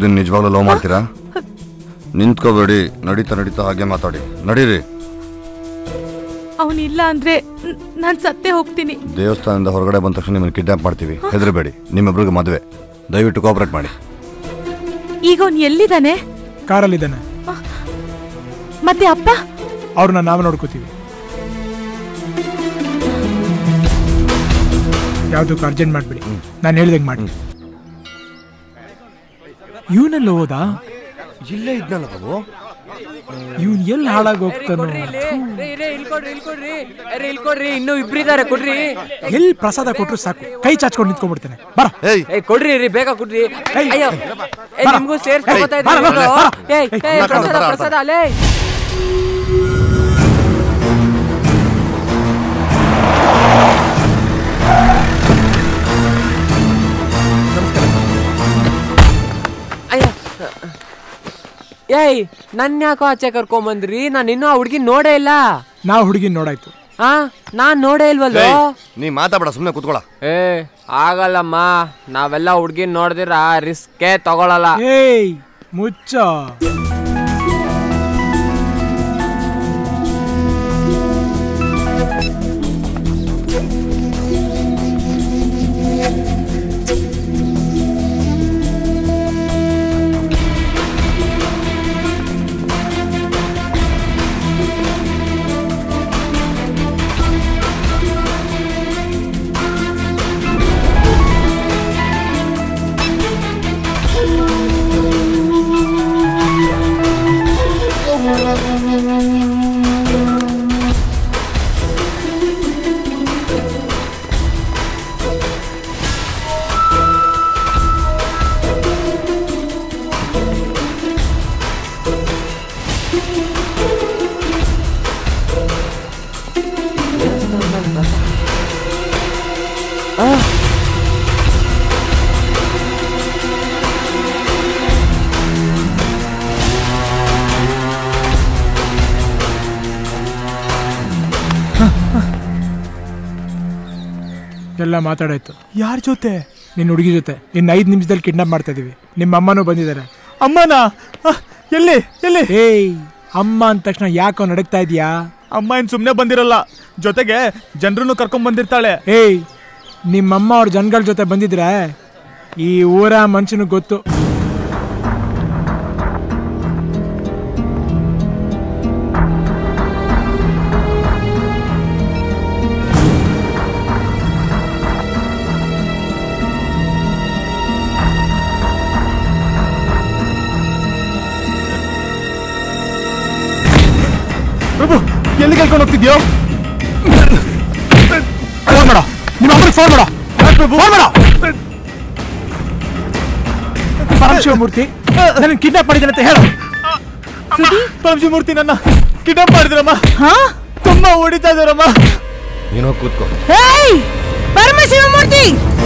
ಸುದಿನ್ ನಿಜವಾಗ್ಲೂ ಲವ್ ಮಾಡ್ತೀರಾ ನಿಂತ್ಕೋಬೇಡಿ ನಡೀತಾ ನಡೀತಾ ಹಾಗೆ ಮಾತಾಡಿ ನಡೀರಿ ಅವನಿಲ್ಲ ಅಂದ್ರೆ ನಾನು ಸತ್ತೇ ಹೋಗ್ತೀನಿ ದೇವಸ್ಥಾನದಿಂದ ಹೊರಗಡೆ ಬಂದ ತಕ್ಷಣ ನಿಮ್ಮನ್ನು ಕಿಡ್ನಾಪ್ ಮಾಡ್ತೀವಿ ಹೆದರಬೇಡಿ ನಿಮ್ಮಿಬ್ರಿಗೆ ಮದುವೆ ದಯವಿಟ್ಟು ಕೋಆಪರೇಟ್ ಮಾಡಿ ಈಗ ಅವ್ನು ಎಲ್ಲಿದ್ದಾನೆ ಕಾರಲ್ಲಿದ್ದಾನೆ ಮತ್ತೆ ಅಪ್ಪ ಅವ್ರನ್ನ ನಾವು ನೋಡ್ಕೋತೀವಿ ಯಾವುದಕ್ಕೂ ಅರ್ಜೆಂಟ್ ಮಾಡ್ಬಿಡಿ ನಾನು ಹೇಳ್ದಂಗೆ ಮಾಡಿ ಇವನೆಲ್ಲ ಹೋದ ಇಲ್ಲೇ ಇದ್ನಲ್ಲ ಬಾಬು ಇವನ್ ಎಲ್ಲಿ ಹಾಳಾಗಿ ಹೋಗ್ತಾನೋ ಕೊಡ್ರಿ ಇನ್ನು ಇಬ್ರಿದ್ದಾರೆ ಕೊಡ್ರಿ ಎಲ್ಲಿ ಪ್ರಸಾದ ಕೊಟ್ರು ಸಾಕು ಕೈ ಚಾಚ್ಕೊಂಡು ನಿಂತ್ಕೊಂಡ್ಬಿಡ್ತಾನೆ ಬರ ಏ ಕೊಡ್ರಿ ರೀ ಬೇಗ ಕೊಡ್ರಿ ಅಯ್ಯೋ ಏ ಬರ. ನಿಮ್ಗೂ ಸೇರ್ಸ್ ಏಯ್, ತಗೋತಾ ಬರ, ಬರ, ಇದ್ದೀನಿ ಬರ. ಏಯ್ ಏಯ್, ಏಯ್, ಬರ, ಪ್ರಸಾದ ಬರ, ಬರ. ಪ್ರಸಾದ ಅಲ್ಲೇ ಅಯ್ಯ ಏಯ್ ನನ್ನ ಯಾಕೋ ಆಚೆ ಕರ್ಕೊಂಬಂದ್ರಿ ನಾನು ಇನ್ನೂ ಆ ಹುಡ್ಗಿ ನೋಡೇ ಇಲ್ಲ ನಾವು ಹುಡುಗಿನ ನೋಡಾಯ್ತು ಆ ನಾನ್ ನೋಡೇ ಇಲ್ವಲ್ಲೋ ನೀ ಮಾತಾಡ ಸುಮ್ಮನೆ ಕೂತ್ಕೊಳ ಏ ಆಗಲ್ಲಮ್ಮ ನಾವೆಲ್ಲ ಹುಡ್ಗಿನ್ ನೋಡ್ದಿರ ರಿಸ್ಕೇ ತಗೊಳಲ್ಲ ಏಯ್ ಮುಚ್ಚ ಎಲ್ಲ ಮಾತಾಡಾಯ್ತು ಯಾರ ಜೊತೆ ನಿನ್ನ ಹುಡುಗಿ ಜೊತೆ ಇನ್ನು ಐದು ನಿಮಿಷದಲ್ಲಿ ಕಿಡ್ನಾಪ್ ಮಾಡ್ತಾ ಇದೀವಿ ನಿಮ್ಮ ಅಮ್ಮನೂ ಬಂದಿದ್ದಾರೆ ಅಮ್ಮನ ಎಲ್ಲಿ ಎಲ್ಲಿ ಏಯ್ ಅಮ್ಮ ಅಂದ ತಕ್ಷಣ ಯಾಕೋ ನಡಕ್ತಾ ಇದೀಯಾ ಅಮ್ಮ ಏನ್ ಸುಮ್ನೆ ಬಂದಿರಲ್ಲ ಜೊತೆಗೆ ಜನರನ್ನು ಕರ್ಕೊಂಡ್ ಬಂದಿರ್ತಾಳೆ ಏಯ್ ನಿಮ್ಮಮ್ಮ ಅವ್ರ ಜನಗಳ ಜೊತೆ ಬಂದಿದ್ರೆ ಈ ಊರ ಮನುಷ್ಯನಿಗೆ ಗೊತ್ತು ಪ್ರಭು ಎಲ್ಲಿ ಕರ್ಕೊಂಡು ಹೋಗ್ತಿದ್ಯೋ ಫೋನ್ ಮಾಡ ನಿಮ್ಮ ಅಮ್ಮನಿಗೆ ಫೋನ್ ಮಾಡ ಫೋನ್ ಮಾಡ ಪರಮಶಿವಮೂರ್ತಿ ನನ್ನ ಕಿಡ್ನಾಪ್ ಮಾಡಿದ್ದೇನೆ ಅಂತ ಹೇಳು ಪರಮಶಿವಮೂರ್ತಿ ನನ್ನ ಕಿಡ್ನಾಪ್ ಮಾಡಿದ್ರಮ್ಮ ತುಂಬಾ ಹೊಡಿತಾ ಇದಾರಮ್ಮ ನೀನೋ ಕೂತ್ಕೋ ಹೇಯ್ ಪರಮಶಿವಮೂರ್ತಿ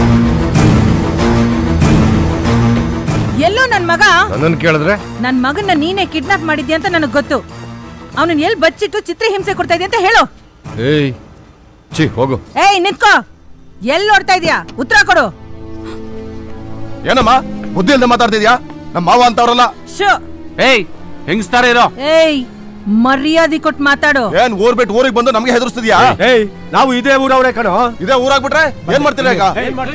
ಎಲ್ಲೋ ನನ್ ಮಗ ನನ್ನನ್ನು ಕೇಳಿದ್ರೆ ನನ್ ಮಗನ್ನ ನೀನೇ ಕಿಡ್ನಾಪ್ ಮಾಡಿದ್ಯಾ ಅಂತ ನನಗ್ ಗೊತ್ತು ಅವನನ್ನ ಎಲ್ಲಿ ಬಚ್ಚಿಟ್ಟು ಚಿತ್ರ ಹಿಂಸೆ ಕೊಡ್ತಾ ಇದೆಯಾ ಅಂತ ಹೇಳು ಏಯ್ ಛೀ ಹೋಗು ಏಯ್ ನಿಂತ್ಕೋ ಎಲ್ಲಿ ನೋಡ್ತಾ ಇದೀಯಾ ಉತ್ತರ ಕೊಡು ಏನಮ್ಮ ಬುದ್ಧಿ ಇಲ್ದೆ ಮಾತಾಡ್ತಿದ್ಯಾ ನಮ್ಮ ಮಾವ ಅಂತವ್ರಲ್ಲ ಶೋ ಏಯ್ ಹೆಂಗಸ್ತಾರ ಇರೋ ಏಯ್ ಮರ್ಯಾದೆ ಕೊಟ್ಟು ಮಾತಾಡು ಏನ್ ಊರ್ ಬಿಟ್ಟು ಊರಿಗೆ ಬಂದು ನಮ್ಗೆ ಹೆದರ್ಸ್ತಿದ್ಯಾ ಏಯ್ ನಾವು ಇದೇ ಊರವ್ರೆ ಕಣೋ ಇದೇ ಊರಾಗ್ಬಿಟ್ರೆ ಏನ್ ಮಾಡ್ತೀರಾ ಈಗ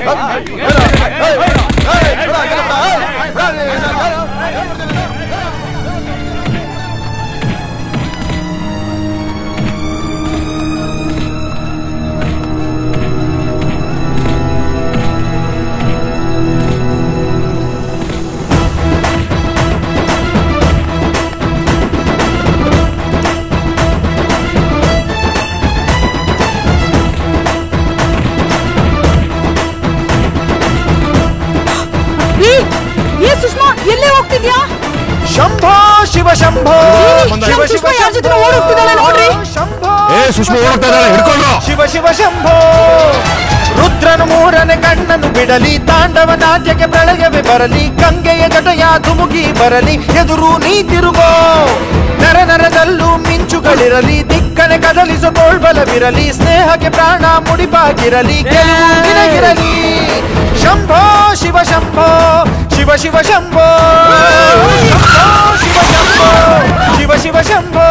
ಏ, ಏ ಸುಷ್ಮಾ ಎಲ್ಲೇ ಹೋಗ್ತಿದ್ಯಾ ಶಂಭೋ ಶಿವ ಶಂಭೋ ಶಿವ ಶಿವ ಸುಷ್ಮಾ ಯಾರ್ ಜೊತೆ ಓಡೋಗ್ತಿದ್ದಾಳೆ ನೋಡ್ರಿ ಏ ಸುಷ್ಮಾ ಓಡ್ತಾ ಇದ್ದಾಳೆ ಹಿಡ್ಕೊಂಡ್ರು ಶಿವ ಶಿವ ಶಂಭೋ ರುದ್ರನು ಮೂರನೇ ಕಣ್ಣನ್ನು ಬಿಡಲಿ ತಾಂಡವ ನಾಟ್ಯಕ್ಕೆ ಪ್ರಳಯವೇ ಬರಲಿ ಗಂಗೆಯ ಜಟಯ ಧುಮುಗಿ ಬರಲಿ ಎದುರು ನೀ ತಿರುಗೋ ನರ ನರದಲ್ಲೂ ಮಿಂಚುಗಳಿರಲಿ ದಿಕ್ಕನೆ ಕದಲಿಸೋ ತೋಳ್ಬಲವಿರಲಿ ಸ್ನೇಹಕ್ಕೆ ಪ್ರಾಣ ಮುಡಿಪಾಗಿರಲಿ ಗೆಲುವು ನಿನಗಿರಲಿ ಶಂಭೋ ಶಿವ ಶಂಭೋ ಶಿವ ಶಿವ ಶಂಭೋ ಶಂಭೋ ಶಿವ ಶಂಭೋ ಶಿವ ಶಿವ ಶಂಭೋ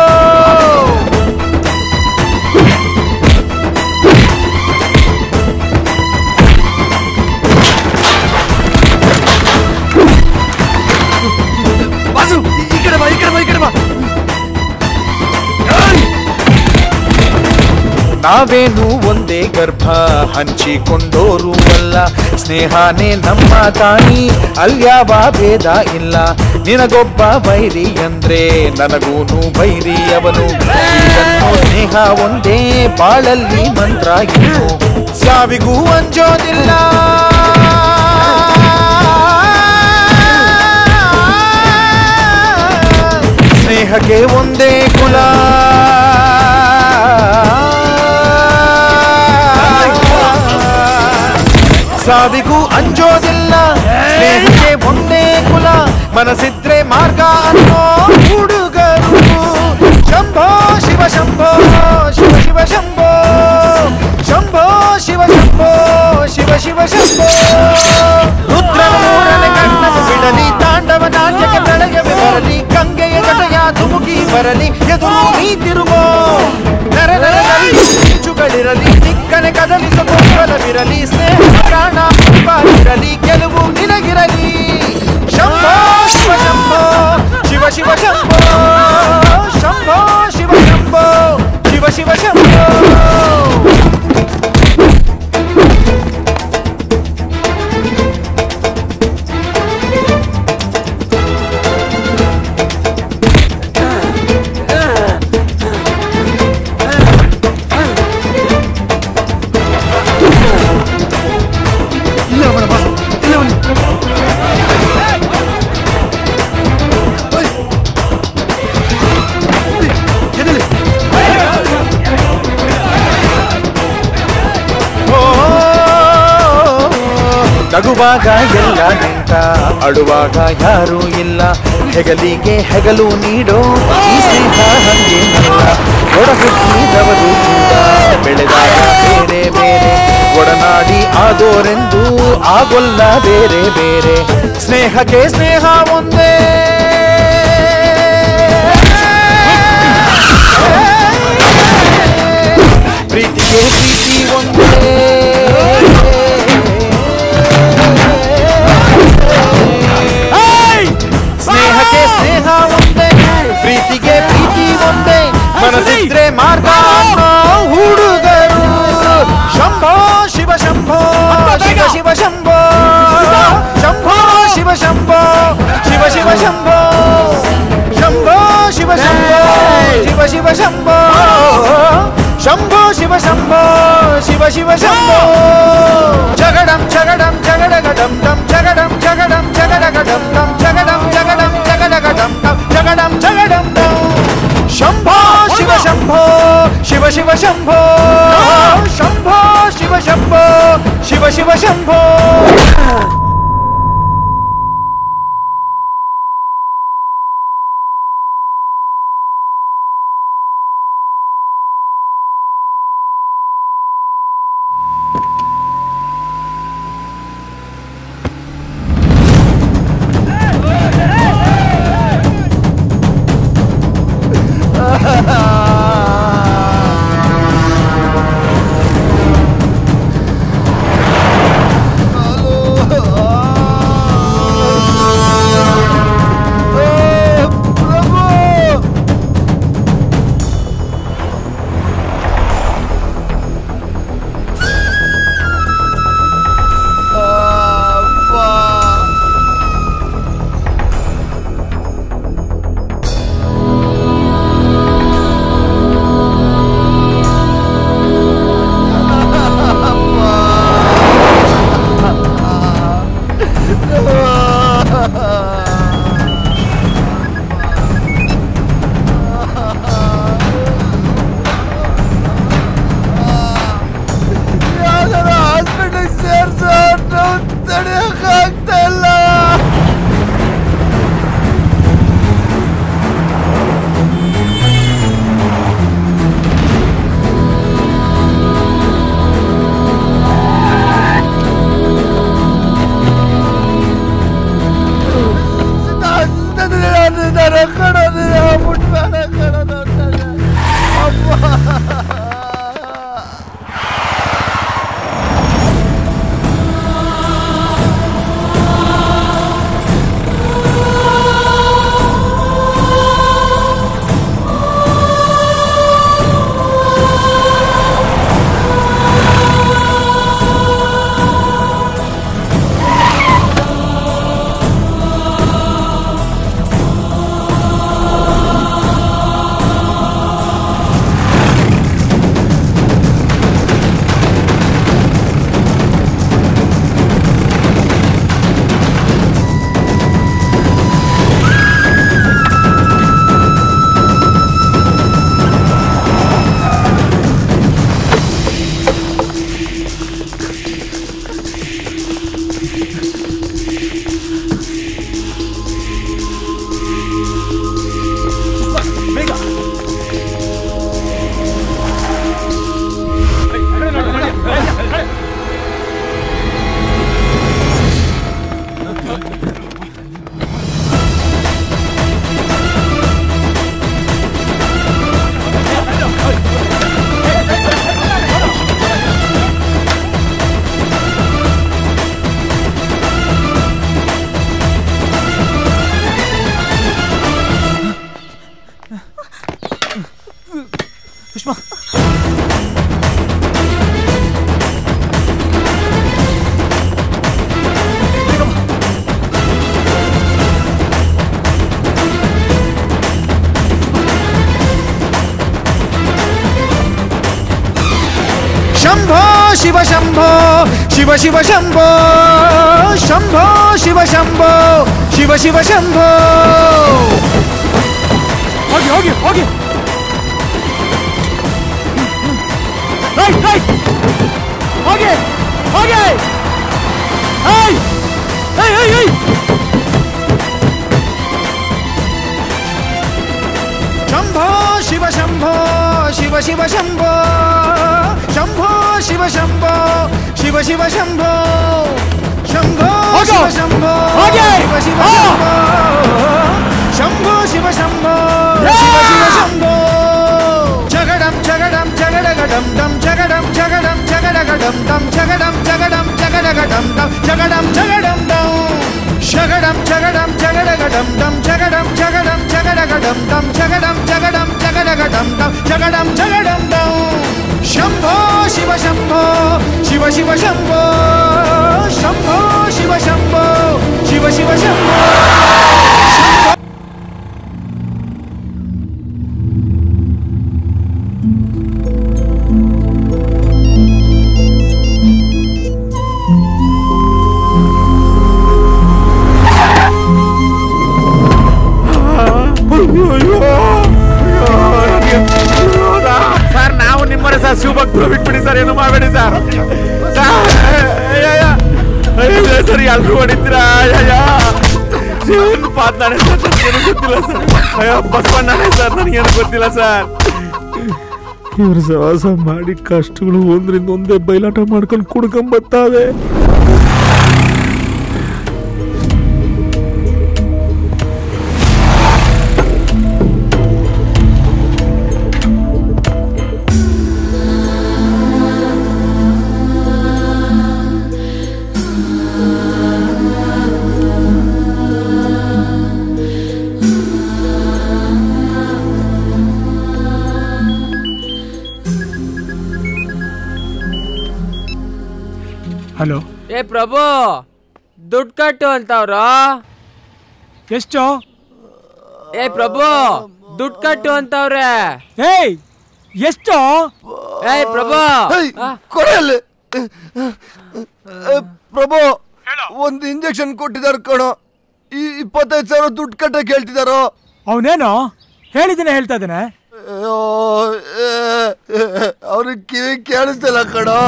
ಬಾಸು ಈ ಕಡೆ ಬಾ ಈ ಕಡೆ ಬಾ ಈ ಕಡೆ ಬಾ ನಾವೇನು ಒಂದೇ ಗರ್ಭ ಹಂಚಿಕೊಂಡೋರು ಅಲ್ಲ ಸ್ನೇಹನೇ ನಮ್ಮ ತಾಯಿ ಅಲ್ಯಾವ ಭೇದ ಇಲ್ಲ ನಿನಗೊಬ್ಬ ಬೈರಿ ಅಂದ್ರೆ ನನಗೂನು ಬೈರಿ ಅವನು ಇದನ್ನು ಸ್ನೇಹ ಒಂದೇ ಬಾಳಲ್ಲಿ ಮಂತ್ರ ಇನ್ನು ಸಾವಿಗೂ ಅಂಜೋದಿಲ್ಲ ಸ್ನೇಹಕ್ಕೆ ಒಂದೇ ಕುಲ ಸಾವಿಗೂ ಅಂಜೋದಿಲ್ಲ ಸ್ನೇಹಕ್ಕೆ ಒಂದೇ ಕುಲ ಮನಸ್ಸಿದ್ರೆ ಮಾರ್ಗ ಅನ್ನೋ ಹುಡುಗರು ಶಂಭೋ ಶಿವ ಶಂಭೋ ಶಿವ ಶಿವ ಶಂಭೋ ಶಂಭೋ ಶಿವ ಶಂಭೋ ಶಿವ ಶಿವ ಶಂಭೋ ರುದ್ರನ ಮೂರನೇ ಕಣ್ಣನ್ನು ಬಿಡಲಿ ತಾಂಡವ ನಾಟ್ಯಕ್ಕೆ ಪ್ರಳಯವೇ ಬರಲಿ ಗಂಗೆಯ ಜಟಯ ಧುಮುಕಿ ಬರಲಿ ಎದುರು ನೀ ತಿರುಗೋ ನರ ನರದಲ್ಲಿ ಮಿಂಚುಗಳಿರಲಿ ದಿಕ್ಕನೆ ಕದಲಿಸೋ ಗೊಂಬಲವಿರಲಿ ಸ್ನೇಹ ಪ್ರಾಣ ಇರಲಿ ಗೆಲುವು ನಿನಗಿರಲಿ ಶಂಭೋ ಶಿವ ಶಂಭೋ ಶಿವ ಶಿವ ಶಂಭೋ ಶಂಭೋ ಶಿವ ಶಂಭೋ ಶಿವ ಶಿವ ಶಂಭೋ ನಗುವಾಗ ಎಲ್ಲ ನಿಂತ ಅಳುವಾಗ ಯಾರೂ ಇಲ್ಲ ಹೆಗಲಿಗೆ ಹೆಗಲು ನೀಡೋ ಈ ಸ್ನೇಹ ಹಂಗೇನಲ್ಲ ಒಡ ಹುಟ್ಟಿದವರು ಕೂಡ ಬೆಳೆದಾಗ ಬೇರೆ ಬೇರೆ ಒಡನಾಡಿ ಆದೋರೆಂದು ಆಗೊಲ್ಲ ಬೇರೆ ಬೇರೆ ಸ್ನೇಹಕ್ಕೆ ಸ್ನೇಹ ಒಂದೇ ಪ್ರೀತಿಗೆ ಪ್ರೀತಿ ಒಂದೇ ಸ್ನೇಹಕ್ಕೆ ಸ್ನೇಹ ಒಂದೇ ಪ್ರೀತಿಗೆ ಪ್ರೀತಿ ಒಂದೇ ಮನಸ್ಸಿದ್ರೆ ಮಾರ್ಗ ಅನ್ನೋ ಹುಡುಗರು ಶಂಭೋ ಶಿವ ಶಂಭೋ ಶಿವ ಶಿವ ಶಂಭೋ ಶಂಭೋ ಶಿವ ಶಂಭೋ ಶಿವ ಶಿವ ಶಂಭೋ ಶಂಭೋ ಶಿವ ಶಂಭೋ ಶಿವ ಶಿವ ಶಂಭೋ ಶಂಭೋ ಶಿವ ಶಂಭೋ ಶಿವ ಶಿವ ಶಂಭೋ ಜಗಡಂ ಜಗಡಂ ಜಗಡಗಡಂ ಡಂ ಜಗಡಂ ಜಗಡಂ ಜಗಡಗಡಂ ಡಂ ಜಗಡಂ ಜಗಡಂ ಜಗಡಗಡಂ ಡಂ ಜಗಡಂ ಜಗಡಂ ಡಂ ಶಂಭೋ ಶಿವ ಶಂಭೋ ಶಿವ ಶಿವ ಶಂಭೋ ಶಂಭೋ ಶಿವ ಶಂಭೋ ಶಿವ ಶಿವ ಶಂಭೋ ಶಂಭೋ ಶಿವ ಶಂಭೋ ಶಿವ ಶಿವ ಶಂಭೋ ಶಂಭೋ ಶಿವ ಶಂಭೋ ಶಿವ ಶಿವ ಶಂಭೋ ಹೋಗಿ ಹೋಗಿ ಹೋಗಿ ರೈಟ್ ರೈಟ್ ಹೋಗಿ ಹೋಗಿ ಏಯ್ ಏಯ್ ಏಯ್ ಏಯ್ ಶಂಭೋ ಶಿವ ಶಂಭೋ ಶಿವ ಶಿವ ಶಂಭೋ ಶಂಭೋ ಶಿವ ಶಂಭೋ ಶಿವ ಶಿವ ಶಂಭೋ ಶಂಭೋ ಹೋಗು. ಶಿವ ಶಂಭೋ ಹೋಗಿ. ಶಿವ ಶಿವ ಆ. ಶಂಭೋ ಶಂಭೋ ಶಿವ ಶಂಭೋ ಯಾ. ಶಿವ ಶಿವ ಶಂಭೋ ಜಗಡಂ ಜಗಡಂ ಜಗಡಗಡಂ ದಂ ಜಗಡಂ ಜಗಡಂ ಜಗಡಗಡಂ ದಂ ಜಗಡಂ ಜಗಡಂ ಜಗಡಗಡಂ ದಂ ಜಗಡಂ ಜಗಡಂ ದಂ ಶಗಡಂ ಜಗಡಂ ಜಗಡಗಡಂ ದಂ ಜಗಡಂ ಜಗಡಂ ಜಗಡಗಡಂ ದಂ ಜಗಡಂ ಜಗಡಂ ಜಗಡಗಡಂ ದಂ ಜಗಡಂ ಜಗಡಂ ದಂ ಶಂಭೋ ಶಿವ ಶಂಭೋ ಶಿವ ಶಿವ ಶಂಭೋ ಶಂಭೋ ಶಿವ ಶಂಭೋ ಶಿವ ಶಿವ ಶಂಭೋ ಸರ್ ನಾವು ನಿಮ್ಮರೆ ಸರ್ ಶಿವಭಕ್ತರು ಬಿಟ್ಬಿಡಿ ಸರ್ ಏನು ಮಾಡಬೇಡಿ ಸರ್ ಸರ್ ಎಲ್ರು ಹೊಡಿತೀರಾ ಅಯ್ಯಯ್ಯ ಶಿವನ್ ಪಾತ್ನಾಡೆ ಸರ್ ನನಗೇನು ಗೊತ್ತಿಲ್ಲ ಸರ್ ಅಯ್ಯೋ ಬಸವಣ್ಣನೇ ಸರ್ ನನಗೇನು ಗೊತ್ತಿಲ್ಲ ಸರ್ ಇವ್ರು ಸವಾಸ ಮಾಡಿ ಕಷ್ಟಗಳು ಒಂದ್ರಿಂದ ಒಂದೇ ಬಯಲಾಟ ಮಾಡ್ಕೊಂಡು ಕುಡ್ಕೊಂಬತ್ತಾವೆ ಹಲೋ ಏ ಪ್ರಭು ದುಡ್ಡು ಕಟ್ಟು ಅಂತವ್ರು ಎಷ್ಟು ಏ ಪ್ರಭು ದುಡ್ಡು ಕಟ್ಟು ಅಂತವ್ರೆ ಏಯ್ ಎಷ್ಟು ಏಯ್ ಪ್ರಭು ಕೊಡಲ್ಲಿ ಪ್ರಭು ಒಂದು ಇಂಜೆಕ್ಷನ್ ಕೊಟ್ಟಿದ್ದಾರೆ ಕಣೋ ಈ ಇಪ್ಪತ್ತೈದು ಸಾವಿರ ದುಡ್ಡು ಕಟ್ಟಕ್ಕೆ ಹೇಳ್ತಿದಾರೋ ಅವನೇನು ಹೇಳಿದ್ದೇನೆ ಹೇಳ್ತಾ ಇದ್ದಾನೆ ಅವ್ರಿಗೆ ಕಿವಿ ಕೇಳಿಸ್ತಿಲ್ಲ ಕಣೋ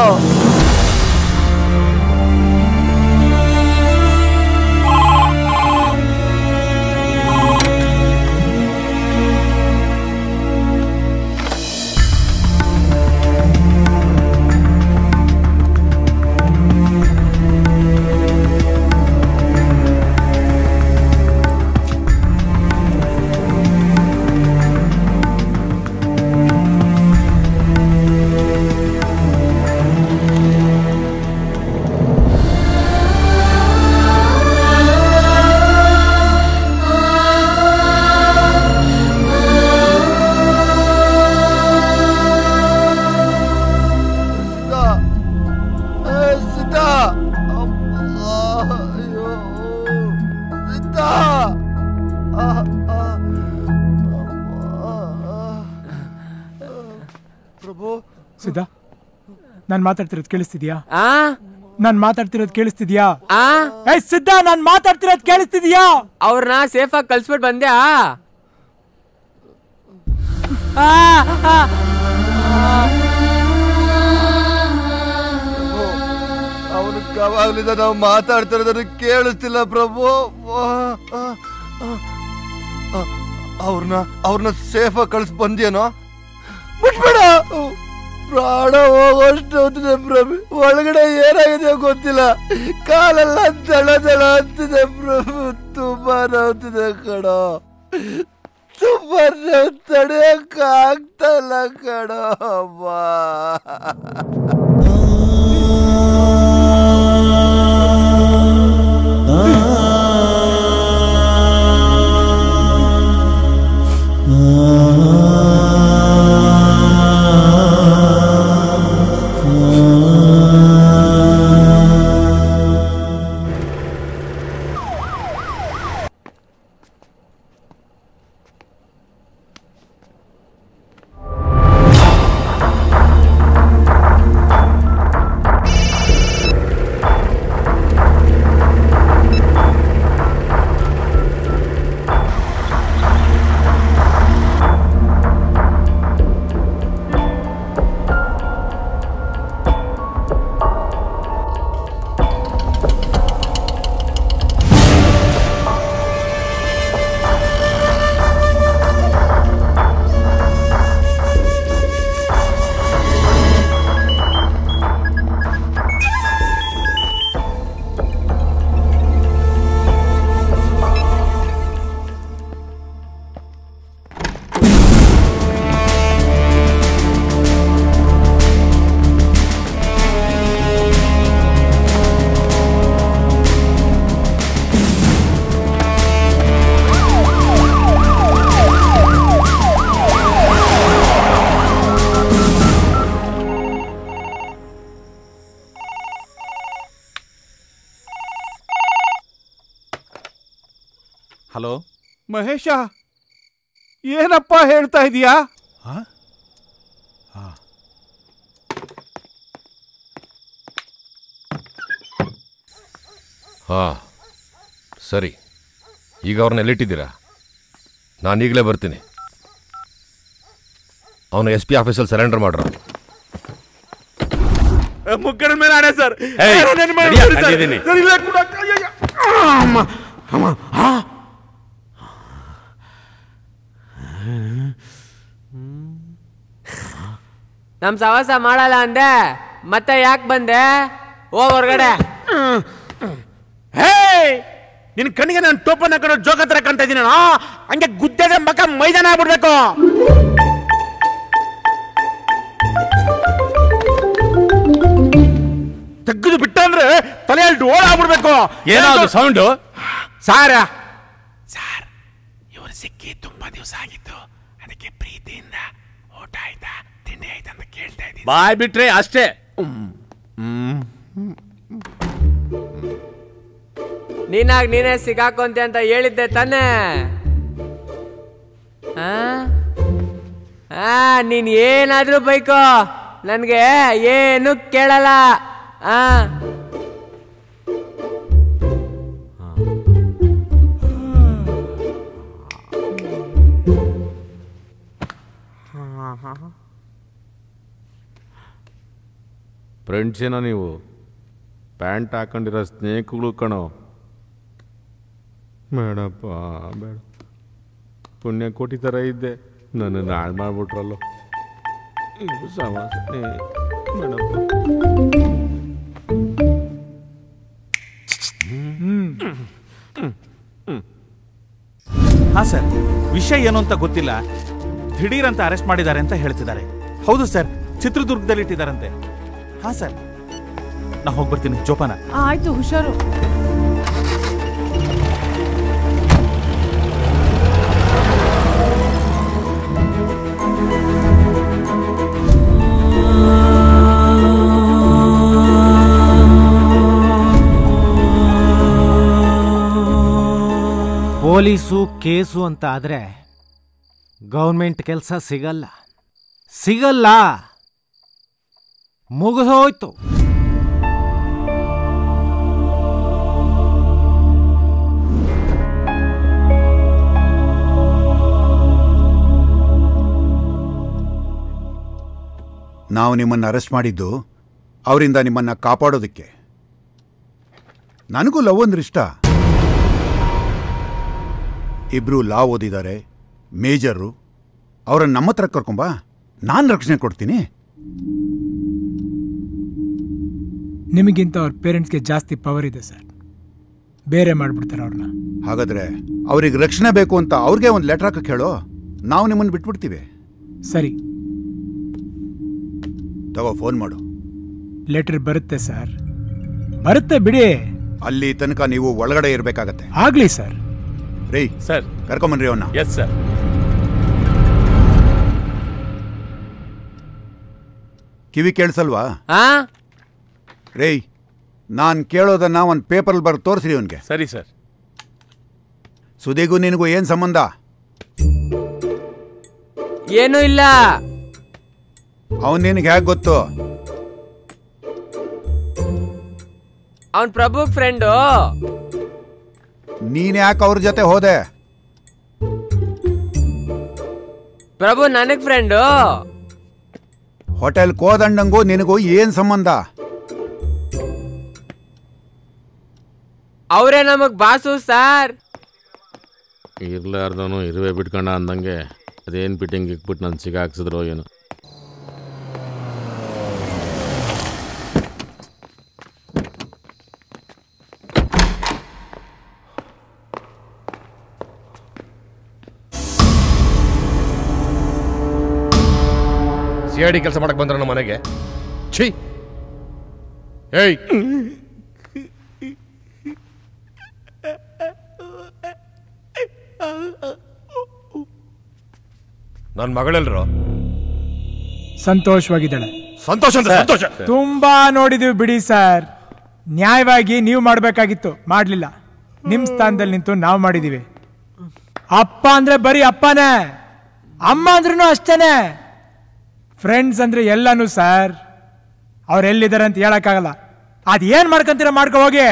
ಸಿದ್ಧ ಏ, ಸಿದ್ಧ ಅಮ್ಮ, ಅಯ್ಯೋ ಸಿದ್ಧ ಆ, ಆ, ಪ್ರಭು ಸಿದ್ಧ ನಾನ್ ಮಾತಾಡ್ತಿರೋದು ಕೇಳಿಸ್ತಿದ್ಯಾ ಆ ನಾನ್ ಮಾತಾಡ್ತಿರೋದು ಕೇಳಿಸ್ತಿದ್ಯಾ ಆ ಏಯ್ ಸಿದ್ಧ ನಾನ್ ಮಾತಾಡ್ತಿರೋದು ಕೇಳಿಸ್ತಿದ್ಯಾ ಅವ್ರನ್ನ ಸೇಫ್ ಆಗಿ ಕಳ್ಸ್ಬಿಟ್ಟು ಬಂದ್ಯಾ ಅವನು ಕವಾಗ್ಲಿಂದ ನಾವು ಮಾತಾಡ್ತಿರೋದನ್ನು ಕೇಳಿಸ್ತಿಲ್ಲ ಪ್ರಭು ಅವ್ರನ್ನ ಅವ್ರನ್ನ ಸೇಫಾಗಿ ಕಳಿಸ್ ಬಂದ್ಯೇನೋ ಬಿಟ್ಬೇಡ ಪ್ರಾಣ ಹೋಗೋಷ್ಟು ಹೋಗ್ತಿದೆ ಪ್ರಭು ಒಳಗಡೆ ಏನಾಗಿದೆ ಗೊತ್ತಿಲ್ಲ ಕಾಲೆಲ್ಲ ದಳ ದಳ ಅಂತಿದೆ ಪ್ರಭು ತುಂಬಾ ನೋವ್ತಿದೆ ಕಣೋ ತುಂಬಾ ನೋವು ತಡೆಯಕ್ ಆಗ್ತಾ ಇಲ್ಲ ಕಣೋ ಅಮ್ಮ ಆ ಹಲೋ ಮಹೇಶ ಏನಪ್ಪ ಹೇಳ್ತಾ ಇದೀಯಾ ಹಾಂ ಸರಿ ಈಗ ಅವ್ರನ್ನ ಎಲ್ಲಿಟ್ಟಿದ್ದೀರಾ ನಾನು ಈಗಲೇ ಬರ್ತೀನಿ ಅವನು ಎಸ್ ಪಿ ಆಫೀಸಲ್ಲಿ ಸರೆಂಡರ್ ಮಾಡ್ರ ಮುಕ್ಕಡ ಮೇಲೆ ಆಣೆ ಸರ್ ಏಯ್, ಏನೋ ನೆನ್ಪ್ ನಡಿಯ, ಮಾಡ್ಬಿಡಿ ಸರ್. ಅಲ್ಲಿದ್ದೀನಿ. ಸರ್, ಇಲ್ಲೇ ಕೂಡ ಅಯ್ಯಯ್ಯ. ಅಮ್ಮ ಅಮ್ಮ ಆ. ನಮ್ ಸವಾಸ ಮಾಡಲ್ಲ ಅಂದೆ ಮತ್ತೆ ಯಾಕೆ ಬಂದೆ ಹೋಗ್ ಹೊರ್ಗಡೆ ಹೇ ನಿನ್ ಕಣ್ಣಿಗೆ ನಾನು ಟೋಪನ್ ಹಾಕೊಂಡು ಜೋಗ ಹತ್ರ ಕಾಣ್ತಾ ಇದೀನಿ ಹಂಗೆ ಗುದ್ದೆಗೆ ಮಕ ಮೈದಾನ ಆಗ್ಬಿಡ್ಬೇಕು ತೆಗೆದು ಬಿಟ್ಟ ಅಂದ್ರೆ ತಲೆಯಲ್ಲಿ ಡೋಳ ಆಗ್ಬಿಡ್ಬೇಕು ಏನೋ ಅದು ಸೌಂಡು ಸಾರ ಸರ್ ಇವರು ಸಿಕ್ಕಿ ತುಂಬಾ ದಿವಸ ಆಗಿತ್ತು ಅದಕ್ಕೆ ಪ್ರೀತಿಯಿಂದ ಊಟ ಆಯ್ತಾ ತಿಂಡಿ ಆಯ್ತಾ ಅಂತ ಕೇಳ್ತಾ ಇದ್ದೀನಿ ಬಾಯ್ ಬಿಟ್ರೆ ಅಷ್ಟೇ ನೀನಾಗ್ ನೀನೇ ಸಿಗಾಕೊಂತೆ ಅಂತ ಹೇಳಿದ್ದೆ ತಾನೇ ಆ? ಆ ನೀನ್ ಏನಾದ್ರೂ ಬೈಕೋ ನನ್ಗೆ ಏನು ಕೇಳಲ್ಲ ಆ ಫ್ರೆಂಡ್ಸ್ ಏನೋ ನೀವು ಪ್ಯಾಂಟ್ ಹಾಕೊಂಡಿರೋ ಸ್ನೇಹಿತಗಳು ಕಣೋ ಬೇಡಪ್ಪ ಬೇಡ ಪುಣ್ಯ ಕೋಟಿ ಥರ ಇದ್ದೆ ನನ್ನನ್ನು ಹಾಳು ಮಾಡ್ಬಿಟ್ರಲ್ಲೋ ಇದು ಸಮಾಸ ಏ, ಬೇಡಪ್ಪ ಹಾ ಸರ್ ವಿಷಯ ಏನು ಅಂತ ಗೊತ್ತಿಲ್ಲ ದಿಢೀರ್ ಅಂತ ಅರೆಸ್ಟ್ ಮಾಡಿದ್ದಾರೆ ಅಂತ ಹೇಳ್ತಿದ್ದಾರೆ ಹೌದು ಸರ್ ಚಿತ್ರದುರ್ಗದಲ್ಲಿ ಇಟ್ಟಿದ್ದಾರಂತೆ ಹಾ ಸರ್ ನಾ ಹೋಗಿ ಬರ್ತೀನಿ ಜೋಪಾನ ಆಯ್ತು ಹುಷಾರು ಪೊಲೀಸು ಕೇಸು ಅಂತ ಆದ್ರೆ ಗೌರ್ಮೆಂಟ್ ಕೆಲಸ ಸಿಗಲ್ಲ ಸಿಗಲ್ಲ ಮುಗಿದೋಯ್ತು ನಾವು ನಿಮ್ಮನ್ನು ಅರೆಸ್ಟ್ ಮಾಡಿದ್ದು ಅವರಿಂದ ನಿಮ್ಮನ್ನು ಕಾಪಾಡೋದಕ್ಕೆ ನನಗೂ ಲವ್ ಅಂದ್ರೆ ಇಷ್ಟ ಇಬ್ರು ಲಾ ಓದಿದ್ದಾರೆ ಮೇಜರು ಅವರನ್ನು ನಮ್ಮ ಹತ್ರ ಕರ್ಕೊಂಬಾ ನಾನು ರಕ್ಷಣೆ ಕೊಡ್ತೀನಿ ನಿಮಗಿಂತ ಅವ್ರ ಪೇರೆಂಟ್ಸ್ಗೆ ಜಾಸ್ತಿ ಪವರ್ ಇದೆ ಸರ್ ಬೇರೆ ಮಾಡ್ಬಿಡ್ತಾರೆ ಅವ್ರನ್ನ ಹಾಗಾದ್ರೆ ಅವ್ರಿಗೆ ರಕ್ಷಣೆ ಬೇಕು ಅಂತ ಅವ್ರಿಗೆ ಒಂದು ಲೆಟರ್ ಹಾಕಕ್ಕೆ ಹೇಳೋ ನಾವು ನಿಮ್ಮನ್ನು ಬಿಟ್ಬಿಡ್ತೀವಿ ಸರಿ ತಗೋ ಫೋನ್ ಮಾಡು ಲೆಟರ್ ಬರುತ್ತೆ ಸರ್ ಬರುತ್ತೆ ಬಿಡಿ ಅಲ್ಲಿ ತನಕ ನೀವು ಒಳಗಡೆ ಇರಬೇಕಾಗತ್ತೆ ಆಗ್ಲಿ ಸರ್ ರೀ ಸರ್ ಕರ್ಕೊಂಬನ್ರಿ ಅವನ್ನ ಎಸ್ ಸರ್ ಕಿವಿ ಕೇಳಿಸಲ್ವಾ ಆ ರೇ ನಾನು ಕೇಳೋದನ್ನ ಒಂದು ಪೇಪರಲ್ಲಿ ಬರೆದು ತೋರಿಸ್ರಿ ಅವನಿಗೆ ಸರಿ ಸರ್ ಸುದಿಗೂ ನಿನಗೂ ಏನು ಸಂಬಂಧ ಏನೂ ಇಲ್ಲ ಅವನ್ ನಿನಗೆ ಹೇಗೆ ಗೊತ್ತು ಅವನ್ ಪ್ರಭು ಫ್ರೆಂಡು ನೀನ್ ಯಾಕೆ ಅವ್ರ ಜೊತೆ ಹೋದೆ ಪ್ರಭು ನನಗ್ ಫ್ರೆಂಡು ಹೋಟೆಲ್ ಕೋದಂಡಂಗೂ ನಿನಗೂ ಏನ್ ಸಂಬಂಧ ಅವರೇ ನಮಗ್ ಬಾಸು ಸರ್ ಇರ್ಲಾರ್ದವನು ಇರುವೆ ಬಿಟ್ಕೊಂಡ ಅಂದಂಗೆ ಅದೇನು ಫಿಟ್ಟಿಂಗ್ ಇಕ್ಬಿಟ್ಟು ನಾನು ಸಿಗಾಕ್ಸಿದ್ರು ಏನು ಸಿ ಐ ಡಿ ಕೆಲಸ ಮಾಡಕ್ ಬಂದ್ರ ನಮ್ಮ ಮನೆಗೆ ಛೀ ಏಯ್ ನನ್ನ ಮಗಳೆಲ್ರು ಸಂತೋಷವಾಗಿದ್ದಾಳೆ ಸಂತೋಷ ಅಂತ ಸಂತೋಷ ತುಂಬಾ ನೋಡಿದೀವಿ ಬಿಡಿ ಸರ್ ನ್ಯಾಯವಾಗಿ ನೀವು ಮಾಡಬೇಕಾಗಿತ್ತು ಮಾಡ್ಲಿಲ್ಲ ನಿಮ್ ಸ್ಥಾನದಲ್ಲಿ ನಿಂತು ನಾವು ಮಾಡಿದೀವಿ ಅಪ್ಪ ಅಂದ್ರೆ ಬರೀ ಅಪ್ಪನೇ ಅಮ್ಮ ಅಂದ್ರೂ ಅಷ್ಟೇನೆ ಫ್ರೆಂಡ್ಸ್ ಅಂದ್ರೆ ಎಲ್ಲಾನು ಸರ್ ಅವ್ರು ಎಲ್ಲಿದ್ದಾರೆ ಅಂತ ಹೇಳಕ್ಕಾಗಲ್ಲ ಅದ್ ಏನ್ ಮಾಡ್ಕೊಂತೀರ ಮಾಡ್ಕೊ ಹೋಗಿ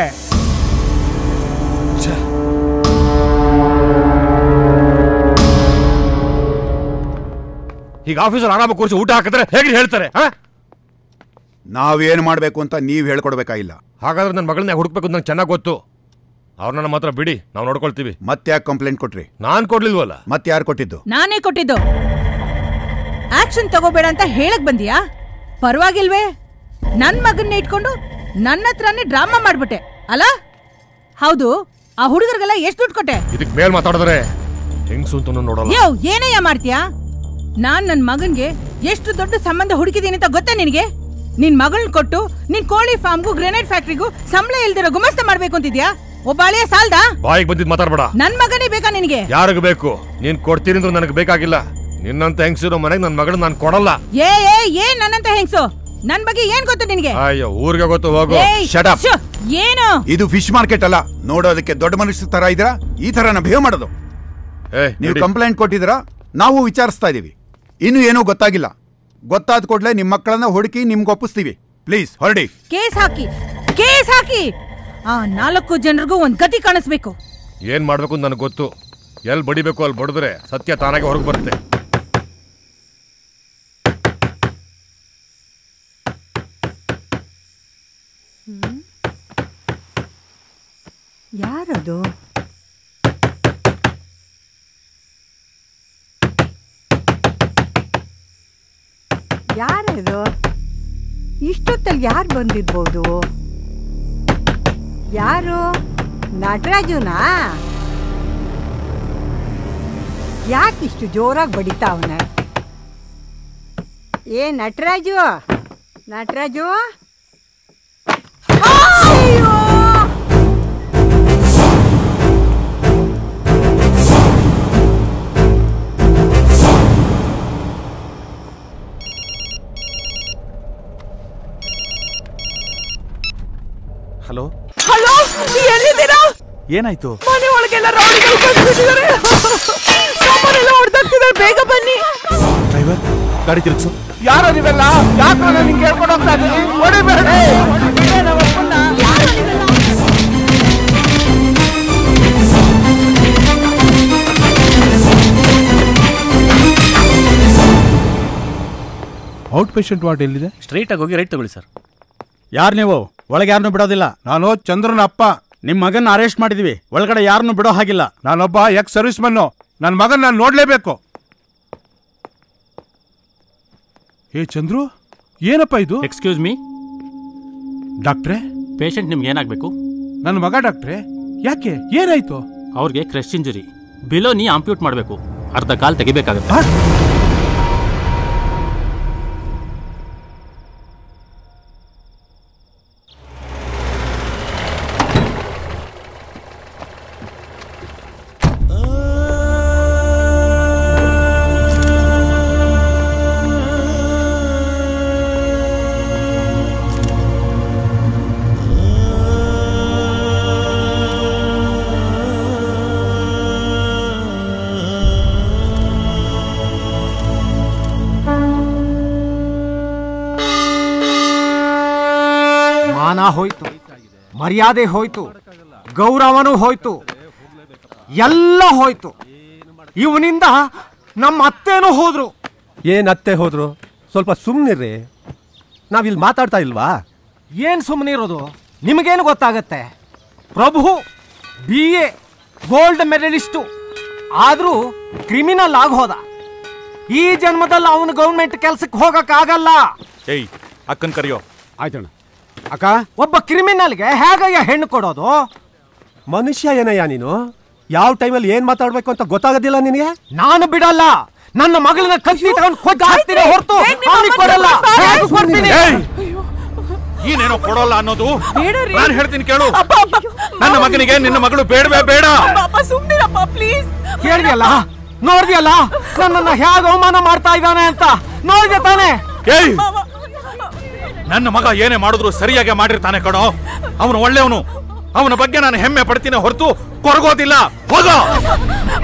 ಈಗ ಆಫೀಸರ್ ಆರಾಮ ಕೂರಿಸಿ ಊಟ ಹಾಕಿದ್ರೆ ಹೇಗೆ ಹೇಳ್ತಾರೆ ಆ? ನಾವೇನು ಮಾಡಬೇಕು ಅಂತ ನೀವು ಹೇಳ್ಕೊಡ್ಬೇಕಾಗಿಲ್ಲ ಹಾಗಾದ್ರೆ ನನ್ನ ಮಗಳನ್ನ ಹುಡುಕ್ಬೇಕು ಅಂತ ನಂಗೆ ಚೆನ್ನಾಗಿ ಗೊತ್ತು ಅವ್ರನ್ನ ನಮ್ಮ ಹತ್ರ ಬಿಡಿ ನಾವು ನೋಡ್ಕೊಳ್ತೀವಿ ಮತ್ತೆ ಯಾಕೆ ಕಂಪ್ಲೇಂಟ್ ಕೊಟ್ರಿ ನಾನ್ ಕೊಡ್ಲಿಲ್ವಲ್ಲ ಮತ್ತೆ ಯಾರು ಕೊಟ್ಟಿದ್ದು ನಾನೇ ಕೊಟ್ಟಿದ್ದು ಆಕ್ಷನ್ ತಗೋಬೇಡ ಅಂತ ಹೇಳಕ್ ಬಂದಿಯಾ ಪರವಾಗಿಲ್ವೇ ನನ್ ಮಗನ್ನ ಇಟ್ಕೊಂಡು ನನ್ನ ಹತ್ರನೇ ಡ್ರಾಮಾ ಮಾಡ್ಬಿಟ್ಟೆ ಅಲ್ಲ ಹೌದು ಆ ಹುಡುಗರಿಗೆಲ್ಲ ಎಷ್ಟು ದುಡ್ಡು ಕೊಟ್ಟೆ ಇದಕ್ ಮೇಲ್ ಮಾತಾಡಿದ್ರೆ ಹೆಂಗ್ಸು ಅಂತ ನೋಡಲ್ಲ ಯೋ ಏನಯ್ಯ ಮಾಡ್ತೀಯಾ ನಾನ್ ನನ್ ಮಗನ್ಗೆ ಎಷ್ಟು ದೊಡ್ಡ ಸಂಬಂಧ ಹುಡುಕಿದೀನಿ ಅಂತ ಗೊತ್ತಾ ನಿನಗೆ ನಿನ್ ಮಗಳನ್ ಕೊಟ್ಟು ನಿನ್ ಕೋಳಿ ಫಾರ್ಮ್ಗೂ ಗ್ರೆನೇಡ್ ಫ್ಯಾಕ್ಟ್ರಿಗೂ ಸಂಬಳ ಇಲ್ದಿರೋ ಗುಮಸ್ತ ಮಾಡ್ಬೇಕು ಅಂತಿದ್ಯಾ ಒಬ್ಬ ಅಳಿಯ ಸಾಲ್ದಾ ಬಾಯಿಗೆ ಬಂದಿದ್ ಮಾತಾಡ್ಬೇಡ ನನ್ ಮಗನೇ ಬೇಕಾ ನಿನಗೆ ಯಾರಿಗೂ ಬೇಕು ನೀನ್ ಕೊಡ್ತೀನಿ ಅಂದ್ರೆ ನನಗೆ ಬೇಕಾಗಿಲ್ಲ ನಿನ್ನಂತ ಹೆಂಗ್ಸಿರೋ ಮನೆಗೆ ನನ್ನ ಮಗಳನ್ನ ನಾನು ಕೊಡಲ್ಲ ಏ ಏ ಏನ್ ನನ್ನಂತ ಹೆಂಗ್ಸು ನನ್ ಬಗ್ಗೆ ಏನ್ ಗೊತ್ತು ನಿನಗೆ ಅಯ್ಯೋ ಊರಿಗೆ ಗೊತ್ತು ಹೋಗು ಏಯ್, ಶ್ಶೋ, ಏನು ಇದು ಫಿಶ್ ಮಾರ್ಕೆಟ್ ಅಲ್ಲ ನೋಡೋದಕ್ಕೆ ದೊಡ್ಡ ಮನುಷ್ಯ ತರ ಇದ್ದೀರಾ ಈ ತರ ಬಿಹೇವ್ ಮಾಡೋದು ನೀವು ನಡಿ. ಕಂಪ್ಲೇಂಟ್ ಕೊಟ್ಟಿದ್ದೀರಾ ನಾವು ವಿಚಾರಿಸ್ತಾ ಇದೀವಿ ಇನ್ನು ಏನೂ ಗೊತ್ತಾಗಿಲ್ಲ ಗೊತ್ತಾದ ಕೂಡಲೇ ನಿಮ್ಮ ಮಕ್ಕಳನ್ನ ಹುಡುಕಿ ನಿಮ್ಗೆ ಒಪ್ಪಿಸ್ತೀವಿ ಪ್ಲೀಸ್ ಹೊರಡಿ ಕೇಸ್ ಹಾಕಿ ಕೇಸ್ ಹಾಕಿ ಆ ನಾಲ್ಕು ಜನರಿಗೂ ಒಂದ್ ಗತಿ ಕಾಣಿಸ್ಬೇಕು ಏನ್ ಮಾಡ್ಬೇಕು ಅಂತ ನನಗೆ ಗೊತ್ತು ಎಲ್ಲಿ ಬಡಿಬೇಕು ಅಲ್ಲಿ ಬಡಿದ್ರೆ ಸತ್ಯ ತಾನಾಗೆ ಹೊರಗೆ ಬರುತ್ತೆ ಯಾರದು ಯಾರದು ಇಷ್ಟೊತ್ತಲ್ಲಿ ಯಾರು ಬಂದಿರ್ಬೋದು ಯಾರು ನಟರಾಜುನಾ ಯಾಕಿಷ್ಟು ಜೋರಾಗಿ ಬಡಿತಾವನೆ ಏ ನಟರಾಜು ನಟರಾಜು ಅಯ್ಯೋ! ಹಲೋ ಹಲೋ ಎಲ್ಲಿದ್ದೀರಾ ಏನಾಯ್ತು ಮನೆ ಒಳಗೆಲ್ಲ ರೌಡಿಗಳು ಬಂದ್ಬಿಟ್ಟಿದ್ದಾರೆ ಸಾಮಾನೆಲ್ಲ ಹೊಡೆದಾಗ್ತಿದ್ದಾರೆ ಬೇಗ ಬನ್ನಿ ಡ್ರೈವರ್ ಗಾಡಿ ತಿರುಗಿಸು ಯಾರೋ ನೀವೆಲ್ಲ ಯಾಕೋ ನಿಂಗೆ ಕೇಳ್ಕೊಂಡು ಹೋಗ್ತಾ ಇದ್ದೀನಿ ಹೊಡಿಬೇಡ ಔಟ್ ಪೇಷಂಟ್ ವಾರ್ಡ್ ಎಲ್ಲಿದೆ ಸ್ಟ್ರೈಟ್ ಆಗಿ ಹೋಗಿ ರೈಟ್ ತಗೊಳ್ಳಿ ಸರ್ ಯಾರು ನೀವು ಒಳಗೆ ಯಾರನ್ನೂ ಬಿಡೋದಿಲ್ಲ ನಾನು ಚಂದ್ರನ ಅಪ್ಪ ನಿಮ್ಮ ಮಗನ ಅರೆಸ್ಟ್ ಮಾಡಿದೀವಿ ಒಳಗಡೆ ಯಾರನ್ನೂ ಬಿಡೋ ಹಾಗಿಲ್ಲ ನಾನೊಬ್ಬ ಎಕ್ಸ್ ಸರ್ವಿಸ್ ಮನ್ನು ನನ್ನ ಮಗನ್ ನಾನು ನೋಡ್ಲೇಬೇಕು ಏ ಚಂದ್ರು ಏನಪ್ಪ ಇದು ಎಕ್ಸ್ಕ್ಯೂಸ್ ಮೀ ಡಾಕ್ಟ್ರೇ ಪೇಷಂಟ್ ನಿಮ್ಗೆ ಏನಾಗಬೇಕು ನನ್ನ ಮಗ ಡಾಕ್ಟ್ರೇ ಯಾಕೆ ಏನಾಯ್ತು ಅವ್ರಿಗೆ ಕ್ರೆಶ್ ಇಂಜುರಿ ಬಿಲೋ ನೀ ಆಂಪ್ಯೂಟ್ ಮಾಡಬೇಕು ಅರ್ಧ ಕಾಲ್ ತೆಗಿಬೇಕಾಗುತ್ತೆ ಮಾನ ಹೋಯ್ತು ಮರ್ಯಾದೆ ಹೋಯ್ತು ಗೌರವನೂ ಹೋಯ್ತು ಎಲ್ಲ ಹೋಯ್ತು ಇವನಿಂದ ನಮ್ಮ ಅತ್ತೇನೂ ಹೋದ್ರು ಏನ್ ಅತ್ತೆ ಹೋದ್ರು ಸ್ವಲ್ಪ ಸುಮ್ಮನಿರ್ರಿ ನಾವಿಲ್ಲಿ ಮಾತಾಡ್ತಾ ಇಲ್ವಾ ಏನ್ ಸುಮ್ಮನೆ ಇರೋದು ನಿಮಗೇನು ಗೊತ್ತಾಗತ್ತೆ Prabhu B A gold medalist ಆದ್ರೂ ಕ್ರಿಮಿನಲ್ ಆಗಿ ಹೋದ ಈ ಜನ್ಮದಲ್ಲಿ ಅವನು ಗೌರ್ಮೆಂಟ್ ಕೆಲ್ಸಕ್ಕೆ ಹೋಗಕ್ಕಾಗಲ್ಲ ಏಯ್ ಅಕ್ಕನ್ ಕರಿಯೋ ಆಯ್ತಣ್ಣ ಅಕ್ಕ ಒಬ್ಬ ಕ್ರಿಮಿನಲ್ಗೆ ಹೇಗಯ್ಯ ಹೆಣ್ಣು ಕೊಡೋದು ಮನುಷ್ಯ ಏನಯ್ಯ ನೀನು ಯಾವ ಟೈಮಲ್ಲಿ ಏನ್ ಮಾತಾಡ್ಬೇಕು ಅಂತ ಗೊತ್ತಾಗೋದಿಲ್ಲ ನಿನಗೆ ನಾನು ಬಿಡಲ್ಲ ನನ್ನ ಮಗಳನ್ನ ಕತ್ತಿ ತಗೊಂಡು ಕೊಚ್ಚ ಹಾಕ್ತೀನಿ ಹೊರತು ಅವ್ನಿಗೆ ಕೊಡಲ್ಲ ಹೇಗೂ ಕೊಡ್ತೀನಿ ಏನೇನೋ ಕೊಡೋಲ್ಲ ಅನ್ನೋದು ನಾನು ಹೇಳ್ತೀನಿ ಕೇಳು ನನ್ನ ಮಗನಿಗೆ ನಿನ್ನ ಮಗಳು ಬೇಡವೇ ಬೇಡ ಸುಮ್ನಿರಪ್ಪ ಪ್ಲೀಸ್ ಕೇಳಿದ್ಯಲ್ಲ ನೋಡ್ದಿಯಲ್ಲ ನನ್ನನ್ನ ಹೇಗೆ ಅವಮಾನ ಮಾಡ್ತಾ ಇದ್ದಾನೆ ಅಂತ ನೋಡಿದೆ ತಾನೆ ಏಯ್ ನನ್ನ ಮಗ ಏನೇ ಮಾಡಿದ್ರು ಸರಿಯಾಗಿ ಮಾಡಿರ್ತಾನೆ ಕಣೋ ಅವನು ಒಳ್ಳೆಯವನು ಅವನ ಬಗ್ಗೆ ನಾನು ಹೆಮ್ಮೆ ಪಡ್ತೀನಿ ಹೊರತು ಕೊರಗೋದಿಲ್ಲ ಹೋಗೋ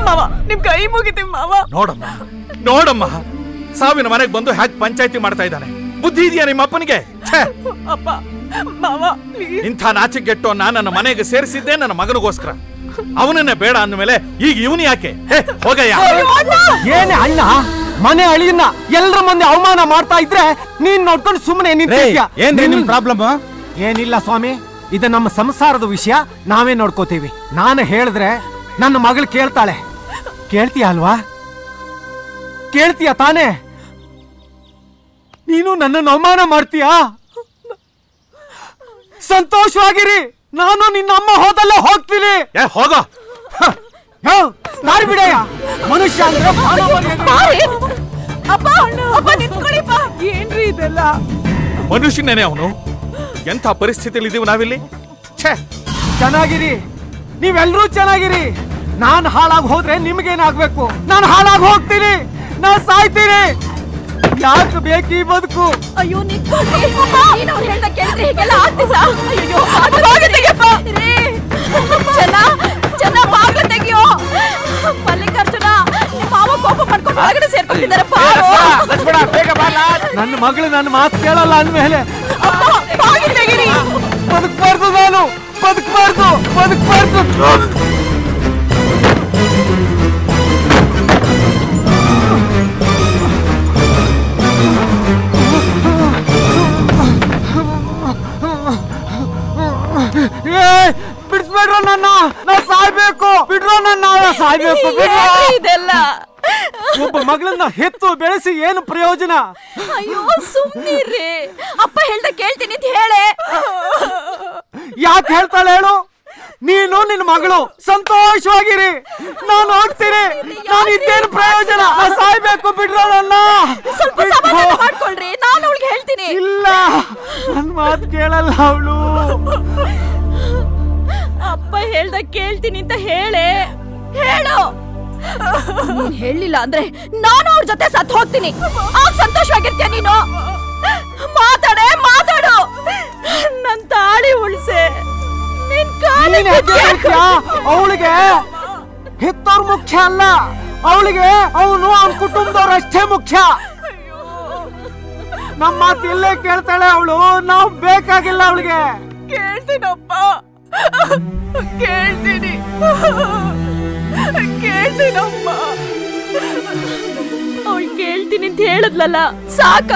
ಮಾವ ನಿಮ್ ಕೈ ಮುಗಿತೀವಿ ಮಾವ ನೋಡಮ್ಮ ನೋಡಮ್ಮ ಸಾವಿನ ಮನೆಗೆ ಬಂದು ಹ್ಯಾಕ್ ಪಂಚಾಯತಿ ಮಾಡ್ತಾ ಇದ್ದಾನೆ ಬುದ್ಧಿ ಇದೆಯಾ ನಿಮ್ಮ ಅಪ್ಪನಿಗೆ ಛೇ! ಅಪ್ಪ ಮಾವ ಇಂಥ ನಾಚಿಗೆಟ್ಟು ನಾನು ನನ್ನ ಮನೆಗೆ ಸೇರಿಸಿದ್ದೆ ನನ್ನ ಮಗನಿಗೋಸ್ಕರ ಅವನನ್ನೇ ಬೇಡ ಅಂದ್ಮೇಲೆ ಈಗ ಇವನು ಯಾಕೆ ಹೇ, ಹೋಗಯ್ಯ ಏನೇ ಅಣ್ಣ ಮನೆ ಅಳಿಯನ್ನ ಎಲ್ರ ಮಂದಿ ಅವಮಾನ ಮಾಡ್ತಾ ಇದ್ರೆ ನೀನ್ ನೋಡ್ಕೊಂಡು ಸುಮ್ಮನೆ ನಿಂತಿದ್ಯಾ ರೇ, ಏನ್ರಿ ನಿಮ್ ಪ್ರಾಬ್ಲಮ್ ಏನಿಲ್ಲ ಸ್ವಾಮಿ ಇದು ನಮ್ಮ ಸಂಸಾರದ ವಿಷಯ ನಾವೇ ನೋಡ್ಕೋತೀವಿ ನಾನು ಹೇಳಿದ್ರೆ ನನ್ನ ಮಗಳು ಕೇಳ್ತಾಳೆ ಕೇಳ್ತೀಯ ಅಲ್ವಾ ಕೇಳ್ತೀಯ ತಾನೇ ನೀನು ನನ್ನನ್ನು ಅವಮಾನ ಮಾಡ್ತೀಯಾ ಸಂತೋಷವಾಗಿರಿ ನಾನು ನಿನ್ನ ಅಮ್ಮ ಹೋದಲ್ಲೇ ಹೋಗ್ತೀನಿ ಹೋಗೋ ದಾರಿ ಬಿಡಯ್ಯ ಮನುಷ್ಯ ಅಂದ್ರೆ ಮಾನವ ಮರ್ಯಾದೆ. ಅಪ್ಪ ಅಪ್ಪ ನಿಂತ್ಕೊಳಿಪ್ಪ ಏನ್ರಿ ಇದೆಲ್ಲ ಮನುಷ್ಯನೇನೆ ಅವನು ಎಂಥ ಪರಿಸ್ಥಿತಿಯಲ್ಲಿ ಇದೀವಿ ನಾವಿಲ್ಲಿ ಛೇ ಚೆನ್ನಾಗಿರಿ ನೀವೆಲ್ಲರೂ ಚೆನ್ನಾಗಿರಿ ನಾನು ಹಾಳಾಗಿ ಹೋದ್ರೆ ನಿಮ್ಗೇನಾಗ್ಬೇಕು ನಾನು ಹಾಳಾಗಿ ಹೋಗ್ತೀನಿ ನಾನು ಸಾಯ್ತೀನಿ ಯಾಕೆ ಬೇಕು ಈ ಬದುಕು ಅಯ್ಯೋ ನಿಂತ್ಕೊಳ್ರಿ ನೀನು ಅವ್ರು ಹೇಳ್ದ ಕೇಳಿದ್ರೆ ಹೀಗೆಲ್ಲ ಆಗ್ತಿಲ್ಲ ಅಯ್ಯೋ ಬಾಗಿಲು ತೆಗಿಯಪ್ಪ ಚೆನ್ನ ಚೆನ್ನ ಬಾಗಿಲು ತೆಗಿಯೋ ಮಲ್ಲಿಕಾರ್ಜುನ ನಿಮ್ಮ ಮಾವ ಕೋಪ ಮಾಡ್ಕೊಂಡು ಒಳಗಡೆ ಸೇರ್ಕೊಂಡಿದ್ದಾರೆ ಬಾರೋ ನನ್ನ ಮಗಳು ನನ್ನ ಮಾತು ಕೇಳಲ್ಲ ಅಂದ್ಮೇಲೆ ಬಾಗಿಲು ತೆಗೀರಿ ಬದುಕ್ಬಾರ್ದು ನಾನು ಬದುಕ್ಬಾರ್ದು ಬದುಕ್ಬಾರ್ದು ಏ, ಬಿಡಿಸ್ಬೇಡ್ರೋ ನನ್ನ ನಾ ಸಾಯ್ಬೇಕು ಬಿಡ್ರೋ ನನ್ನ ನಾ ಸಾಯ್ಬೇಕು ಬಿಡ್ರೋ ಏನ್ರಿ ಇದೆಲ್ಲ ಒಬ್ಬ ಮಗಳನ್ನ ಹೆತ್ತು ಬೆಳೆಸಿ ಏನು ಪ್ರಯೋಜನ ಅಯ್ಯೋ ಸುಮ್ನಿರ್ರಿ ಅಪ್ಪ ಹೇಳ್ದ ಕೇಳ್ತೀನಿ ಅಂತ ಹೇಳೆ ಯಾಕೆ ಹೇಳ್ತಾಳೆ ಹೇಳು ನೀನು ನಿನ್ನ ಮಗಳು ಸಂತೋಷವಾಗಿರಿ ನಾನು ಹೋಗ್ತೀನಿ ನಾನು ಇದ್ದೇನು ಪ್ರಯೋಜನ ನಾ ಸಾಯ್ಬೇಕು ಬಿಡ್ರೋ ನನ್ನ ಸ್ವಲ್ಪ ಸಮಾಧಾನ ಮಾಡ್ಕೊಳ್ರಿ ನಾನು ಅವಳಿಗೆ ಹೇಳ್ತೀನಿ ಇಲ್ಲ ನನ್ ಮಾತು ಕೇಳಲ್ಲ ಅವಳು ಅಪ್ಪ ಹೇಳ್ದ ಕೇಳ್ತೀನಿ ಅಂತ ಹೇಳೆ ಹೇಳು ನೀನ್ ಹೇಳಿಲ್ಲ ಅಂದ್ರೆ ನಾನು ಅವ್ರ ಜೊತೆ ಸತ್ ಹೋಗ್ತೀನಿ ಆಗ ಸಂತೋಷವಾಗಿರ್ತೀಯ ನೀನು ಮಾತಾಡೆ ಮಾತಾಡು ನನ್ ತಾಳಿ ಉಳ್ಸೆ ನಿನ್ ನೀನ್ ಯಾಕೆ ಹೇಳ್ತೀಯ? ಅವಳಿಗೆ ಹೆತ್ತವ್ರ ಮುಖ್ಯ ಅಲ್ಲ ಅವಳಿಗೆ ಅವನು ಅವನ ಕುಟುಂಬದವ್ರು ಅಷ್ಟೇ ಮುಖ್ಯ ನಮ್ಮ ಮಾತು ಎಲ್ಲೇ ಕೇಳ್ತಾಳೆ ಅವಳು ನಾವು ಬೇಕಾಗಿಲ್ಲ ಅವಳಿಗೆ ಕೇಳ್ತೀನಪ್ಪ ಕೇಳ್ತೀನಿ ಕೇಳ್ತೀನಮ್ಮ ಅವಳು ಕೇಳ್ತೀನಿ ಅಂತ ಹೇಳಿದ್ಲಲ್ಲ ಸಾಕ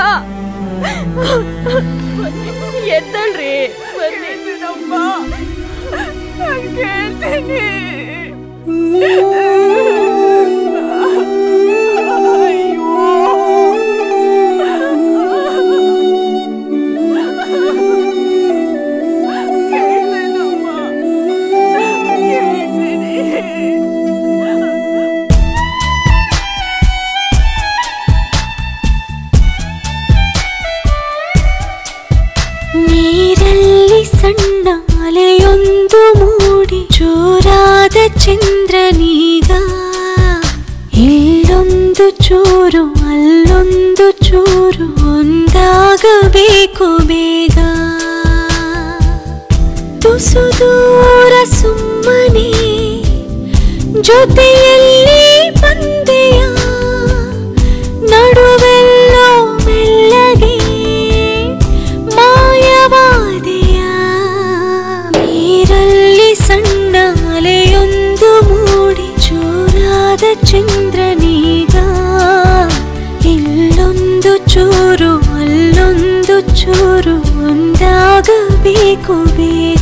ಎದ್ದಳ್ರಿ ಬರ್ತೀನಮ್ಮ ಕೇಳ್ತೀನಿ ನೀರಲ್ಲಿ ಸಣ್ಣ ಅಲೆಯೊಂದು ಮೂಡಿ ಜೋರಾದ ಚಂದ್ರನೀಗ ಇಲ್ಲೊಂದು ಚೂರು ಅಲ್ಲೊಂದು ಚೂರು ಒಂದಾಗಬೇಕು ಬೇಗ ತುಸು ದೂರ ಸುಮ್ಮನೆ ಜೊತೆಯಲ್ಲಿ ಬಂದೆಯ ನಡುವೆಲ್ಲೋ ಮೆಲ್ಲಗೆ ಮಾಯವಾದೆಯ ನೀರಲ್ಲಿ ಸಣ್ಣ ಅಲೆಯೊಂದು ಮೂಡಿ ಜೋರಾದ ಚಂದ್ರನೀಗ ಇಲ್ಲೊಂದು ಚೂರು ಅಲ್ಲೊಂದು ಚೂರು ಒಂದಾಗಬೇಕು ಬೇಗ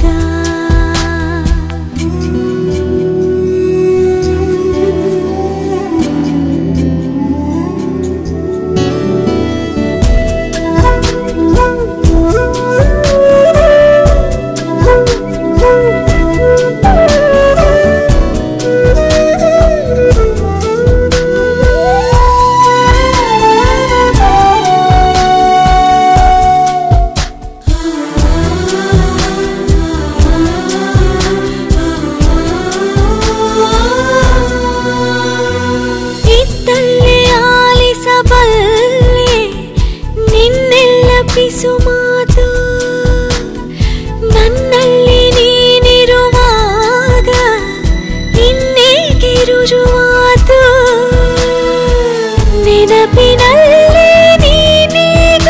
ನೆನಪಿನಲ್ಲಿ ನೀನೀಗ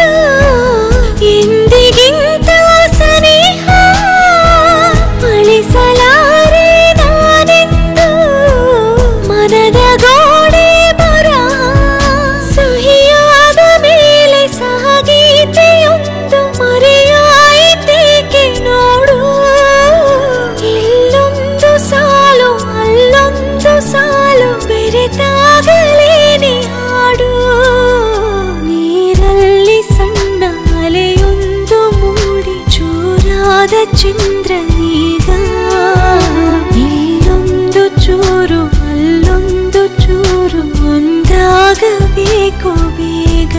ಎಂದಿಗಿಂತ ಸನಿಹ ಅಳಿಸಲಾರೆ ನಾನೆಂದು ಮನದ ಗೋಡೆ ಬರ ಸಹಿಯಾದ ಮೇಲೆ ಸಹಗೀತೆಯೊಂದು ಮರೆಯಾಯಿತೇಕೆ ನೋಡು ಇಲ್ಲೊಂದು ಸಾಲು ಅಲ್ಲೊಂದು ಸಾಲು ಬೆರೆತಾಗಲೇನೆ ಹಾಡು ನೀರಲ್ಲಿ ಸಣ್ಣ ಅಲೆಯೊಂದು ಮೂಡಿ ಜೋರಾದ ಚಂದ್ರನೀಗ ಇಲ್ಲೊಂದು ಚೂರು ಅಲ್ಲೊಂದು ಚೂರು ಒಂದಾಗಬೇಕು ಬೇಗ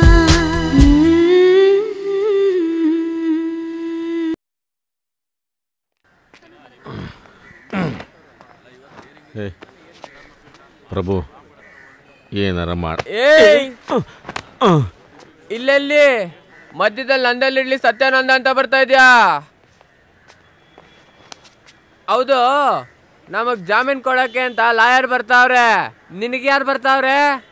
ಏ ಪ್ರಭು ಏನಾರ ಮಾಡ ಏಯ್ ಇಲ್ಲೆಲ್ಲಿ ಮಧ್ಯದಲ್ಲಿ ನಂದಲ್ಲಿಡ್ಲಿ ಸತ್ಯಾನಂದ ಅಂತ ಬರ್ತಾ ಇದ್ಯಾ ಹೌದು ನಮಗ್ ಜಾಮೀನ್ ಕೊಡಕ್ಕೆ ಅಂತ ಲಾಯರ್ ಬರ್ತಾವ್ರೆ ನಿನಗೆ ಯಾರು ಬರ್ತಾವ್ರೆ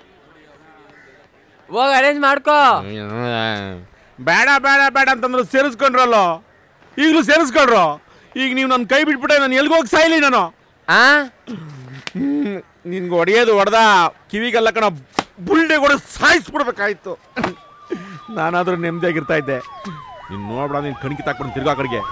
ಹೋಗ್ ಅರೇಂಜ್ ಮಾಡ್ಕೋ ಬೇಡ ಬೇಡ ಬೇಡ ಅಂತಂದ್ರೆ ಸೇರಿಸ್ಕೊಂಡ್ರಲ್ಲೋ ಈಗಲೂ ಸೇರಿಸ್ಕೊಂಡ್ರು ಈಗ ನೀವು ನನ್ನ ಕೈ ಬಿಟ್ಬಿಟ್ಟೆ ನಾನು ಎಲ್ಗೋಗಿ ಸಾಯ್ಲಿ ನಾನು ಆ ನಿನ್ಗೆ ಹೊಡೆಯೋದು ಹೊಡೆದ ಕಿವಿಗೆಲ್ಲ ಕಣ ಬುಲ್ಡೆ ಕೂಡ ಸಾಯಿಸ್ಬಿಡ್ಬೇಕಾಯ್ತು ನಾನಾದ್ರೂ ನೆಮ್ಮದಿಯಾಗಿರ್ತಾ ಇದ್ದೆ ನೀನು ನೋಡ್ಬೇಡ ನೀನು ಕಣ್ಕಿ ತಾಕ್ಬಿಟ್ಟು ತಿರ್ಗಾ ಆ ಕಡೆಗೆ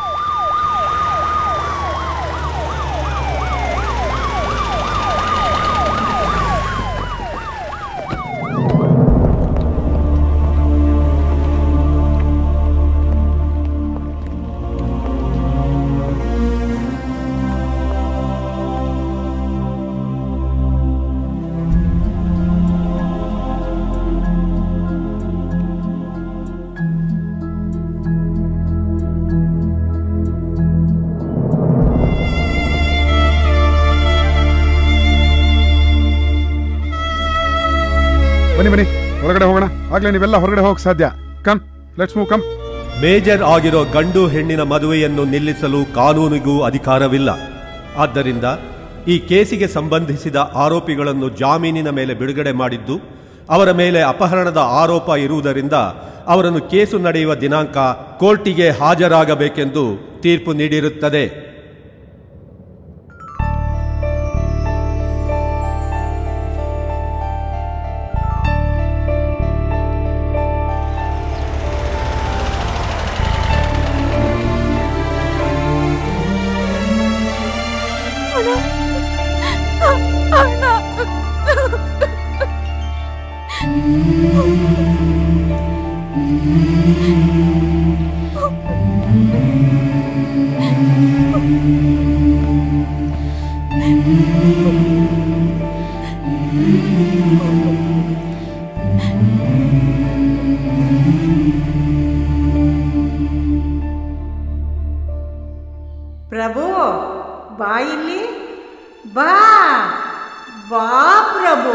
ಬನ್ನಿ ಬನ್ನಿ ಒಳಗಡೆ ಹೋಗೋಣ ಆಗ್ಲೇ ನೀವೆಲ್ಲ ಹೊರಗಡೆ ಹೋಗಕ್ ಸಾಧ್ಯ come let's move come major ಆಗಿರೋ ಗಂಡು ಹೆಣ್ಣಿನ ಮದುವೆಯನ್ನು ನಿಲ್ಲಿಸಲು ಕಾನೂನಿಗೂ ಅಧಿಕಾರವಿಲ್ಲ ಆದ್ದರಿಂದ ಈ ಕೇಸಿಗೆ ಸಂಬಂಧಿಸಿದ ಆರೋಪಿಗಳನ್ನು ಜಾಮೀನಿನ ಮೇಲೆ ಬಿಡುಗಡೆ ಮಾಡಿದ್ದು ಅವರ ಮೇಲೆ ಅಪಹರಣದ ಆರೋಪ ಇರುವುದರಿಂದ ಅವರನ್ನು ಕೇಸು ನಡೆಯುವ ದಿನಾಂಕ ಕೋರ್ಟಿಗೆ ಹಾಜರಾಗಬೇಕೆಂದು ತೀರ್ಪು ನೀಡಿರುತ್ತದೆ ಪ್ರಭು ಬಾ ಇಲ್ಲಿ ಬಾ ಬಾ ಪ್ರಭು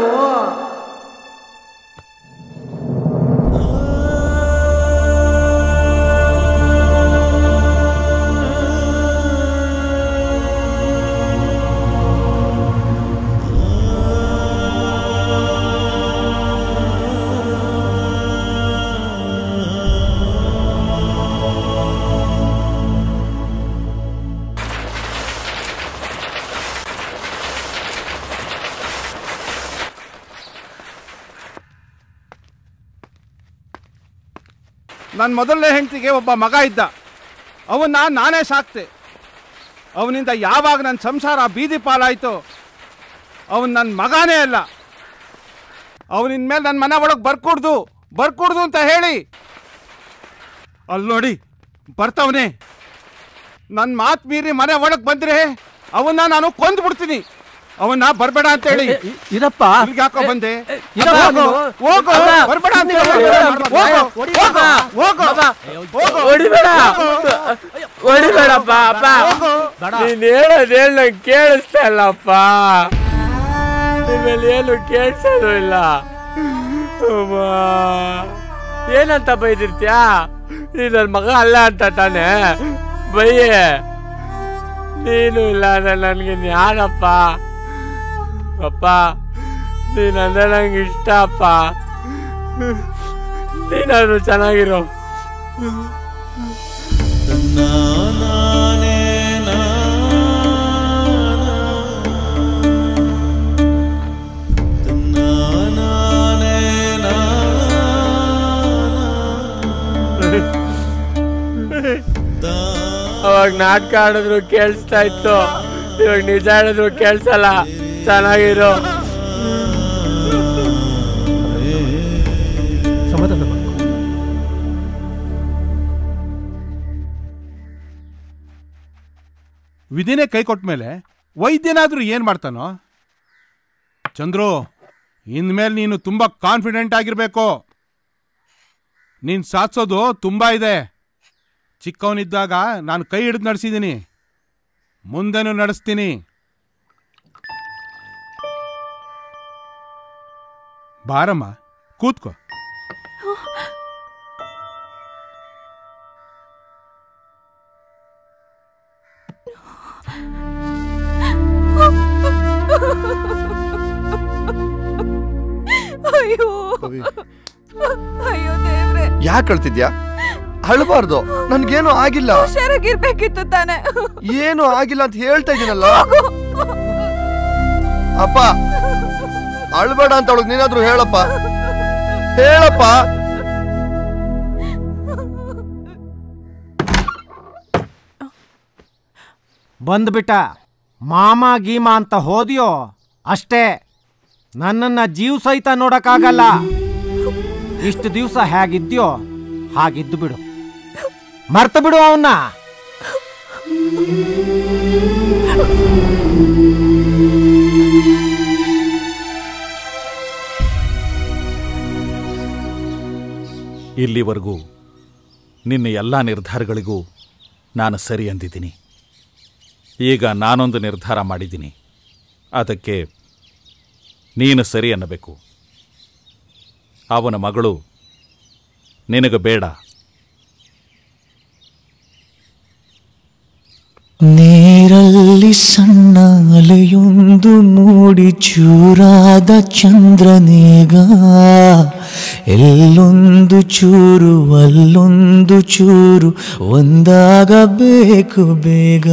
ನನ್ನ ಮೊದಲನೇ ಹೆಂಡತಿಗೆ ಒಬ್ಬ ಮಗ ಇದ್ದ ಅವನ್ನ ನಾನೇ ಸಾಕ್ತೆ ಅವನಿಂದ ಯಾವಾಗ ನನ್ನ ಸಂಸಾರ ಬೀದಿ ಪಾಲಾಯ್ತು ಅವನ್ ನನ್ನ ಮಗನೇ ಅಲ್ಲ ಅವನಿನ ಮೇಲೆ ನನ್ನ ಮನೆ ಒಳಗೆ ಬರ್ಕೂಡ್ದು ಬರ್ಕೂಡ್ದು ಅಂತ ಹೇಳಿ ಅಲ್ಲಿ ನೋಡಿ ಬರ್ತಾವನೆ ನನ್ನ ಮಾತು ಮೀರಿ ಮನೆ ಒಳಗೆ ಬಂದ್ರೆ ಅವನ್ನ ನಾನು ಕೊಂದು ಬಿಡ್ತೀನಿ ಅವನ್ನ ಬರ್ಬೇಡ ಅಂತ ಹೇಳಿ ಇರಪ್ಪ ಇಲ್ಲಿಗೆ ಯಾಕೋ ಬಂದೆ ಇರಪ್ಪ, ಹೋಗು, ಹೋಗು, ಅಮ್ಮ, ಬರ್ಬೇಡ ಅಂತ ಸುಮ್ನೆ ಹೇಳಿ. ಹೋಗು, ಹೋಗು, ಹೊಡಿಬೇಡ. ಹೋಗು, ಹೋಗು. ಹೊಡಿಬೇಡ ಹೊಡಿಬೇಡಪ್ಪ ಅಪ್ಪ ನೀನ್ ಹೇಳೋದ್ ಹೇಳ ನಂಗೆ ಕೇಳಿಸ್ತಾ ಇಲ್ಲಪ್ಪ ನಿಮ್ಮಲ್ಲಿ ಏನು ಕೇಳಿಸೋದು ಇಲ್ಲ ಅಮ್ಮ. ಏನಂತ ಬೈದಿರ್ತ್ಯಾ ನೀನ್ ನನ್ ಮಗ ಅಲ್ಲ ಅಂತ ತಾನೆ ಬೈಯೆ ನೀನು ಇಲ್ಲ ಅಂದ್ರೆ ನನ್ಗೆ ಯಾರಪ್ಪ ಅಪ್ಪ ನೀನಂದ್ರೆ ನಂಗೆ ಇಷ್ಟ ಅಪ್ಪ ನೀನಾದ್ರೂ ಚೆನ್ನಾಗಿರೋ ಅವಾಗ ನಾಟಕ ಆಡಿದ್ರು ಕೇಳಿಸ್ತಾ ಇತ್ತು ಇವಾಗ ನಿಜ ಆಡಿದ್ರು ಕೇಳಿಸಲ್ಲ ಚೆನ್ನಾಗಿರೋ ಸಮಾಧಾನ ಮಾಡ್ಕೊ. ವಿಧಿನೇ ಕೈ ಕೊಟ್ಟ ಮೇಲೆ ವೈದ್ಯನಾದ್ರೂ ಏನ್ ಮಾಡ್ತಾನೋ ಚಂದ್ರು ಇನ್ಮೇಲೆ ನೀನು ತುಂಬಾ ಕಾನ್ಫಿಡೆಂಟ್ ಆಗಿರ್ಬೇಕು ನೀನ್ ಸಾಧಿಸೋದು ತುಂಬಾ ಇದೆ ಚಿಕ್ಕವನಿದ್ದಾಗ ನಾನು ಕೈ ಹಿಡಿದು ನಡೆಸಿದ್ದೀನಿ ಮುಂದೆನೂ ನಡೆಸ್ತೀನಿ ಬಾರಮ್ಮ ಕೂತ್ಕೋ ಅಯ್ಯೋ ಅಯ್ಯೋ ದೇವ್ರೆ ಯಾಕೆ ಅಳ್ತಿದ್ಯಾ ಅಳ್ಬಾರ್ದು ನನ್ಗೇನು ಆಗಿಲ್ಲ ಹುಷಾರಾಗಿರ್ಬೇಕಿತ್ತು ತಾನೆ ಏನು ಆಗಿಲ್ಲ ಅಂತ ಹೇಳ್ತಾ ಇದೀನಲ್ಲ ಅಪ್ಪ ಅಳ್ಬೇಡ ಅಂತ ಅವಳಿಗೆ ನೀನಾದ್ರೂ ಹೇಳಪ್ಪ ಹೇಳಪ್ಪ ಬಂದ್ಬಿಟ್ಟ ಮಾಮ ಗೀಮ ಅಂತ ಹೋದ್ಯೋ ಅಷ್ಟೇ ನನ್ನನ್ನ ಜೀವ ಸಹಿತ ನೋಡಕ್ಕಾಗಲ್ಲ ಇಷ್ಟು ದಿವಸ ಹೇಗಿದ್ಯೋ ಹಾಗಿದ್ದು ಬಿಡು ಮರ್ತು ಬಿಡು ಅವನ್ನ ಇಲ್ಲಿವರೆಗೂ ನಿನ್ನ ಎಲ್ಲ ನಿರ್ಧಾರಗಳಿಗೂ ನಾನು ಸರಿ ಅಂದಿದ್ದೀನಿ ಈಗ ನಾನೊಂದು ನಿರ್ಧಾರ ಮಾಡಿದ್ದೀನಿ ಅದಕ್ಕೆ ನೀನು ಸರಿ ಅನ್ನಬೇಕು ಅವನ ಮಗಳು ನಿನಗೆ ಬೇಡ ನೀರಲ್ಲಿ ಸಣ್ಣ ಅಲೆಯೊಂದು ಮೂಡಿ ಚೂರಾದ ಚಂದ್ರನೇಗ ಎಲ್ಲೊಂದು ಚೂರು ಅಲ್ಲೊಂದು ಚೂರು ಒಂದಾಗಬೇಕು ಬೇಗ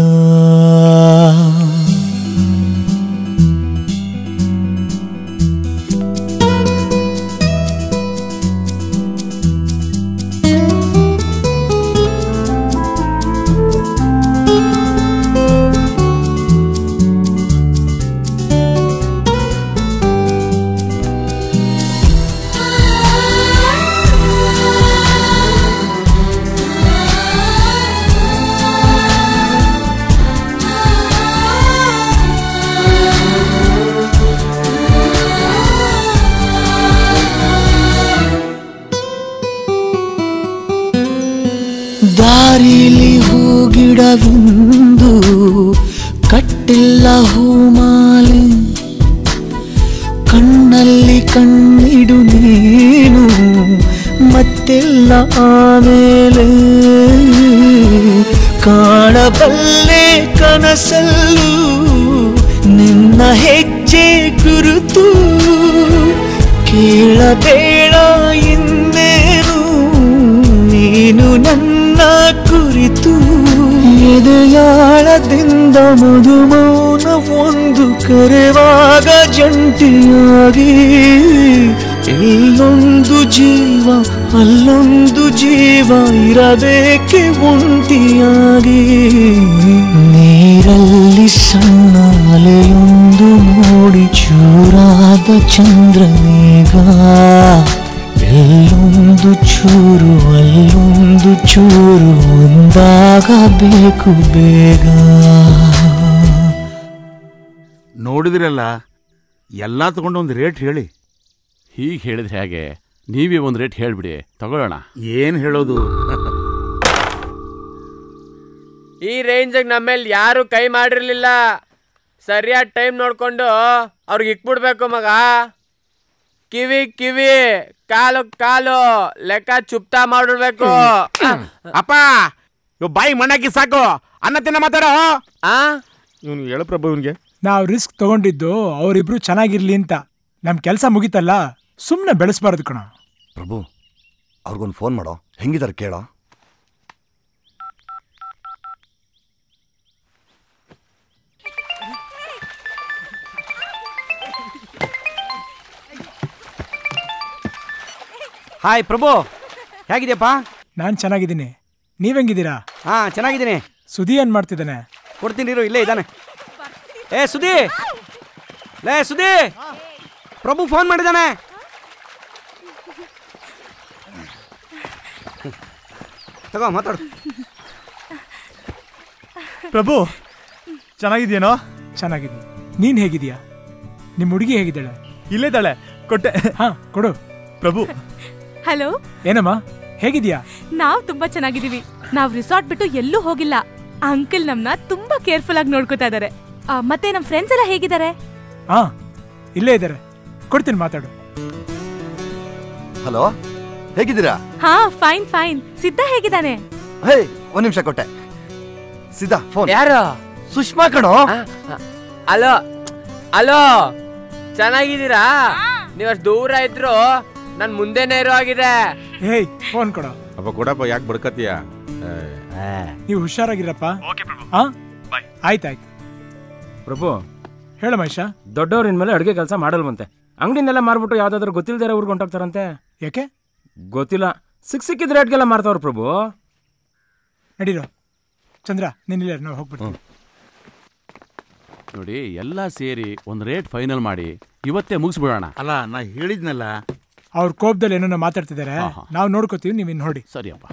ದಾರಿಲಿ ಹೂಗಿಡವಿಂದು ಕಟ್ಟಿಲ್ಲ ಹೂಮಾಲೆ ಕಣ್ಣಲ್ಲಿ ಕಣ್ಣಿಡು ನೀನು ಮತ್ತೆಲ್ಲ ಆಮೇಲೆ ಕಾಣಬಲ್ಲೆ ಕನಸಲ್ಲೂ ನಿನ್ನ ಹೆಜ್ಜೆ ಗುರುತು ಕೇಳಬೇಡ ಇನ್ನೇನು ನೀನು ನನ್ನ ಕುರಿತು ಎದೆಯಾಳದಿಂದ ಮಧುಮೌನ ಒಂದು ಕರೆವಾಗ ಜಂಟಿಯಾಗಿ ಇಲ್ಲೊಂದು ಜೀವ ಅಲ್ಲೊಂದು ಜೀವ ಇರಬೇಕೆ ಒಂಟಿಯಾಗಿ ನೀರಲ್ಲಿ ಸಣ್ಣ ಅಲೆಯೊಂದು ಮೂಡಿ ಚೂರಾದ ಚಂದ್ರನೇಗ ಎಲ್ಲೊಂದು ಚೂರು ಅಲ್ಲೊಂದು ಚೂರು ಒಂದಾಗಬೇಕು ಬೇಗ ನೋಡಿದ್ರಲ್ಲ ಎಲ್ಲ ತಗೊಂಡು ಒಂದು ರೇಟ್ ಹೇಳಿ ಹೀಗೆ ಹೇಳಿದ್ರೆ ಹೇಗೆ ನೀವೇ ಒಂದು ರೇಟ್ ಹೇಳ್ಬಿಡಿ ತಗೊಳ್ಳೋಣ ಏನು ಹೇಳೋದು ಈ ರೇಂಜಿಗೆ ನಮ್ಮೇಲೆ ಯಾರು ಕೈ ಮಾಡಿರ್ಲಿಲ್ಲ ಸರಿಯಾದ ಟೈಮ್ ನೋಡ್ಕೊಂಡು ಅವ್ರಿಗೆ ಇಕ್ಬಿಡ್ಬೇಕು ಮಗ ಕಿವಿ ಕಿವಿ ಕಾಲು ಕಾಲು ಲೆಕ್ಕ ಚುಪ್ತಾ ಮಾಡಿಡ್ಬೇಕು ಅಪ್ಪ ಇವ್ ಬಾಯಿ ಮಣ್ಣಾಕಿ ಸಾಕು ಅನ್ನ ತಿನ್ನ ಮಾತಾಡೋ ಆ ಇವನು ಹೇಳ ಪ್ರಭು ಇವನಿಗೆ ನಾವು ರಿಸ್ಕ್ ತಗೊಂಡಿದ್ದು ಅವರಿಬ್ರು ಚೆನ್ನಾಗಿರ್ಲಿ ಅಂತ ನಮ್ ಕೆಲಸ ಮುಗೀತಲ್ಲ ಸುಮ್ಮನೆ ಬೆಳೆಸ್ಬಾರ್ದು ಕಣ ಪ್ರಭು ಅವ್ರಿಗೊಂದು ಫೋನ್ ಮಾಡೋ ಹೆಂಗಿದ್ದಾರೆ ಕೇಳೋ ಹಾಯ್ ಪ್ರಭು ಹೇಗಿದೆಯಪ್ಪ ನಾನ್ ಚೆನ್ನಾಗಿದ್ದೀನಿ ನೀವೆಂಗಿದ್ದೀರಾ ಹಾ ಚೆನ್ನಾಗಿದ್ದೀನಿ ಸುದಿ ಏನ್ ಮಾಡ್ತಿದ್ದಾನೆ ಕೊಡ್ತೀನಿ ಇರು ಇಲ್ಲೇ ಇದ್ದಾನೆ ಏ ಸುದಿ ಲೇ ಸುದಿ ಪ್ರಭು ಫೋನ್ ಮಾಡಿದ್ದಾನೆ ತಗೋ ಮಾತಾಡು ಪ್ರಭು ಚೆನ್ನಾಗಿದ್ಯೇನೋ ಚೆನ್ನಾಗಿದ್ದೀನಿ ನೀನ್ ಹೇಗಿದ್ಯಾ ನಿಮ್ ಹುಡುಗಿ ಹೇಗಿದ್ದಾಳೆ ಇಲ್ಲಿದ್ದಾಳೆ ಕೊಟ್ಟೆ ಹಾ ಕೊಡು ಪ್ರಭು ಹಲೋ ಏನಮ್ಮ ಹೇಗಿದ್ಯಾ ನಾವ್ ತುಂಬಾ ಚೆನ್ನಾಗಿದೀವಿ ನಾವ್ ರಿಸಾರ್ಟ್ ಬಿಟ್ಟು ಎಲ್ಲೂ ಹೋಗಿಲ್ಲ ಅಂಕಲ್ ನಮ್ನ ತುಂಬಾ ಕೇರ್ಫುಲ್ ಆಗಿ ನೋಡ್ಕೋತಾ ಇದಾರೆ ಆ, ಮತ್ತೆ ನಮ್ ಫ್ರೆಂಡ್ಸ್ ಎಲ್ಲ ಹೇಗಿದ್ದಾರೆ ಹಾ ಇಲ್ಲೇ ಇದ್ದಾರೆ ಕೊಡ್ತೀನಿ ಮಾತಾಡು ಹಲೋ ಹೇಗಿದ್ದೀರಾ ಹಾ ಫೈನ್ ಫೈನ್ ಸಿದ್ಧ ಹೇಗಿದ್ದಾನೆ ಹೇ ಒಂದ್ ನಿಮಿಷ ಕೊಟ್ಟೆ ಸಿದ್ಧಾ ಫೋನ್ ಯಾರು ಸುಷ್ಮಾ ಕಣೋ ಅಲೋ ಅಲೋ ಚೆನ್ನಾಗಿದ್ದೀರಾ ನೀವಷ್ಟು ದೂರ ಇದ್ರು ನನ್ ಮುಂದೆನೇ ಇರೋ ಆಗಿದೆ ಹೇಯ್ ಫೋನ್ ಕೊಡು ಅಪ್ಪ ಕೊಡಪ್ಪ ಯಾಕೆ ಬಡ್ಕತ್ತೀಯ ನೀವು ಹುಷಾರಾಗಿರಪ್ಪ ಹಾ ಆಯ್ತಾಯ್ತು ಪ್ರಭು ಹೇಳ ಮಹೇಶ ದೊಡ್ಡವ್ರ ಇನ್ಮೇಲೆ ಅಡುಗೆ ಕೆಲಸ ಮಾಡಲ್ವಂತೆ ಅಂಗಡಿನೆಲ್ಲ ಮಾರ್ಬಿಟ್ಟು ಯಾವ್ದಾದ್ರು ಗೊತ್ತಿಲ್ದೇ ಊರ್ಗೆ ಹೊಂಟೋಗ್ತಾರಂತೆ ಯಾಕೆ ಗೊತ್ತಿಲ್ಲ ಸಿಕ್ ಸಿಕ್ಕಿದ ರೇಟ್ಗೆಲ್ಲ ಮಾರ್ತಾವ್ರ ಪ್ರಭು ನಡೀರೋ ಚಂದ್ರ ನೀನಿಲ್ಲ ನಾವು ಹೋಗ್ಬಿಡ್ತೀವಿ ನೋಡಿ ಎಲ್ಲ ಸೇರಿ ಒಂದು ರೇಟ್ ಫೈನಲ್ ಮಾಡಿ ಇವತ್ತೇ ಮುಗಿಸ್ಬಿಡೋಣ ಅಲ್ಲ ನಾ ಹೇಳಿದ್ನಲ್ಲ ಅವ್ರ ಕೋಪದಲ್ಲಿ ಏನೋ ಮಾತಾಡ್ತಿದ್ದಾರೆ ನಾವು ನೋಡ್ಕೋತೀವಿ ನೀವು ಇನ್ನು ನೋಡಿ ಸರಿಯಪ್ಪ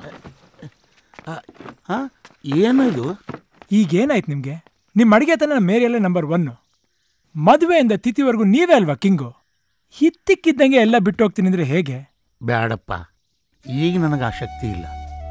ಏನದು ಈಗೇನಾಯ್ತು ನಿಮ್ಗೆ ನಿಮ್ಮ ಅಡಿಗೆ ತನ ಮೇರಿಯಲ್ಲೇ ನಂಬರ್ ಒನ್ನು ಮದುವೆಯಿಂದ ತಿಥಿವರೆಗೂ ನೀವೇ ಅಲ್ವಾ ಕಿಂಗು ಇತ್ತಿಕ್ಕಿದ್ದಂಗೆ ಎಲ್ಲ ಬಿಟ್ಟು ಹೋಗ್ತೀನಿ ಅಂದ್ರೆ ಹೇಗೆ ಬೇಡಪ್ಪ ಈಗ ನನಗೆ ಆ ಶಕ್ತಿ ಇಲ್ಲ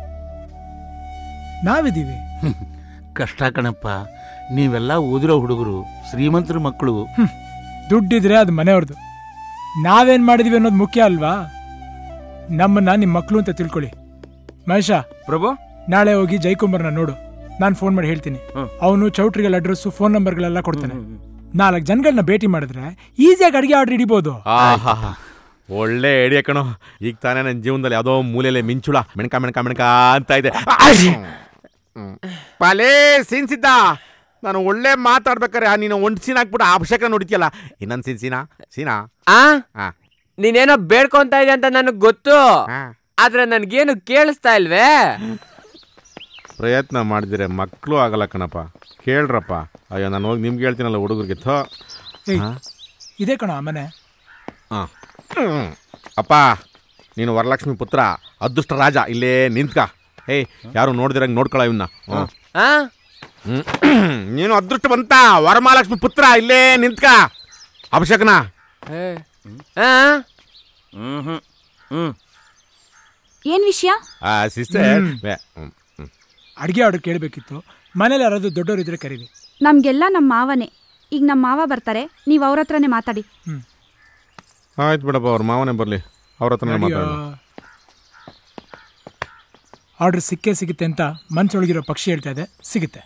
ನಾವಿದೀವಿ ಕಷ್ಟ ಕಣಪ್ಪ ನೀವೆಲ್ಲ ಓದಿರೋ ಹುಡುಗರು ಶ್ರೀಮಂತರ ಮಕ್ಕಳು ದುಡ್ಡಿದ್ರೆ ಅದು ಮನೆಯವ್ರದ್ದು ನಾವೇನ್ ಮಾಡಿದೀವಿ ಅನ್ನೋದು ಮುಖ್ಯ ಅಲ್ವಾ ನಮ್ಮನ್ನ ನಿಮ್ಮ ಮಕ್ಕಳು ಅಂತ ತಿಳ್ಕೊಳ್ಳಿ ಮಹೇಶ ಪ್ರಭು ನಾಳೆ ಹೋಗಿ ಜೈಕುಮಾರ್ನ ನೋಡು ನಾನು ಫೋನ್ ಮಾಡಿ ಹೇಳ್ತೀನಿ ಅವನು ಚೌಟ್ರಿಗಳ ಅಡ್ರೆಸ್ಸು ಫೋನ್ ನಂಬರ್ಗಳೆಲ್ಲ ಕೊಡ್ತಾನೆ ನಾಲ್ಕು ಜನಗಳನ್ನ ಭೇಟಿ ಮಾಡಿದ್ರೆ ಈಸಿಯಾಗಿ ಅಡಿಗೆ ಆರ್ಡರ್ ಹಿಡಿಬೋದು ಆಹಾಹಾ. ಒಳ್ಳೆ ಐಡಿಯಾ ಕಣೋ ಈಗ ತಾನೇ ನನ್ನ ಜೀವನದಲ್ಲಿ ಯಾವುದೋ ಮೂಲೆಯಲ್ಲಿ ಮಿಂಚುಳ ಮೆಣಕ ಮೆಣಕ ಮೆಣಕ ಅಂತ ಇದೆ ಪಾಲೇ ಸೀನ್ ಸಿದ್ದ ನಾನು ಒಳ್ಳೆ ಮಾತಾಡ್ಬೇಕಾರೆ ನೀನು ಒಂದು ಸೀನ್ ಹಾಕ್ಬಿಟ್ಟು ಅಭಿಷೇಕ ನೋಡಿದ್ಯಲ್ಲ ಇನ್ನೊಂದು ಸೀನ್ ಸೀನಾ ಸೀನಾ ಆ ಆ. ನೀನೇನೋ ಬೇಡ್ಕೊಂತ ಇದೆ ಅಂತ ನನಗ್ ಗೊತ್ತು ಆದ್ರೆ ನನ್ಗೇನು ಕೇಳಿಸ್ತಾ ಇಲ್ವೇ ಪ್ರಯತ್ನ ಮಾಡಿದ್ರೆ ಮಕ್ಕಳು ಆಗಲ್ಲ ಕಣಪ್ಪ ಕೇಳ್ರಪ್ಪ ಅಯ್ಯೋ ನಾನು ಹೋಗಿ ನಿಮ್ಗೆ ಹೇಳ್ತೀನಲ್ಲ ಹುಡುಗರಿಗೆ ಥೋ ಏಯ್, ಇದೇ ಕಣ ಮನೆ ಆ. ಹ್ಮ್. ಅಪ್ಪ ನೀನು ವರಲಕ್ಷ್ಮಿ ಪುತ್ರ ಅದೃಷ್ಟ ರಾಜ ಇಲ್ಲೇ ನಿಂತ್ಕ ಏಯ್ ಯಾರು ನೋಡ್ದಿರಂಗ್ ನೋಡ್ಕೊಳ ಇವನ್ನ ಆ ನೀನು ಅದೃಷ್ಟ ಬಂತ ವರಮಹಾಲಕ್ಷ್ಮಿ ಪುತ್ರ ಇಲ್ಲೇ ನಿಂತ್ಕ ಅಭಿಷೇಕನ ಆ ಹ್ಮ್ ಹ್ಮ್ ಏನ್ ವಿಷಯ ಆ ಸಿಸ್ಟರ್ ಹ್ಮ್. ಅಡಿಗೆ ಆರ್ಡರ್ ಕೇಳಬೇಕಿತ್ತು ಮನೇಲಿ ಯಾರಾದ್ರೂ ದೊಡ್ಡವರು ಇದ್ರೆ ಕರೀರಿ ನಮ್ಗೆಲ್ಲ ನಮ್ಮ ಮಾವನೇ ಈಗ ನಮ್ಮ ಮಾವ ಬರ್ತಾರೆ ನೀವು ಅವ್ರ ಹತ್ರನೇ ಮಾತಾಡಿ ಆಯ್ತು ಬಿಡಪ್ಪ ಅವ್ರ ಮಾವನೇ ಬರಲಿ ಅವ್ರ ಹತ್ರನೇ ಮಾತಾಡೋಣ ಆರ್ಡರ್ ಸಿಕ್ಕೇ ಸಿಗುತ್ತೆ ಅಂತ ಮನ್ಸೊಳಗಿರೋ ಪಕ್ಷಿ ಹೇಳ್ತಾ ಇದೆ ಸಿಗುತ್ತೆ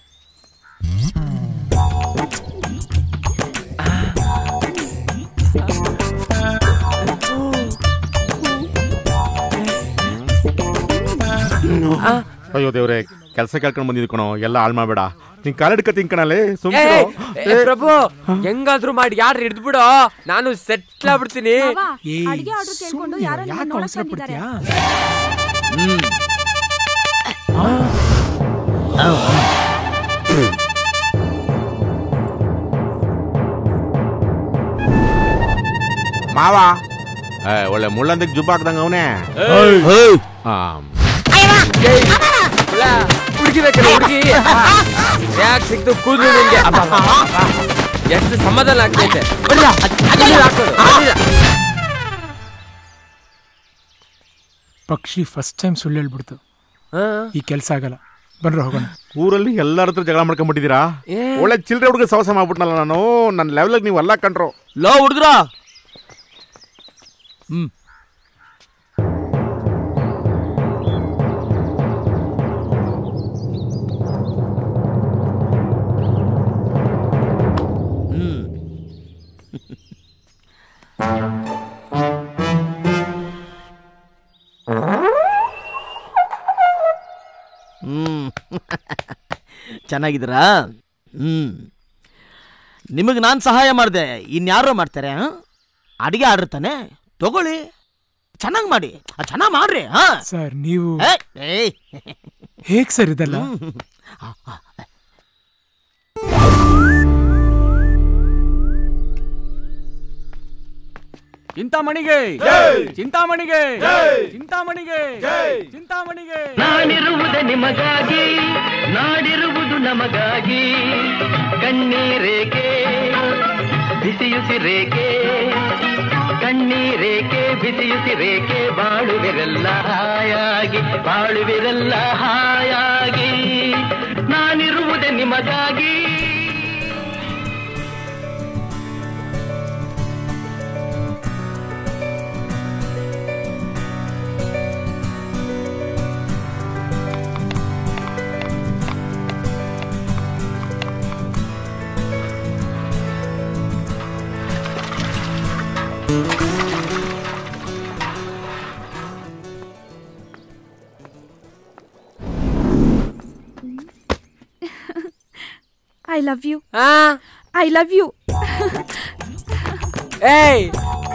ಅಯ್ಯೋ ದೇವ್ರೆ ಕೆಲಸ ಕೇಳ್ಕೊಂಡು ಬಂದಿದ್ದು ಕಣೋ ಎಲ್ಲ ಹಾಳು ಮಾಡಬೇಡ ನೀನ್ ಕಾಲಿಡ್ಕ ತಿಂಕಣಲ್ಲೇ ಏ, ಸುಮ್ಮನೆ ಏ, ಪ್ರಭು ಹೆಂಗಾದ್ರೂ ಮಾಡಿ ಯಾರು ಹಿಡ್ದು ಬಿಡು ನಾನು ಸೆಟ್ಲ್ ಆಗ್ಬಿಡ್ತೀನಿ ಅಡಿಗೆ ಆರ್ಡರ್ ಕೇಳ್ಕೊಂಡು ಯಾರೋ ನಿಮ್ಮನ್ನ ನೋಡಕ್ ಬಂದಿದ್ದಾರೆ ಮಾವ ಏ, ಒಳ್ಳೆ ಮುಳ್ಳಂದಿಗೆ ಜುಬ್ಬ ಹಾಕ್ದಂಗ ಅವನೇ ಹುಡುಗಿ ಬೇಕಲ್ಲ ಹುಡುಗಿ ಯಾಕೆ ಸಿಕ್ತು ಕೂದಲು ನಿಂಗೆ ಅಬ್ಬಬ್ಬಾ. ಎಷ್ಟು ಸಮಾಧಾನ ಆಗ್ತೈತೆ ಬನ್ನಿರ, ಬನ್ನಿರ ಹಾಕೋದು, ಬನ್ನಿರ. ಪಕ್ಷಿ ಫಸ್ಟ್ ಟೈಮ್ ಸುಳ್ಳು ಹೇಳ್ಬಿಡ್ತು ಈ ಕೆಲಸ ಆಗಲ್ಲ ಬನ್ರ ಹೋಗೋಣ ಊರಲ್ಲಿ ಎಲ್ಲರ ಹತ್ರ ಜಗಳ ಮಾಡ್ಕೊಂಡ್ಬಿಟ್ಟಿದ್ದೀರಾ ಒಳ್ಳೆ ಚಿಲ್ಲರೆ ಹುಡುಗ ಸವಸ ಮಾಡ್ಬಿಟ್ನಲ್ಲ ನಾನು ನನ್ನ ಲೆವೆಲ್ಗೆ ನೀವು ಎಲ್ಲ ಕಂಡ್ರು ಲೋ ಹುಡುಗ್ರ ಹ್ಮ್ ಹ್ಮ್ ಹ್ಮ್ ಚೆನ್ನಾಗಿದ್ದೀರಾ ಹ್ಮ್ ನಿಮಗೆ ನಾನು ಸಹಾಯ ಮಾಡಿದೆ ಇನ್ಯಾರೋ ಮಾಡ್ತಾರೆ ಆ? ಅಡಿಗೆ ಆರ್ಡರ್ ತಾನೆ ತಗೊಳ್ಳಿ ಚೆನ್ನಾಗಿ ಮಾಡಿ ಚೆನ್ನಾಗಿ ಮಾಡ್ರಿ ಹಾ ಸರ್ ನೀವು ಏ, ಏಯ್. ಹೇಗ್ ಸರ್ ಇದೆಲ್ಲ ಚಿಂತಾಮಣಿಗೆ ಚಿಂತಾಮಣಿಗೆ ಚಿಂತಾಮಣಿಗೆ ಚಿಂತಾಮಣಿಗೆ ನಾನಿರುವುದು ನಿಮಗಾಗಿ ನಾಡಿರುವುದು ನಮಗಾಗಿ ಕಣ್ಣೀರೇಕೆ ಬಿಸಿಯುಸಿರೇಕೆ ಕಣ್ಣೀರೇಕೆ ಬಿಸಿಯುಸಿರೇಕೆ ಬಾಳುವಿರೆಲ್ಲ ಹಾಯಾಗಿ ಬಾಳುವಿರೆಲ್ಲ ಹಾಯಾಗಿ ನಾನಿರುವುದೇ ನಿಮಗಾಗಿ I love you I love you ಏಯ್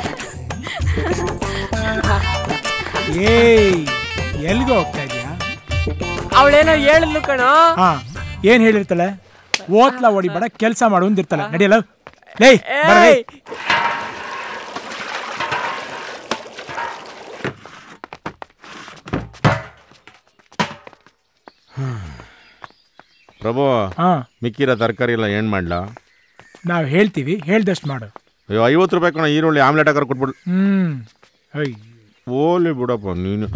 ಏಯ್ ಎಲ್ಗೋ ಹೋಗ್ತಾ ಇದೀಯಾ ಅವಳೇನೋ ಹೇಳಿದ್ಲು ಕಣೋ ಹಾ ಏನ್ ಹೇಳಿರ್ತಾಳೆ ಓತ್ಲ ಹೊಡಿಬೇಡ ಕೆಲಸ ಮಾಡು ಅಂದಿರ್ತಾಳೆ ನಡಿಯಲ್ಲ ಲೇ ಬರ ಲೇ. ಏಯ್ ಪ್ರಭು ಹಾ ಮಿಕ್ಕಿರೋ ತರಕಾರಿ ಎಲ್ಲ ಏನು ಮಾಡ್ಲಾ ನಾವ್ ಹೇಳ್ತೀವಿ ಹೇಳ್ದಷ್ಟು ಮಾಡು ಅಯ್ಯೋ ಐವತ್ತು ರೂಪಾಯಿ ಕಣ ಈರುಳ್ಳಿ ಆಮ್ಲೆಟ್ ಹಾಕರ್ ಕೊಟ್ಬಿಡು ಹ್ಮ್ ಅಯ್ಯ ಓಲಿ ಬಿಡಪ್ಪ ನೀನು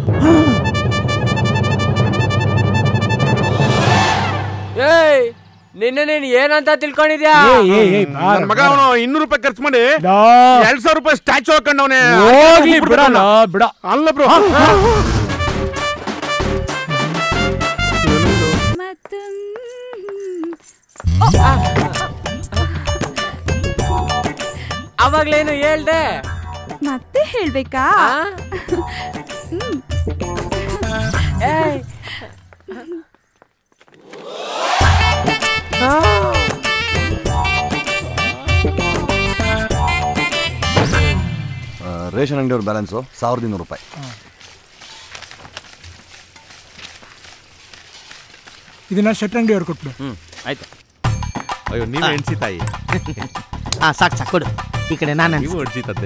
ಏಯ್ ನಿನ್ನ ನೀನ್ ಏನಂತ ತಿಳ್ಕೊಂಡಿದ್ಯಾ ಏಯ್, ಏಯ್, ಏಯ್, ಬಾರ, ನನ್ ಮಗ ಬಾರ. ಅವನು ಇನ್ನೂರು ರೂಪಾಯಿ ಖರ್ಚು ಮಾಡಿ ಲಾ. ಎರಡ್ ಸಾವಿರ ರೂಪಾಯಿ ಸ್ಟ್ಯಾಚು ಹಾಕೊಂಡವನೆ ಹೋಗ್ಲಿ ಬಿಡಲ್ಲ ಬಿಡ ಅಲ್ಲ ಬ್ರೋ ಅವಾಗ್ಲೇನು ಹೇಳ್ದೆ ಮತ್ತೆ ಹೇಳ್ಬೇಕಾ ಹ್ಮ್. ಏಯ್ ಆ, ರೇಷನ್ ಅಂಗಡಿಯವ್ರ ಬ್ಯಾಲೆನ್ಸು ಸಾವಿರದ ಇನ್ನೂರು ರೂಪಾಯಿ ಇದನ್ನ ಶೆಟ್ರಂಗಡಿ ಅವ್ರು ಕೊಟ್ಬಿಡು ಹ್ಮ್ ಆಯ್ತು ಅಯ್ಯೋ ನೀವೇ ಎಣ್ಸಿ ತಾಯಿ ಹಾ ಸಾಕು ಸಾಕು ಕೊಡು ಈ ಕಡೆ ನಾನು ನೀವು ಅಡ್ಸಿತದ್ದೆ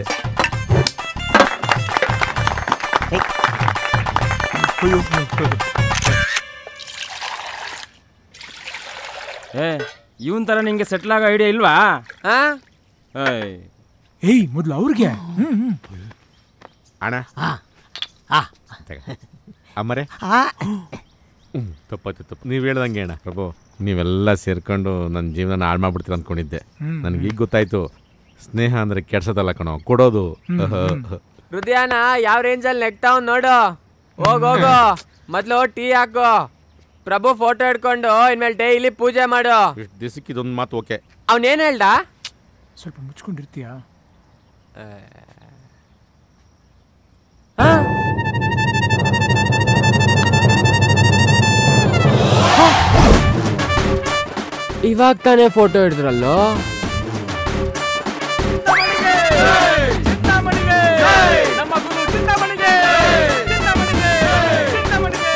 ಏ ಇವನ್ ತರ ನಿಂಗೆ ಸೆಟ್ಲ್ ಆಗೋ ಐಡಿಯಾ ಇಲ್ವಾ ಆ ಏಯ್ ಏಯ್ ಮೊದ್ಲು ಅವ್ರಿಗೆ ಹ್ಮ್ ಹ್ಮ್ ಅಣ್ಣ ಆ. ಅಮ್ಮರೇ ಆ. ಹ್ಮ್, ತಪ್ಪಾಯ್ತು ತಪ್ಪು ನೀವು ಹೇಳ್ದಂಗೆ ಅಣ್ಣ ಪ್ರಭು ನೀವೆಲ್ಲ ಸೇರ್ಕೊಂಡು ನನ್ನ ಜೀವನ ಹಾಳು ಮಾಡ್ಬಿಡ್ತೀರ ಅಂದ್ಕೊಂಡಿದ್ದೆ ಹ್ಮ್, ನನಗೆ ಈಗ ಗೊತ್ತಾಯ್ತು ಸ್ನೇಹ ಅಂದ್ರೆ ಕೆಡ್ಸೋದಲ್ಲ ಕಣೋ ಕೊಡೋದು ಹ್ಮ್, ಅಹ, ಹ್ಮ್. ಅಹ. ಹೃದಯನ ಯಾವ ರೇಂಜಲ್ಲಿ ನೆಗ್ತಾವ್ ನೋಡು ಹೋಗ್ ಹೋಗು ಮೊದ್ಲು ಟೀ ಹಾಕು ಪ್ರಭು ಫೋಟೋ ಹಿಡ್ಕೊಂಡು ಇನ್ಮೇಲೆ ಡೈಲಿ ಪೂಜೆ ಮಾಡು ಇಷ್ಟ್ ದಿವ್ಸಕ್ಕೆ ಇದೊಂದು ಮಾತು ಓಕೆ ಅವನೇನ್ ಹೇಳ್ದ ಸ್ವಲ್ಪ ಮುಚ್ಕೊಂಡಿರ್ತೀಯಾ ಇವಾಗ ತಾನೇ ಫೋಟೋ ಹಿಡಿದ್ರಲ್ಲೋ ನಮ್ಮ ಗುರು ಚಿಂತಾಮಣಿಗೆ ಚಿಂತಾಮಣಿಗೆ ಚಿಂತಾಮಣಿಗೆ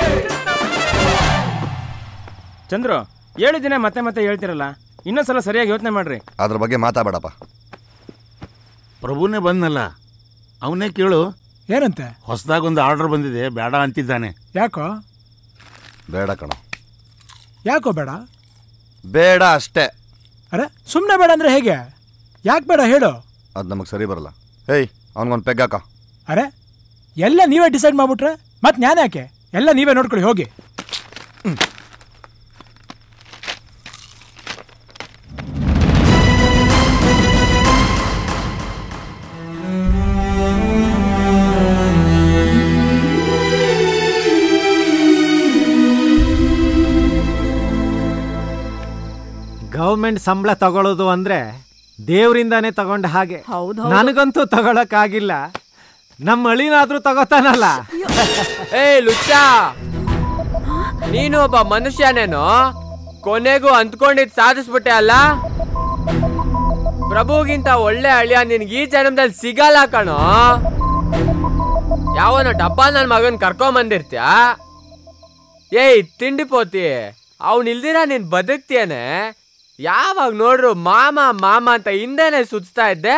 ಚಂದ್ರು ಹೇಳಿದ್ದೀನಿ ಮತ್ತೆ ಮತ್ತೆ ಹೇಳ್ತಿರಲ್ಲ ಇನ್ನೊಂದ್ಸಲ ಸರಿಯಾಗಿ ಯೋಚನೆ ಮಾಡ್ರಿ ಅದ್ರ ಬಗ್ಗೆ ಮಾತಾಡಬೇಡಪ್ಪ ಪ್ರಭುನೇ ಬಂದಲ್ಲ ಅವನೇ ಕೇಳು ಏನಂತೆ ಹೊಸದಾಗಿ ಒಂದು ಆರ್ಡರ್ ಬಂದಿದೆ ಬೇಡ ಅಂತಿದ್ದಾನೆ ಯಾಕೋ ಬೇಡ ಕಣ ಯಾಕೋ ಬೇಡ ಬೇಡ ಅಷ್ಟೇ ಅರೆ ಸುಮ್ಮನೆ ಬೇಡ ಅಂದ್ರೆ ಹೇಗೆ ಯಾಕೆ ಬೇಡ ಹೇಳು ಅದು ನಮಗೆ ಸರಿ ಬರಲ್ಲ ಹೇಯ್ ಅವನಿಗೊಂದು ಪೆಗ್ಗಾಕ ಅರೆ ಎಲ್ಲ ನೀವೇ ಡಿಸೈಡ್ ಮಾಡ್ಬಿಟ್ರೆ ಮತ್ತೆ ನಾನು ಯಾಕೆ ಎಲ್ಲ ನೀವೇ ನೋಡ್ಕೊಳ್ಳಿ ಹೋಗಿ ಗೌರ್ಮೆಂಟ್ ಸಂಬಳ ತಗೊಳ್ಳೋದು ಅಂದ್ರೆ ದೇವರಿಂದಾನೇ ತಗೊಂಡ ಹಾಗೆ ನನಗಂತೂ ತಗೊಳಕ್ಕಾಗಿಲ್ಲ ನಮ್ಮ ಅಳಿನಾದ್ರೂ ತಗೋತಾನಲ್ಲ ಏ ಲುಚ್ಚ ನೀನು ಒಬ್ಬ ಮನುಷ್ಯನೇನು ಕೊನೆಗೂ ಅಂದ್ಕೊಂಡಿದ್ ಸಾಧಿಸ್ಬಿಟ್ಟೆ ಅಲ್ಲ ಪ್ರಭುಗಿಂತ ಒಳ್ಳೆ ಅಳಿಯ ನಿನ್ಗೆ ಈ ಜನ್ಮದಲ್ಲಿ ಸಿಗಲ್ಲ ಕಣೋ ಯಾವನ ಡಬ್ಬ ನನ್ ಮಗನ್ ಕರ್ಕೊಂಡ್ ಬಂದಿರ್ತ್ಯಾ ಏಯ್ ತಿಂಡಿ ಪೋತಿ ಅವ್ನ್ ಇಲ್ದಿರ ನೀನ್ ಬದುಕ್ತಿಯೇನೆ ಯಾವಾಗ ನೋಡ್ರು ಮಾಮ ಮಾಮ ಅಂತ ಹಿಂದೆನೆ ಸುತ್ತಾ ಇದ್ದೆ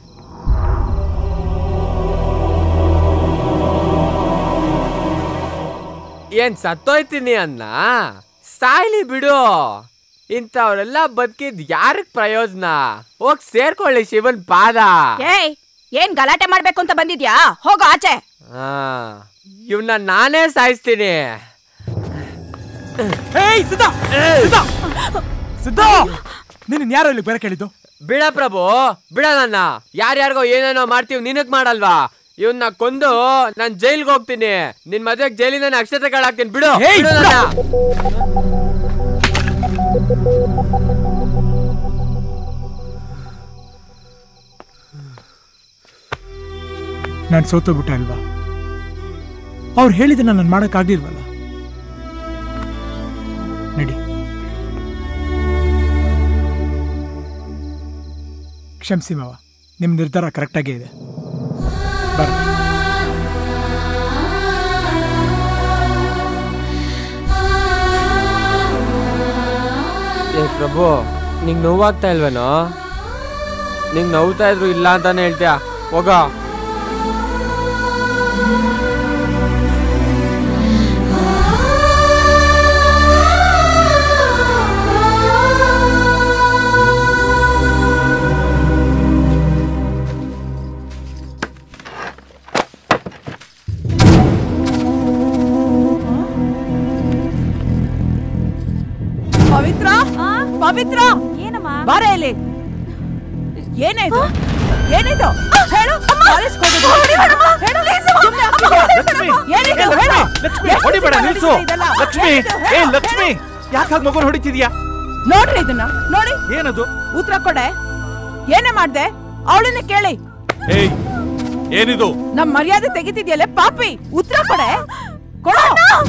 ಏನ್ ಸತ್ತೋಯ್ತೀನಿ ಅನ್ನ ಸಾಯ್ಲಿ ಬಿಡು ಇಂಥವ್ರೆಲ್ಲ ಬದುಕಿದ್ ಯಾರಿಗ್ ಪ್ರಯೋಜನ ಹೋಗ್ ಸೇರ್ಕೊಳ್ಳಿ ಶಿವನ್ ಪಾದ ಏಯ್ ಏನ್ ಗಲಾಟೆ ಮಾಡ್ಬೇಕು ಅಂತ ಬಂದಿದ್ಯಾ ಹೋಗು ಆಚೆ ಆ ಇವ್ನ ನಾನೇ ಸಾಯಿಸ್ತೀನಿ ಏಯ್ ಸಿದ್ಧ ಸಿದ್ಧ ಸಿದ್ಧ ನಿನ್ನ ಯಾರು ಇಲ್ಲಿ ಬೇರೆ ಕೇಳಿದ್ದು ಬಿಡ ಪ್ರಭು ಬಿಡ ನನ್ನ ಯಾರ್ಯಾರಿಗೋ ಏನೇನೋ ಮಾಡ್ತೀವಿ ನಿನಗ್ ಮಾಡಲ್ವಾ ಇವನ್ನ ಕೊಂದು ನಾನ್ ಜೈಲ್ಗೆ ಹೋಗ್ತೀನಿ ನಿನ್ ಮದ್ವೆಗ್ ಜೈಲಿಂದ ಅಕ್ಷತೆಗಳಾಗ್ತೀನಿ ಬಿಡು ಏಯ್, ಬಿಡು ನನ್ನ. ನಾನು ಸೋತೋಗ್ಬಿಟ್ಟೆ ಅಲ್ವಾ ಅವ್ರು ಹೇಳಿದ್ದನ್ನ ನಾನು ಮಾಡೋಕ್ಕಾಗ್ಲಿಲ್ವಲ್ಲ ನಡಿ ಕ್ಷಮಿಸಿ ಮಾವ ನಿಮ್ಮ ನಿರ್ಧಾರ ಕರೆಕ್ಟಾಗೇ ಇದೆ ಬರ ಏ ಪ್ರಭು ನಿಂಗ್ ನೋವಾಗ್ತಾ ಇಲ್ವೇನೋ ನಿಂಗ್ ನೋವ್ತಾ ಇದ್ರು ಇಲ್ಲ ಅಂತಾನೆ ಹೇಳ್ತೀಯ ಹೋಗ ಪವಿತ್ರ ಪವಿತ್ರ ಏನಮ್ಮ ಬಾರ ಇಲ್ಲಿ ಏನೇ ಇದು ಏನಿದು ಹೇಳು ಕಾಲೇಜ್ಗೆ ಹೋಗಿದ್ದು. ಹೇಳು. ಸುಮ್ನೆ ಆಗ್ತಿದ್ಯಾ? ಏನಿದು? ಹೇಳು. ಎಷ್ಟು ಹೊಡಿಬೇಡ ಸಲ ನಿಲ್ಸು ಇದೆಲ್ಲ? ಲಕ್ಷ್ಮಿ ಏನಿದು? ಏ ಹೇಳು, ಲಕ್ಷ್ಮಿ ಯಾಕೆ ಹಾಗೆ ಮಗುನ ಹೊಡಿತಿದ್ಯಾ ನೋಡ್ರಿ ಇದನ್ನ ನೋಡಿ ಏನದು ಉತ್ತರ ಕೊಡೆ ಏನೇ ಮಾಡ್ದೆ ಅವಳನ್ನ ಕೇಳಿ ಏಯ್ ಏನಿದು ನಮ್ ಮರ್ಯಾದೆ ತೆಗಿತಿದ್ಯಲ್ಲ ಪಾಪಿ ಉತ್ತರ ಕೊಡೆ ಕೊಡು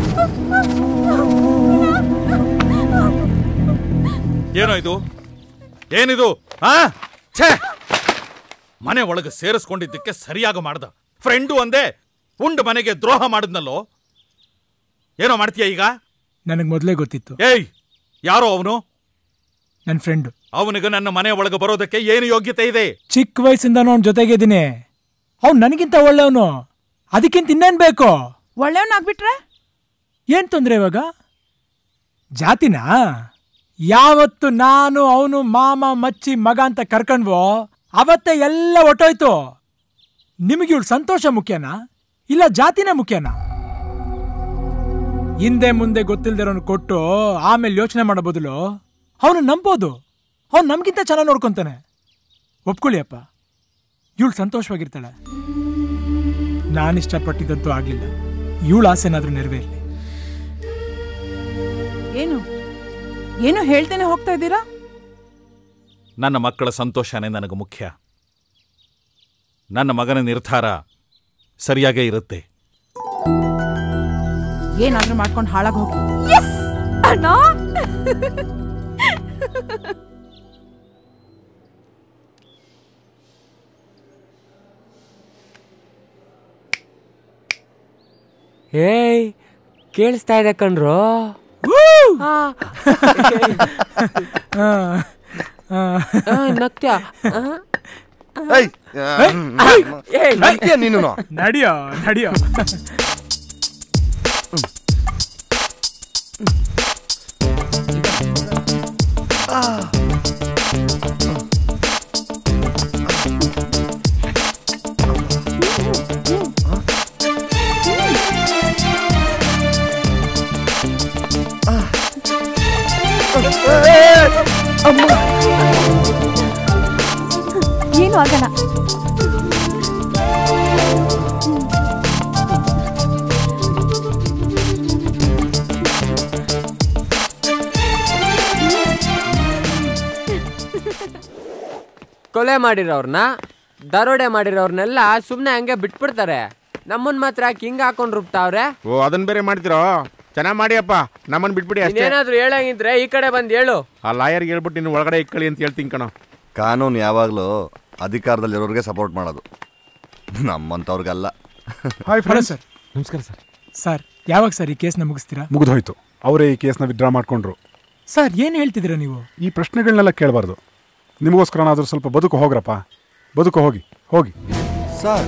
ಏನೋ ಇದು ಏನಿದು ಆ ಛೇ ಮನೆ ಒಳಗೆ ಸೇರಿಸ್ಕೊಂಡಿದ್ದಕ್ಕೆ ಸರಿಯಾಗಿ ಮಾಡ್ದ ಫ್ರೆಂಡು ಅಂದೆ ಉಂಡು ಮನೆಗೆ ದ್ರೋಹ ಮಾಡಿದ್ನಲ್ಲೋ ಏನೋ ಮಾಡ್ತೀಯ ಈಗ ನನಗೆ ಮೊದಲೇ ಗೊತ್ತಿತ್ತು ಏಯ್ ಯಾರೋ ಅವನು ನನ್ನ ಫ್ರೆಂಡು ಅವನಿಗೆ ನನ್ನ ಮನೆ ಒಳಗೆ ಬರೋದಕ್ಕೆ ಏನು ಯೋಗ್ಯತೆ ಇದೆ ಚಿಕ್ಕ ವಯಸ್ಸಿಂದನೂ ಅವ್ನ ಜೊತೆಗಿದ್ದೀನಿ ಅವ್ನು ನನಗಿಂತ ಒಳ್ಳೆಯವನು ಅದಕ್ಕಿಂತ ಇನ್ನೇನ್ ಬೇಕು ಒಳ್ಳೆಯವನಾಗ್ಬಿಟ್ರೆ ಏನ್ ತೊಂದ್ರೆ ಇವಾಗ ಜಾತಿನಾ ಯಾವತ್ತು ನಾನು ಅವನು ಮಾಮ ಮಚ್ಚಿ ಮಗ ಅಂತ ಕರ್ಕೊಂಡ್ವೋ ಅವತ್ತೇ ಎಲ್ಲ ಒಟ್ಟೋಯ್ತು ನಿಮಗೆ ಇವಳು ಸಂತೋಷ ಮುಖ್ಯನಾ ಇಲ್ಲ ಜಾತಿನೇ ಮುಖ್ಯನಾ ಹಿಂದೆ ಮುಂದೆ ಗೊತ್ತಿಲ್ದಿರೋನು ಕೊಟ್ಟು ಆಮೇಲೆ ಯೋಚನೆ ಮಾಡೋ ಬದಲು ಅವನು ನಂಬೋದು ಅವ್ನು ನಮ್ಗಿಂತ ಚೆನ್ನಾಗಿ ನೋಡ್ಕೊಂತಾನೆ ಒಪ್ಕೊಳ್ಳಿ ಅಪ್ಪ ಇವಳು ಸಂತೋಷವಾಗಿರ್ತಾಳೆ ನಾನು ಇಷ್ಟಪಟ್ಟಿದ್ದಂತೂ ಆಗ್ಲಿಲ್ಲ ಇವಳ ಆಸೆನಾದ್ರೂ ನೆರವೇರ್ಲಿ ಏನು ಏನು ಹೇಳ್ತೇನೆ ಹೋಗ್ತಾ ಇದ್ದೀರಾ ನನ್ನ ಮಕ್ಕಳ ಸಂತೋಷನೇ ನನಗೆ ಮುಖ್ಯ ನನ್ನ ಮಗನ ನಿರ್ಧಾರ ಸರಿಯಾಗೇ ಇರುತ್ತೆ ಏನಾದ್ರೂ ಮಾಡ್ಕೊಂಡು ಹಾಳಾಗ್ ಹೋಗಿ ಅಣ್ಣ ಏಯ್ ಕೇಳಿಸ್ತಾ ಇದೆ ಕಣ್ರೋ ನಕ್ತ್ಯಾ ಏಯ್, ಏಯ್, ನಗ್ತೀಯ ನೀನು ನಡಿಯೋ ನಡಿಯೋ ಏನು ಆಗಲ್ಲ ಕೊಲೆ ಮಾಡಿರೋರ್ನ ದರೋಡೆ ಮಾಡಿರೋರ್ನೆಲ್ಲ ಸುಮ್ನೆ ಹಂಗೆ ಬಿಟ್ಬಿಡ್ತಾರೆ ನಮ್ಮನ್ ಮಾತ್ರ ಯಾಕೆ ಹಿಂಗ್ ಹಾಕೊಂಡ್ ರುಬ್ತಾವ್ರೆ ಓ ಅದನ್ನ ಬೇರೆ ಮಾಡ್ತೀರೋ ಚೆನ್ನಾಗಿ ಮಾಡಿಯಪ್ಪ ನಮ್ಮನ್ನ ಬಿಟ್ಬಿಡಿ ಅಷ್ಟೇ ಇನ್ನೇನಾದ್ರೂ ಹೇಳಂಗಿದ್ರೆ ಈ ಕಡೆ ಬಂದು ಹೇಳು ಆ ಲಾಯರ್ಗೆ ಹೇಳ್ಬಿಟ್ಟು ನೀನು ಒಳಗಡೆ ಇಕ್ಕಳಿ ಅಂತ ಹೇಳ್ತೀನಿ ಕಣೋ ಕಾನೂನು ಯಾವಾಗಲೂ ಅಧಿಕಾರದಲ್ಲಿರೋರಿಗೆ ಸಪೋರ್ಟ್ ಮಾಡೋದು ನಮ್ಮಂಥವ್ರಿಗಲ್ಲ ಹಾಯ್ ಹಲೋ ಸರ್ ನಮಸ್ಕಾರ ಸರ್ ಸರ್ ಯಾವಾಗ ಸರ್ ಈ ಕೇಸ್ನ ಮುಗಿಸ್ತೀರಾ ಮುಗಿದೋಯ್ತು ಅವರೇ ಈ ಕೇಸ್ನ ವಿಡ್ರಾ ಮಾಡ್ಕೊಂಡ್ರು ಸರ್ ಏನು ಹೇಳ್ತಿದ್ದೀರಾ ನೀವು ಈ ಪ್ರಶ್ನೆಗಳನ್ನೆಲ್ಲ ಕೇಳಬಾರ್ದು ನಿಮಗೋಸ್ಕರನಾದ್ರೂ ಸ್ವಲ್ಪ ಬದುಕು ಹೋಗ್ರಪ್ಪ ಬದುಕು ಹೋಗಿ ಹೋಗಿ ಸರ್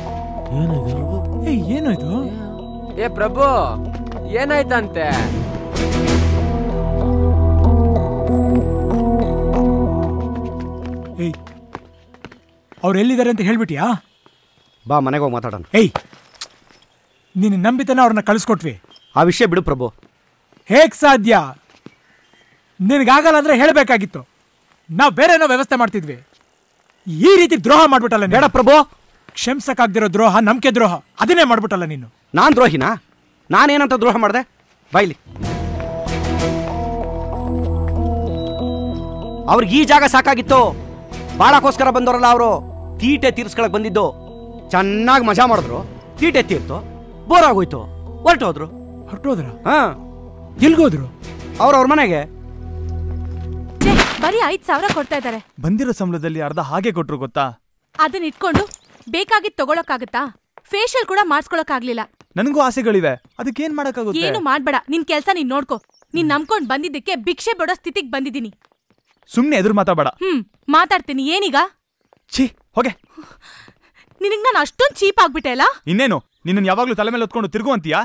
ಏ ಏನು ಇದು ಏ ಪ್ರಭು ಏನಾಯ್ತಂತೆ ಏಯ್ ಅವ್ರು ಎಲ್ಲಿದ್ದಾರೆ ಅಂತ ಹೇಳ್ಬಿಟ್ಯಾ ಬಾ ಮನೆಗೆ ಹೋಗಿ ಮಾತಾಡೋಣ ಏಯ್ ನೀನು ನಂಬಿತನ ಅವ್ರನ್ನ ಕಳಿಸ್ಕೊಟ್ವಿ ಆ ವಿಷಯ ಬಿಡು ಪ್ರಭು ಹೇಗ್ ಸಾಧ್ಯ ನಿನಗಾಗಲ್ಲ ಅಂದ್ರೆ ಹೇಳಬೇಕಾಗಿತ್ತು ನಾವು ಬೇರೆ ಏನೋ ವ್ಯವಸ್ಥೆ ಮಾಡ್ತಿದ್ವಿ ಈ ರೀತಿ ದ್ರೋಹ ಮಾಡ್ಬಿಟ್ಟಲ್ಲ ಬೇಡ ಪ್ರಭು ಕ್ಷಮಿಸಕ್ಕಾಗ್ದಿರೋ ದ್ರೋಹ ನಂಬಿಕೆ ದ್ರೋಹ ಅದನ್ನೇ ಮಾಡ್ಬಿಟ್ಟಲ್ಲ ನೀನು ನಾನು ದ್ರೋಹಿನಾ ನಾನೇನಂತ ದ್ರೋಹ ಮಾಡಿದೆ ಬೈಲಿ ಅವ್ರಿಗೆ ಈ ಜಾಗ ಸಾಕಾಗಿತ್ತು ಬಾಳಕ್ಕೋಸ್ಕರ ಬಂದವರಲ್ಲ ಅವರು ತೀಟೆ ತೀರ್ಸ್ಕೊಳಕ್ ಬಂದಿದ್ದು ಚೆನ್ನಾಗಿ ಮಜಾ ಮಾಡಿದ್ರು ತೀಟೆ ತೀರ್ತು ಬೋರ್ ಆಗೋಯ್ತು ಹೊರಟೋದ್ರು ಹೊರಟೋದ್ರ ಹಾ ಎಲ್ಗೋದ್ರು ಅವ್ರವ್ರ ಮನೆಗೆ ಛೇ, ಬರೀ ಐದ್ ಸಾವಿರ ಕೊಡ್ತಾ ಇದ್ದಾರೆ ಬಂದಿರೋ ಸಂಬಳದಲ್ಲಿ ಅರ್ಧ ಹಾಗೆ ಕೊಟ್ರು ಗೊತ್ತಾ ಅದನ್ನ ಇಟ್ಕೊಂಡು ಬೇಕಾಗಿದ್ ತಗೊಳಕ್ಕಾಗತ್ತಾ ಫೇಶಿಯಲ್ ಕೂಡ ಮಾಡ್ಸ್ಕೊಳಕ್ಕಾಗ್ಲಿಲ್ಲ ನನಗೂ ಆಸೆಗಳಿವೆ ಅದಕ್ಕೇನ್ ಮಾಡಕ್ಕಾಗುತ್ತೆ ಏನು ಮಾಡ್ಬೇಡ ನಿನ್ ಕೆಲ್ಸ ನೀನ್ ನೋಡ್ಕೋ ನೀನ್ ನಂಬ್ಕೊಂಡ್ ಬಂದಿದ್ದಕ್ಕೆ ಭಿಕ್ಷೆ ಬಿಡೋ ಸ್ಥಿತಿಗ್ ಬಂದಿದ್ದೀನಿ ಸುಮ್ನೆ ಎದುರು ಮಾತಾಡಬೇಡ ಹ್ಮ್ ಮಾತಾಡ್ತೀನಿ ಏನೀಗ ಛೀ ಹೋಗೆ ನಿನಗ್ ನಾನು ಅಷ್ಟೊಂದ್ ಚೀಪ್ ಆಗ್ಬಿಟ್ಟೆ ಅಲ್ಲ ಇನ್ನೇನು ನಿನ್ನ ಯಾವಾಗ್ಲೂ ತಲೆ ಮೇಲೆ ಹೊತ್ಕೊಂಡು ತಿರುಗು ಅಂತೀಯಾ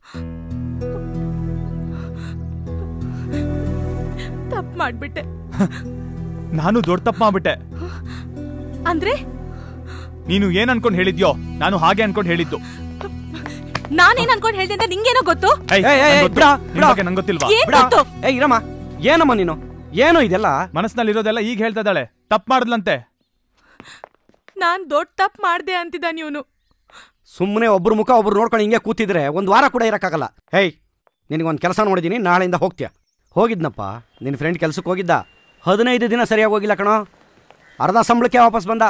ತಪ್ಪು ಮಾಡ್ಬಿಟ್ಟೆ ನಾನು ದೊಡ್ಡ ತಪ್ಪು ಮಾಡ್ಬಿಟ್ಟೆ ಅಂದ್ರೆ ನೀನು ಏನ್ ಅನ್ಕೊಂಡ್ ಹೇಳಿದ್ಯೋ ನಾನು ಹಾಗೆ ಅನ್ಕೊಂಡ್ ಹೇಳಿದ್ದು ನಾನೇನ್ ಅನ್ಕೊಂಡ್ ಹೇಳ್ದೆ ಅಂತ ನಿಂಗೇನೋ ಗೊತ್ತು ಏಯ್, ಏಯ್, ಏಯ್, ನಂಗ್ ಗೊತ್ತು. ಬಿಡ, ನಿನ್ ಬಿಡ. ಬಗ್ಗೆ ನಂಗ್ ಗೊತ್ತಿಲ್ವಾ ಏನ್ ಬಿಡ. ಗೊತ್ತು? ಏ ಇರಮ್ಮ ಏನಮ್ಮ ನೀನು ಏನು ಇದೆಲ್ಲ ಮನಸ್ಸಿನಲ್ಲಿ ಇರೋದೆಲ್ಲ ಈಗ ಹೇಳ್ತಾ ಇದ್ದಾಳೆ ತಪ್ಪು ಮಾಡಿದ್ಲಂತೆ ನಾನ್ ದೊಡ್ಡ ತಪ್ಪು ಮಾಡ್ದೆ ಅಂತಿದ್ದಾನೆ ಇವನು ಸುಮ್ಮನೆ ಒಬ್ರು ಮುಖ ಒಬ್ರು ನೋಡ್ಕೊಂಡು ಹಿಂಗೆ ಕೂತಿದ್ರೆ ಒಂದು ವಾರ ಕೂಡ ಇರೋಕ್ಕಾಗಲ್ಲ ಹೇಯ್ ನಿನಗೊಂದು ಕೆಲಸ ನೋಡಿದ್ದೀನಿ ನಾಳೆಯಿಂದ ಹೋಗ್ತೀಯ ಹೋಗಿದ್ನಪ್ಪ ನಿನ್ನ ಫ್ರೆಂಡ್ ಕೆಲ್ಸಕ್ಕೆ ಹೋಗಿದ್ದ ಹದಿನೈದು ದಿನ ಸರಿಯಾಗಿ ಹೋಗಿಲ್ಲ ಕಣೋ ಅರ್ಧ ಸಂಬಳಕ್ಕೆ ವಾಪಸ್ ಬಂದ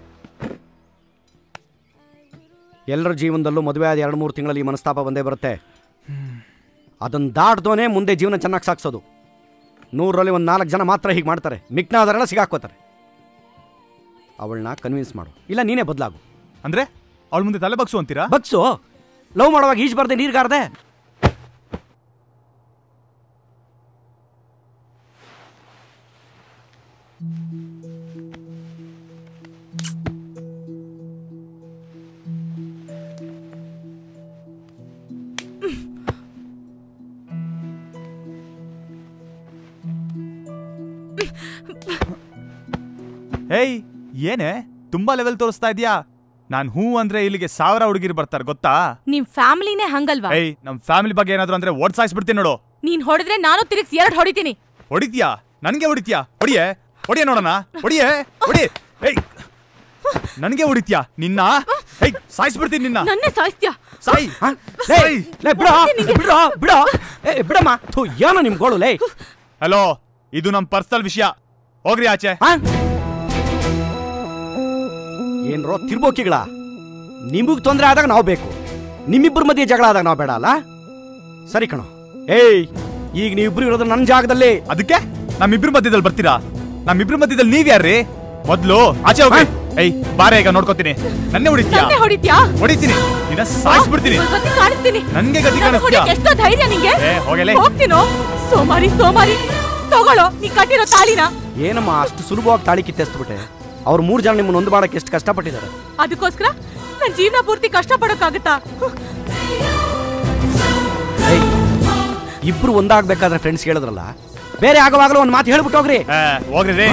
ಎಲ್ಲರ ಜೀವನದಲ್ಲೂ ಮದುವೆ ಆದ ಎರಡು ಮೂರು ತಿಂಗಳಲ್ಲಿ ಈ ಮನಸ್ತಾಪ ಬಂದೇ ಬರುತ್ತೆ ಅದನ್ನು ದಾಟ್ದೋನೆ ಮುಂದೆ ಜೀವನ ಚೆನ್ನಾಗಿ ಸಾಗಿಸೋದು ನೂರರಲ್ಲಿ ಒಂದು ನಾಲ್ಕು ಜನ ಮಾತ್ರ ಹೀಗೆ ಮಾಡ್ತಾರೆ ಮಿಕ್ನಾದರೆಲ್ಲ ಸಿಗಾಕೋತಾರೆ ಅವಳನ್ನ ಕನ್ವಿನ್ಸ್ ಮಾಡು ಇಲ್ಲ ನೀನೇ ಬದಲಾಗು ಅಂದ್ರೆ ಅವಳ ಮುಂದೆ ತಲೆ ಬಗ್ಸು ಅಂತೀರಾ ಬಗ್ಸು ಲವ್ ಮಾಡುವಾಗ ಈಜ್ ಬರ್ದೆ ನೀರ್ಗಾರ್ದೆ ಏಯ್ ಏನೇ ತುಂಬಾ ಲೆವೆಲ್ ತೋರಿಸ್ತಾ ಇದೀಯಾ ನಾನ್ ಹೂ ಅಂದ್ರೆ ಇಲ್ಲಿಗೆ ಸಾವಿರ ಹುಡುಗಿರು ಬರ್ತಾರೆ ಗೊತ್ತಾ ನಿಮ್ ಫ್ಯಾಮಿಲಿನೇ ಹಂಗಲ್ವಾ ಏಯ್ ನಮ್ ಫ್ಯಾಮಿಲಿ ಬಗ್ಗೆ ಏನಾದ್ರು ಅಂದ್ರೆ ಓಡ್ಸಾಯಿಸ್ಬಿಡ್ತೀನಿ ನೋಡು ನೀನ್ ಹೊಡೆದ್ರೆ ನಾನು ತಿರುಗಿಸಿ ಎರಡ್ ಹೊಡಿತೀನಿ ಹೊಡಿತ್ಯಾ ನನ್ಗೆ ಹೊಡಿತ್ಯಾ ಹೊಡಿಯೇ ಹೊಡಿಯ ನೋಡೋಣ ಹೊಡಿಯೇ ಹೊಡಿ ಏಯ್ ನನ್ಗೆ ಹೊಡಿತ್ಯಾ ನಿನ್ನ ಏಯ್ ಸಾಯಿಸ್ಬಿಡ್ತೀನಿ ನಿನ್ನ ನನ್ನೇ ಸಾಯಿಸ್ತ್ಯಾ ಸಾಯಿ ಲೇ, ಲೇ, ಬಿಡೋ, ಬಿಡೋ, ಬಿಡೋ. ಏ, ಬಿಡಮ್ಮ ಥು, ಏನೋ ನಿಮ್ ಗೋಳು ಲೇ ಹಲೋ ಇದು ನಮ್ ಪರ್ಸನಲ್ ವಿಷಯ ಹೋಗ್ರಿ ಆಚೆ ಏನ್ರೋ ತಿರ್ಬೋಕಿಗಳ ನಿಮಗ್ ತೊಂದ್ರೆ ಆದಾಗ ನಾವು ಬೇಕು ನಿಮ್ಮಿಬ್ಬರ ಮಧ್ಯೆ ಜಗಳ ಆದಾಗ ನಾವು ಬೇಡ ಅಲ್ಲ ಸರಿ ಕಣೋ ಏಯ್ ಈಗ ನೀವಿಬ್ರು ಇರೋದು ನನ್ನ ಜಾಗದಲ್ಲಿ ಅದಕ್ಕೆ ನಮ್ಮಿಬ್ರ ಮಧ್ಯದಲ್ಲಿ ಬರ್ತೀರಾ ನಮ್ಮಿಬ್ರ ಮಧ್ಯದಲ್ಲಿ ನೀವ್ ಯಾರ್ರಿ ಮೊದ್ಲು ಆಚೆ ಹೋಗಿ ಏಯ್ ಬಾರೆ ಈಗ ನೋಡ್ಕೋತೀನಿ ನನ್ನೇ ಹೊಡಿತ್ಯಾ ನನ್ನೇ ಹೊಡಿತ್ಯಾ ಹೊಡಿತೀನಿ ನಿನ್ನ ಸಾಯಿಸ್ಬಿಡ್ತೀನಿ ಒಂದ್ ಗತಿ ಕಾಣಿಸ್ತೀನಿ ನನ್ಗೆ ಗತಿ ನನ್ನ ಕಾಣಿಸ್ತ್ಯಾ? ಹೊಡಿಯಕ್ಕೆ ಎಷ್ಟೋ ಧೈರ್ಯ ನಿಂಗೆ ಏ, ಹೋಗಲೇ. ಹೋಗ್ತೀನೋ ಸೋಮಾರಿ ಸೋಮಾರಿ ತಗೊಳ್ಳೋ ನೀ ಕಟ್ಟಿರೋ ತಾಳಿನ ಏನಮ್ಮ ಅಷ್ಟು ಸುಲಭವಾಗಿ ತಾಳಿ ಕಿತ್ತೆಸ್ಬಿಟ್ಟೆ ಅವ್ರು ಮೂರು ಜನ ನಿಮ್ಮನ್ನ ಒಂದು ಮಾಡಕ್ಕೆ ಎಷ್ಟು ಕಷ್ಟಪಟ್ಟಿದ್ದಾರೆ ಅದಕ್ಕೋಸ್ಕರ ನನ್ ಜೀವನ ಪೂರ್ತಿ ಕಷ್ಟ ಪಡೋಕ್ಕಾಗತ್ತಾ ಏಯ್ ಇಬ್ರು ಒಂದಾಗ್ಬೇಕಾದ್ರೆ ಫ್ರೆಂಡ್ಸ್ ಹೇಳಿದ್ರಲ್ಲ ಬೇರೆ ಆಗೋವಾಗಲೂ ಒಂದು ಮಾತು ಹೇಳ್ಬಿಟ್ಟು ಹೋಗ್ರಿ ಹೋಗ್ರಿ ರೇ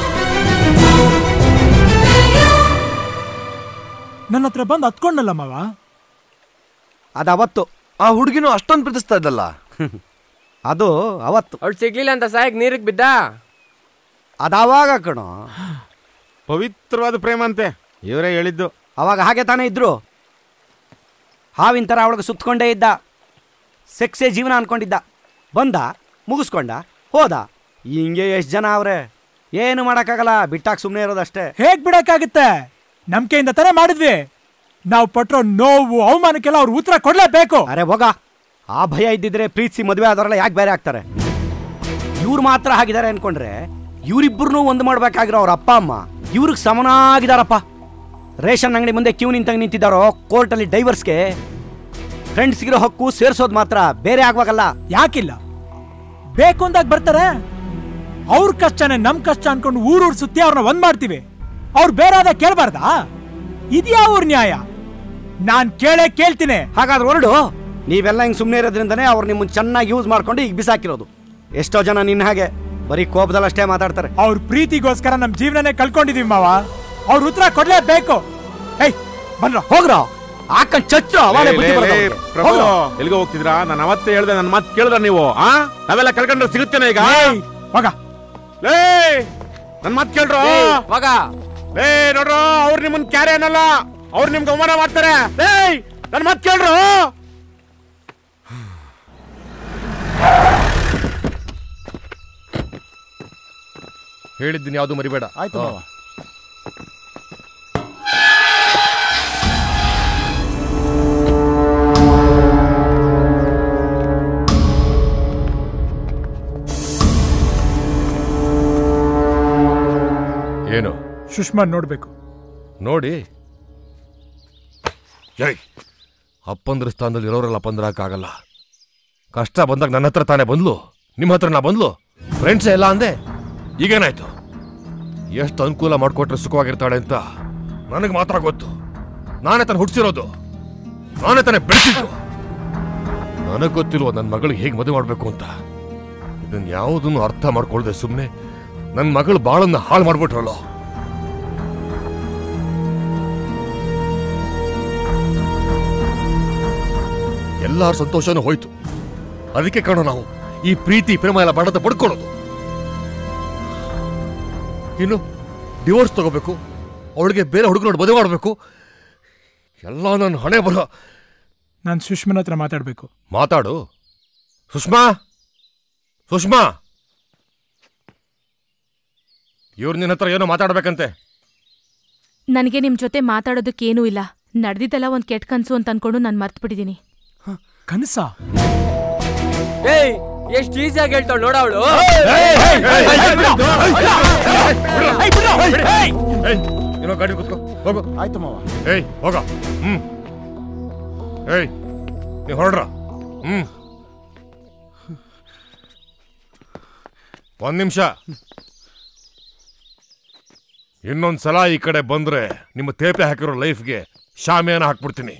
ನನ್ನ ಹತ್ರ ಬಂದು ಹತ್ಕೊಂಡಲ್ಲ ಮಾವ ಅದು ಅವತ್ತು ಆ ಹುಡುಗಿನೂ ಅಷ್ಟೊಂದು ಪ್ರೀತಿಸ್ತಾ ಇದ್ದಲ್ಲ ಅದು ಅವತ್ತು ಅವ್ಳು ಸಿಗ್ಲಿಲ್ಲ ಅಂತ ಸಾಯಕ್ ನೀರಿಗೆ ಬಿದ್ದ ಅದಾವಾಗ ಕಣೋ ಪವಿತ್ರವಾದ ಪ್ರೇಮ ಅಂತೆ ಇವರೇ ಹೇಳಿದ್ದು ಅವಾಗ ಹಾಗೆ ತಾನೇ ಇದ್ರು ಹಾವಿನ ಥರ ಅವಳಿಗೆ ಸುತ್ತಕೊಂಡೇ ಇದ್ದ ಸೆಕ್ಸೇ ಜೀವನ ಅನ್ಕೊಂಡಿದ್ದ ಬಂದ ಮುಗಿಸ್ಕೊಂಡ ಹೋದ ಹಿಂಗೆ ಎಷ್ಟು ಜನ ಅವ್ರೆ ಏನು ಮಾಡೋಕ್ಕಾಗಲ್ಲ ಬಿಟ್ಟಾಕ್ ಸುಮ್ಮನೆ ಇರೋದಷ್ಟೇ ಹೇಗ್ ಬಿಡಕ್ಕಾಗುತ್ತೆ ನಂಬಿಕೆಯಿಂದ ತಾನೇ ಮಾಡಿದ್ವಿ ನಾವು ಪಟ್ರೋ ನೋವು ಅವಮಾನಕ್ಕೆಲ್ಲ ಅವ್ರು ಉತ್ತರ ಕೊಡ್ಲೇಬೇಕು ಅರೆ ಹೋಗ ಆ ಭಯ ಇದ್ದಿದ್ರೆ ಪ್ರೀತಿಸಿ ಮದುವೆ ಆದವರೆಲ್ಲ ಯಾಕೆ ಬೇರೆ ಆಗ್ತಾರೆ ಇವ್ರು ಮಾತ್ರ ಆಗಿದ್ದಾರೆ ಅನ್ಕೊಂಡ್ರೆ ಇವರಿಬ್ಬರನ್ನೂ ಒಂದು ಮಾಡ್ಬೇಕಾಗಿರೋ ಅವ್ರ ಅಪ್ಪ ಅಮ್ಮ ಇವ್ರಿಗೆ ಸಮನಾಗಿದಾರಪ್ಪ ರೇಷನ್ ಅಂಗಡಿ ಮುಂದೆ ಕ್ಯೂ ನಿಂತಂಗೆ ನಿಂತಿದ್ದಾರೋ ಕೋರ್ಟಲ್ಲಿ ಡೈವರ್ಸ್ಗೆ ಫ್ರೆಂಡ್ಸ್ಗಿರೋ ಹಕ್ಕು ಸೇರ್ಸೋದು ಮಾತ್ರ ಬೇರೆ ಆಗ್ವಾಗಲ್ಲ ಯಾಕಿಲ್ಲ ಬೇಕು ಅಂದಾಗ ಬರ್ತಾರೆ ಅವ್ರ ಕಷ್ಟನೇ ನಮ್ ಕಷ್ಟ ಅನ್ಕೊಂಡು ಊರೂರ್ ಸುತ್ತಿ ಅವ್ರನ್ನ ಒಂದ್ ಮಾಡ್ತೀವಿ ಅವ್ರು ಬೇರೆ ಆದಾಗ ಕೇಳ್ಬಾರ್ದಾ ಇದ್ಯಾ ಅವ್ರ ನ್ಯಾಯ ನಾನ್ ಕೇಳೇ ಕೇಳ್ತೀನಿ ಹಾಗಾದ್ರೆ ಹೊರಡು ನೀವೆಲ್ಲ ಹಿಂಗೆ ಸುಮ್ಮನೆ ಇರೋದ್ರಿಂದನೇ ಅವ್ರು ನಿಮ್ಮನ್ನ ಚೆನ್ನಾಗಿ ಯೂಸ್ ಮಾಡ್ಕೊಂಡು ಈಗ ಬಿಸಾಕಿರೋದು ಎಷ್ಟೋ ಜನ ನಿನ್ನ ಹಾಗೆ ಬರೀ ಕೋಪದಲ್ಲಿ ಅಷ್ಟೇ ಮಾತಾಡ್ತಾರೆ ಅವ್ರ ಪ್ರೀತಿಗೋಸ್ಕರ ನಮ್ ಜೀವನನೇ ಕಳ್ಕೊಂಡಿದೀವಿ ಮಾವ ಅವ್ರ ಉತ್ತರ ಕೊಡ್ಲೇಬೇಕು ಏಯ್ ಬನ್ರ ಹೋಗ್ರ ಹಾಕೊಂಡ್ ಚಚ್ಚು ಅವಾಗಲೇ ಬುದ್ಧಿ ಬರೋದು ಅವ್ರಿಗೆ. ಪ್ರಭು ಹೋಗ್ರೋ. ಎಲ್ಲಿಗೋ ಹೋಗ್ತಿದ್ರಾ ನಾನು ಅವತ್ತೇ ಹೇಳ್ದೆ ನನ್ನ ಮಾತು ಕೇಳ್ದ ನೀವು ಆ ನಾವೆಲ್ಲ ಕಳ್ಕೊಂಡ್ರೆ ಸಿಗುತ್ತೇನೆ ಈಗ ಮಗ ಲೇ ನನ್ನ ಮಾತು ಕೇಳ್ರು ಮಗ ಲೇ ನೋಡ್ರು ಅವ್ರು ನಿಮ್ಮನ್ ಕ್ಯಾರೆ ಅನ್ನಲ್ಲ ಅವ್ರು ನಿಮ್ಗೆ ಅವಮಾನ ಮಾಡ್ತಾರೆ ಲೇ ನನ್ನ ಮಾತು ಕೇಳ್ರು ಹೇಳಿದ್ದೀನಿ ಯಾವುದು ಮರಿಬೇಡ ಆಯ್ತು ಹಾ. ಮಾವ. ಏನು ಸುಷ್ಮಾ ನೋಡ್ಬೇಕು ನೋಡಿ ಏಯ್ ಅಪ್ಪಂದ್ರ ಸ್ಥಾನದಲ್ಲಿ ಇರೋರೆಲ್ಲ ಅಪ್ಪಂದ್ರಾಗಲ್ಲ ಕಷ್ಟ ಬಂದಾಗ ನನ್ನ ಹತ್ರ ತಾನೇ ಬಂದ್ಲು ನಿಮ್ಮ ಹತ್ರ ನಾ ಬಂದ್ಲು ಫ್ರೆಂಡ್ಸ್ ಎಲ್ಲ ಅಂದೆ ಈಗೇನಾಯ್ತು ಎಷ್ಟು ಅನುಕೂಲ ಮಾಡಿಕೊಟ್ರೆ ಸುಖವಾಗಿರ್ತಾಳೆ ಅಂತ ನನಗೆ ಮಾತ್ರ ಗೊತ್ತು ನಾನೇ ತಾನೇ ಹುಟ್ಟಿಸಿರೋದು ನಾನೇ ತಾನೇ ಬೆಳೆಸಿದ್ದು ನನಗೆ ಗೊತ್ತಿಲ್ವ ನನ್ನ ಮಗಳಿಗೆ ಹೇಗೆ ಮದುವೆ ಮಾಡಬೇಕು ಅಂತ ಇದನ್ನ ಯಾವುದನ್ನು ಅರ್ಥ ಮಾಡ್ಕೊಳ್ದೆ ಸುಮ್ಮನೆ ನನ್ನ ಮಗಳು ಬಾಳನ್ನ ಹಾಳು ಮಾಡ್ಬಿಟ್ರಲ್ಲೋ ಎಲ್ಲಾರ ಸಂತೋಷನೂ ಹೋಯ್ತು ಅದಕ್ಕೆ ಕಾಣೋ ನಾವು ಈ ಪ್ರೀತಿ ಪ್ರೇಮ ಎಲ್ಲ ಬಡದ ಪಡ್ಕೊಳ್ಳೋದು ಇನ್ನು ಡಿವೋರ್ಸ್ ತಗೋಬೇಕು ಅವಳಿಗೆ ಬೇರೆ ಹುಡುಗನೋട് ಮದುವೆ ಮಾಡಬೇಕು ಎಲ್ಲ ನನ್ನ ಹಣೆ ಬರ ನಾನ್ ಸುಷ್ಮನ ಹತ್ರ ಮಾತಾಡ್ಬೇಕು ಮಾತಾಡು ಸುಷ್ಮಾ ಸುಷ್ಮಾ ಇವ್ರು ನಿನ್ನ ಹತ್ರ ಏನೋ ಮಾತಾಡ್ಬೇಕಂತೆ ನನಗೆ ನಿಮ್ ಜೊತೆ ಮಾತಾಡೋದಕ್ಕೇನೂ ಇಲ್ಲ ನಡೆದಿದ್ದೆಲ್ಲ ಒಂದ್ ಕೆಟ್ಟ ಕನ್ಸು ಅಂತ ಅನ್ಕೊಂಡು ನಾನು ಮರ್ತ್ಬಿಟ್ಟಿದೀನಿ ಕನಸ ಏಯ್ ಎಷ್ಟು ಈಸಿಯಾಗಿ ಹೇಳ್ತಾಳು ನೋಡವಳು ಏನೋ ಗಾಡಿ ಕೂತ್ಕೋ ಹೋಗು ಆಯ್ತು ಮಾವ ಏಯ್ ಹೋಗ ಹ್ಮ್ ಏಯ್ ನೀವು ಹೊರಡ್ರ ಹ್ಮ್ ಒಂದ್ ನಿಮಿಷ ಇನ್ನೊಂದ್ ಸಲ ಈ ಕಡೆ ಬಂದ್ರೆ ನಿಮ್ಮ ತೇಪೆ ಹಾಕಿರೋ ಲೈಫ್ಗೆ ಶಾಮಿಯಾನ ಹಾಕ್ಬಿಡ್ತೀನಿ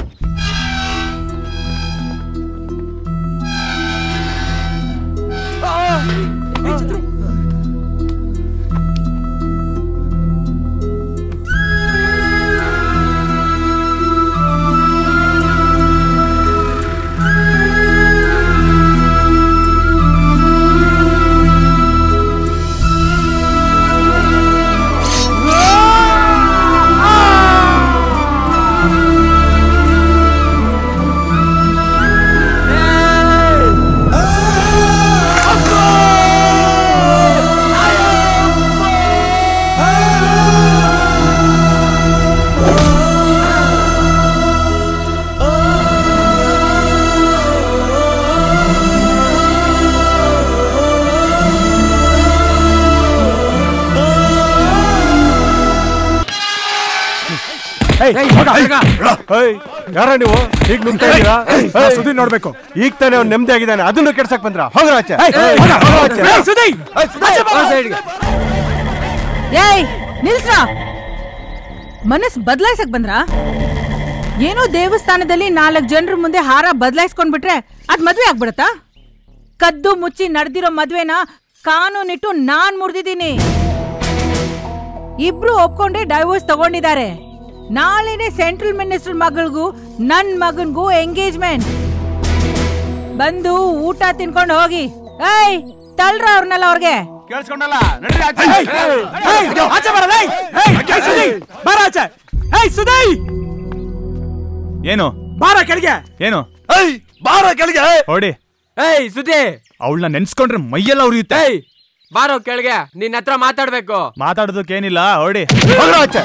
ಯಾರ ನೀವು ಈಗ ನುಗ್ತಾ ಇದ್ದೀರಾ ಸುದ್ದಿ ನೋಡ್ಬೇಕು ಈಗ ತಾನೇ ಅವ್ನು ನೆಮ್ಮದಿ ಆಗಿದ್ದಾನೆ ಅದನ್ನು ಕೆಡ್ಸಕ್ ಬಂದ್ರ ಹೋಗ್ರ ಆಚೆ ಹೋಗ್ರ, ಹೋಗ್ರ ಆಚೆ. ಏಯ್ ನಿಲ್ಸ್ರ ಮನಸ್ ಬದಲಾಯಿಸಕ್ ಬಂದ್ರ ಏನೋ ದೇವಸ್ಥಾನದಲ್ಲಿ ನಾಲ್ಕು ಜನರ ಮುಂದೆ ಹಾರ ಬದಲಾಯಿಸ್ಕೊಂಡ್ಬಿಟ್ರೆ ಅದ್ ಮದ್ವೆ ಆಗ್ಬಿಡತ್ತಾ ಕದ್ದು ಮುಚ್ಚಿ ನಡೆದಿರೋ ಮದ್ವೆನ ಕಾನೂನಿಟ್ಟು ನಾನ್ ಮುರಿದಿದ್ದೀನಿ ಇಬ್ರು ಒಪ್ಕೊಂಡೆ ಡೈವೋರ್ಸ್ ತಗೊಂಡಿದ್ದಾರೆ ನಾಳೆನೆ ಸೆಂಟ್ರಲ್ ಮಿನಿಸ್ಟರ್ ಮಗಳಿಗೂ ನನ್ ಮಗನ್ಗೂ ಎಂಗೇಜ್ಮೆಂಟ್ ಬಂದು ಊಟ ತಿನ್ಕೊಂಡು ಹೋಗಿ ಏಯ್ ತಳ್ರ ಅವ್ರನ್ನೆಲ್ಲ ಅವ್ರಿಗೆ ಕೇಳಿಸ್ಕೊಂಡಲ್ಲ ಆಚೆ ಬರಲ್ಲ ಬಾರ ಆಚೆ ಏಯ್ ಸುದಯ್ ಏನು ಬಾರ ಕೆಳಗೆ ಏನು ಬಾರ ಕೆಳಗೆ ಹೊಡಿ ಏಯ್ ಸುದ್ದಿ ಅವಳನ್ನ ನೆನ್ಸ್ಕೊಂಡ್ರೆ ಮೈಯೆಲ್ಲ ಉರಿಯುತ್ತೆ ಏಯ್ ಬಾರೋ ಕೆಳಗೆ ನಿನ್ನ ಹತ್ರ ಮಾತಾಡ್ಬೇಕು ಮಾತಾಡೋದಕ್ಕೇನಿಲ್ಲ ಹೊಡಿ ಹೋಗ್ರ ಆಚೆ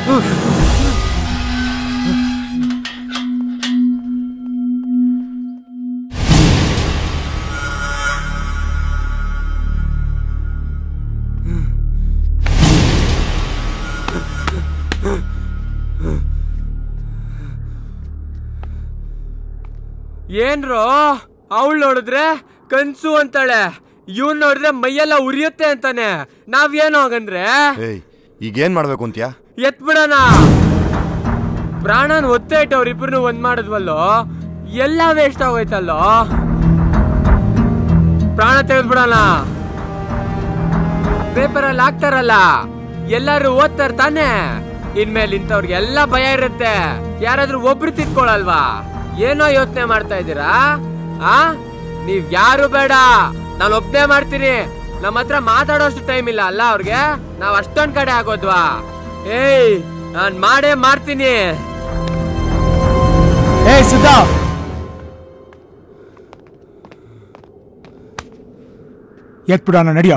ಏನ್ರೋ ಅವಳು ನೋಡಿದ್ರೆ ಕನ್ಸು ಅಂತಾಳೆ ಇವ್ನ್ ನೋಡಿದ್ರೆ ಮೈಯೆಲ್ಲ ಉರಿಯುತ್ತೆ ಅಂತಾನೆ ನಾವೇನು ಹಾಗಂದ್ರೆ ಏಯ್ ಈಗೇನ್ ಮಾಡ್ಬೇಕು ಅಂತ್ಯಾ ಎತ್ಬಿಡಣ ಪ್ರಾಣನ್ ಒತ್ತೆ ಇಟ್ಟು ಅವ್ರಿಬ್ರು ಒಂದ್ ಮಾಡಿದ್ವಲ್ಲೋ ಎಲ್ಲ ವೇಸ್ಟ್ ಆಗೋಯ್ತಲ್ಲೋ ಪ್ರಾಣ ತೆಗೆದ್ಬಿಡಣ ಪೇಪರಲ್ಲಿ ಹಾಕ್ತಾರಲ್ಲ ಎಲ್ಲಾರು ಓದ್ತಾರ ತಾನೆ ಇನ್ಮೇಲೆ ಇಂಥವ್ರಿಗೆಲ್ಲ ಭಯ ಇರುತ್ತೆ ಯಾರಾದ್ರೂ ಒಬ್ರು ತಿತ್ಕೊಳಲ್ವಾ ಏನೋ ಯೋಚನೆ ಮಾಡ್ತಾ ಇದ್ದೀರಾ ಆ ನೀವ್ ಯಾರು ಬೇಡ ನಾನು ಒಬ್ನೇ ಮಾಡ್ತೀನಿ ನಮ್ಮ ಹತ್ರ ಮಾತಾಡೋಷ್ಟು ಟೈಮ್ ಇಲ್ಲ ಅಲ್ಲ ಅವ್ರಿಗೆ ನಾವ್ ಅಷ್ಟೊಂದ್ ಕಡೆ ಆಗೋದ್ವಾ ಏಯ್ ನಾನ್ ಮಾಡೇ ಮಾಡ್ತೀನಿ ಏಯ್ ಸಿದ್ಧ ಎತ್ಬಿಡೋಣ ನಡಿಯೋ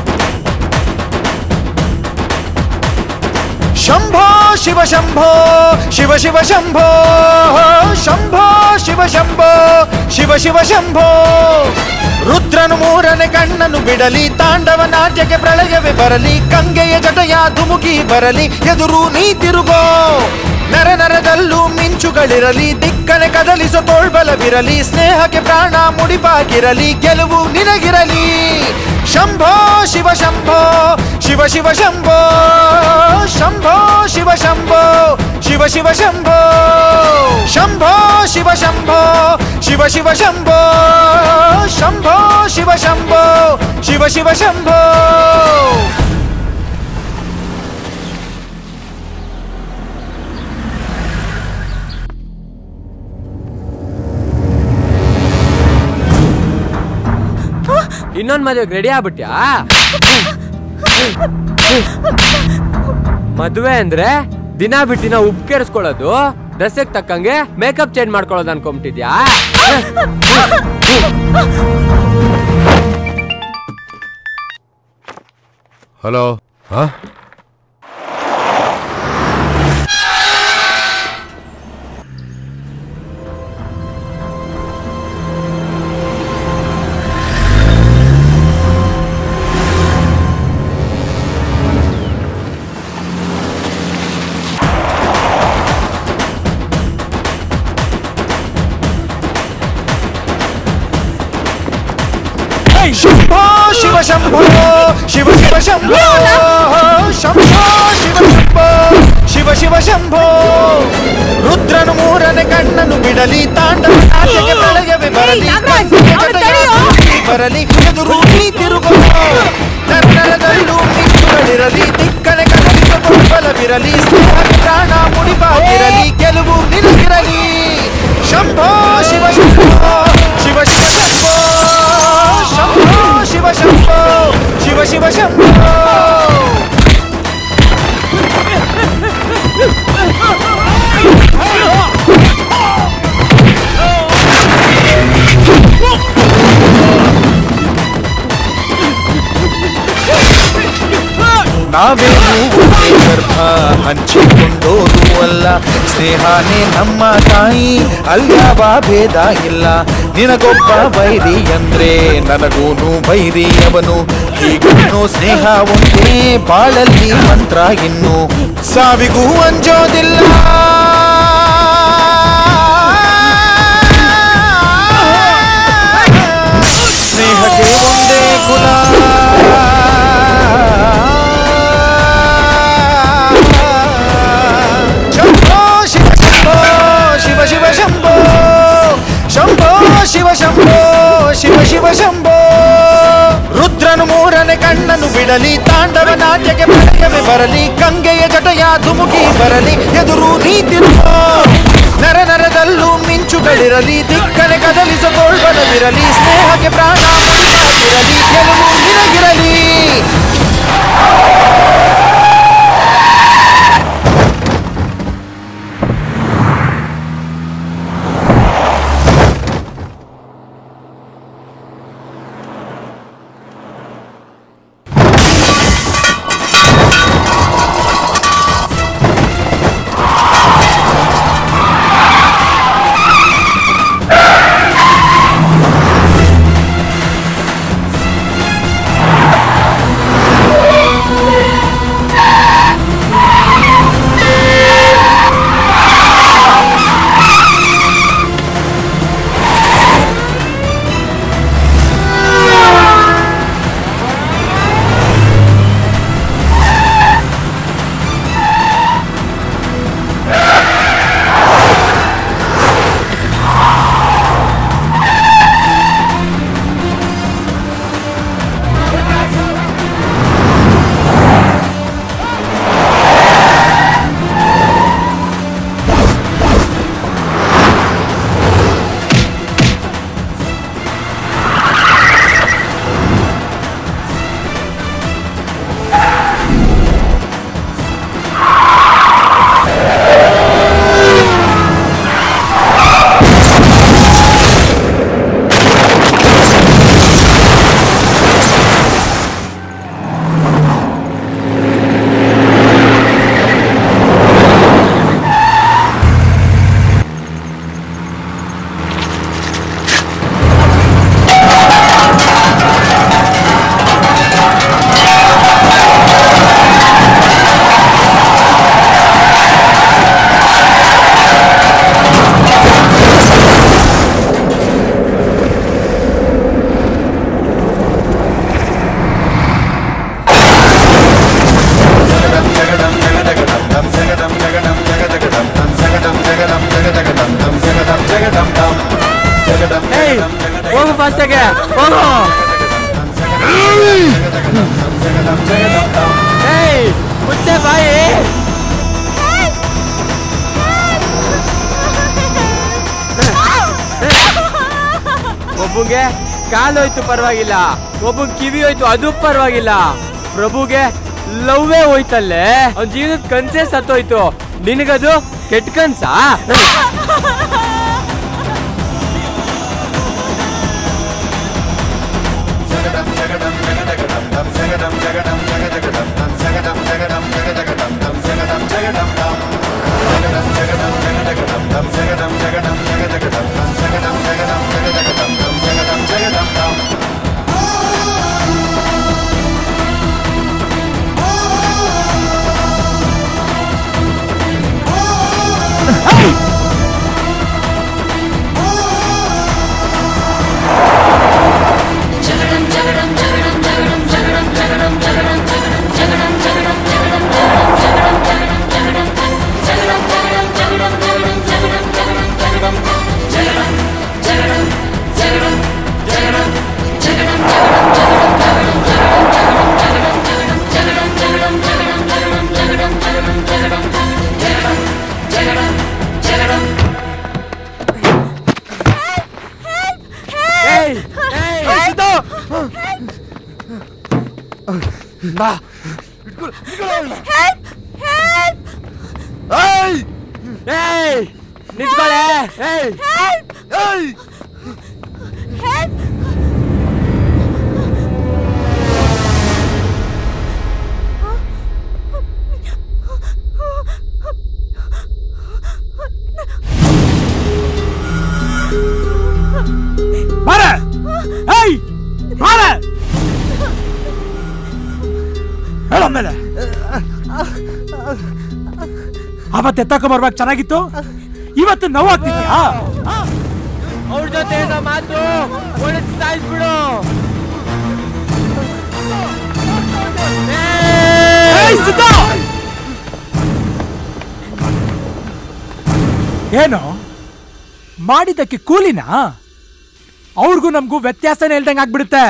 ಶಂಭೋ ಶಿವ ಶಂಭೋ ಶಿವ ಶಿವ ಶಂಭೋ ಶಂಭೋ ಶಿವ ಶಂಭೋ ಶಿವ ಶಿವ ಶಂಭೋ ರುದ್ರನು ಮೂರನೇ ಕಣ್ಣನ್ನು ಬಿಡಲಿ ತಾಂಡವ ನಾಟ್ಯಕ್ಕೆ ಪ್ರಳಯವೇ ಬರಲಿ ಗಂಗೆಯ ಜಟಯ ಧುಮುಕಿ ಬರಲಿ ಎದುರು ನೀ ತಿರುಗೋ ನರ ನರದಲ್ಲೂ ಮಿಂಚುಗಳಿರಲಿ ದಿಕ್ಕನೆ ಕದಲಿಸೋ ತೋಳ್ಬಲವಿರಲಿ ಸ್ನೇಹಕ್ಕೆ ಪ್ರಾಣ ಮುಡಿಪಾಗಿರಲಿ ಗೆಲುವು ನಿನಗಿರಲಿ ಶಂಭೋ ಶಿವ ಶಂಭೋ ಶಿವ ಶಿವ ಶಂಭೋ ಶಂಭೋ ಶಿವ ಶಂಭೋ ಶಿವ ಶಿವ ಶಂಭೋ ಶಂಭೋ ಶಿವ ಶಂಭೋ ಶಿವ ಶಿವ ಶಂಭೋ ಶಂಭೋ ಶಿವ ಶಂಭೋ ಶಿವ ಶಿವ ಶಂಭೋ ಇನ್ನೊಂದ್ ಮದುವೆಗೆ ರೆಡಿ ಆಗ್ಬಿಟ್ಯಾ ಮದುವೆ ಅಂದ್ರೆ ದಿನ ಬಿಟ್ಟಿನ ಉಪ್ಪು ಕೆರೆಸ್ಕೊಳ್ಳೋದು ಡ್ರೆಸ್ಸಿಗೆ ತಕ್ಕಂಗೆ ಮೇಕಪ್ ಚೇಂಜ್ ಮಾಡ್ಕೊಳ್ಳೋದು ಅನ್ಕೊಂಬಿಟ್ಟಿದ್ಯಾ ಹಲೋ ಹಾ ಶಂಭೋ ಶಿವ ಶಂಭೋ ಶಿವ ಶಿವ ಶಂಭೋ ಶಂಭೋ ಶಿವ ಶಂಭೋ ಶಿವ ಶಿವ ಶಂಭೋ ರುದ್ರನು ಮೂರನೇ ಕಣ್ಣನ್ನು ಬಿಡಲಿ ತಾಂಡವ ನಾಟ್ಯಕ್ಕೆ ಪ್ರಳಯವೇ ಬರಲಿ ಗಂಗೆಯ ಜಟಯ ಧುಮುಕಿ ಬರಲಿ ಎದುರು ನೀ ತಿರುಗೋ ನರನರದಲ್ಲೂ ಮಿಂಚುಗಳಿರಲಿ ದಿಕ್ಕನೆ ಕದಲಿಸ ದುರ್ಬಲವಿರಲಿ ಸ್ನೇಹಕ್ಕೆ ಪ್ರಾಣ ಮುಡಿಪಾಗಿರಲಿ ಗೆಲುವು ನಿನಗಿರಲಿ ಶಂಭೋ ಶಿವ ಶಂಭೋ ಶಿವ ಶಿವ ಶಂಭೋ ಶಂಭೋ ಶಿವ ಶಂಭೋ ಶಿವ ಶಿವ ಶಂಭೋ ನಾವೇನು ಒಂದೇ ಗರ್ಭ ಹಂಚಿಕೊಂಡೋದು ಅಲ್ಲ ಸ್ನೇಹನೇ ನಮ್ಮ ತಾಯಿ ಅಲ್ಯಾವ ಭೇದ ಇಲ್ಲ ನಿನಗೊಬ್ಬ ಬೈರಿ ಅಂದ್ರೆ ನನಗೂನು ಬೈರಿ ಅವನು ಹೀಗನ್ನೋ ಸ್ನೇಹ ಒಂದೇ ಬಾಳಲ್ಲಿ ಮಂತ್ರ ಇನ್ನು ಸಾವಿಗೂ ಅಂಜೋದಿಲ್ಲ ಸ್ನೇಹಕ್ಕೆ ಒಂದೇ ಕುಲ ಶಂಭೋ ಶಿವ ಶಂಭೋ ಶಿವ ಶಿವ ಶಂಭೋ ಶಂಭೋ ಶಿವ ಶಂಭೋ ಶಿವ ಶಿವ ಶಂಭೋ ರುದ್ರನು ಮೂರನೇ ಕಣ್ಣನ್ನು ಬಿಡಲಿ ತಾಂಡವ ನಾಟ್ಯಕ್ಕೆ ಪ್ರಳಯವೇ ಬರಲಿ ಗಂಗೆಯ ಜಟಯ ಧುಮುಕಿ ಬರಲಿ ಎದುರು ನೀತಿರುವೋ ನರ ನರದಲ್ಲೂ ಮಿಂಚುಗಳಿರಲಿ ದಿಕ್ಕನೆ ಕದಲಿಸ ತೋಳ್ಬಲವಿರಲಿ ಸ್ನೇಹಕ್ಕೆ ಪ್ರಾಣ ಮುಡಿಪಾಗಿರಲಿ ಗೆಲುವು ನಿನಗಿರಲಿ ಒಬ್ಬಂಗೆ ಕಾಲೋಯ್ತು ಪರವಾಗಿಲ್ಲ ಒಬ್ಬನ್ ಕಿವಿ ಹೋಯ್ತು ಅದು ಪರವಾಗಿಲ್ಲ ಪ್ರಭುಗೆ ಲವ್ವೇ ಹೋಯ್ತಲ್ಲೇ ಅವ್ನ ಜೀವನದ ಕನ್ಸೇ ಸತ್ತೋಯ್ತು ನಿನಗದು ಕೆಟ್ಟ ಕನ್ಸಾ ಬಾ ಏಯ್ ನಿಂತ್ಕೊಳ್ಳೆ ಏಯ್ ಬಾರ ಏಯ್ ಬಾರ ಹೇಳಮೇಲೆ ಅವತ್ತು ಎತ್ತಕ ಬರ್ಬೇಕು ಚೆನ್ನಾಗಿತ್ತು ಇವತ್ತು ನೋವಾಗ್ತಿದ್ಯಾ ಅವ್ರ ಜೊತೆ ಏನೋ ಮಾತು ಒಳಗೆ ಸಾಯಿಸ್ಬಿಡು ಏಯ್, ಸಿದ್ಧ! ಏನು ಮಾಡಿದ್ದಕ್ಕೆ ಕೂಲಿನಾ ಅವ್ರಿಗೂ ನಮಗೂ ವ್ಯತ್ಯಾಸನೇ ಇಲ್ದಂಗೆ ಆಗ್ಬಿಡುತ್ತೆ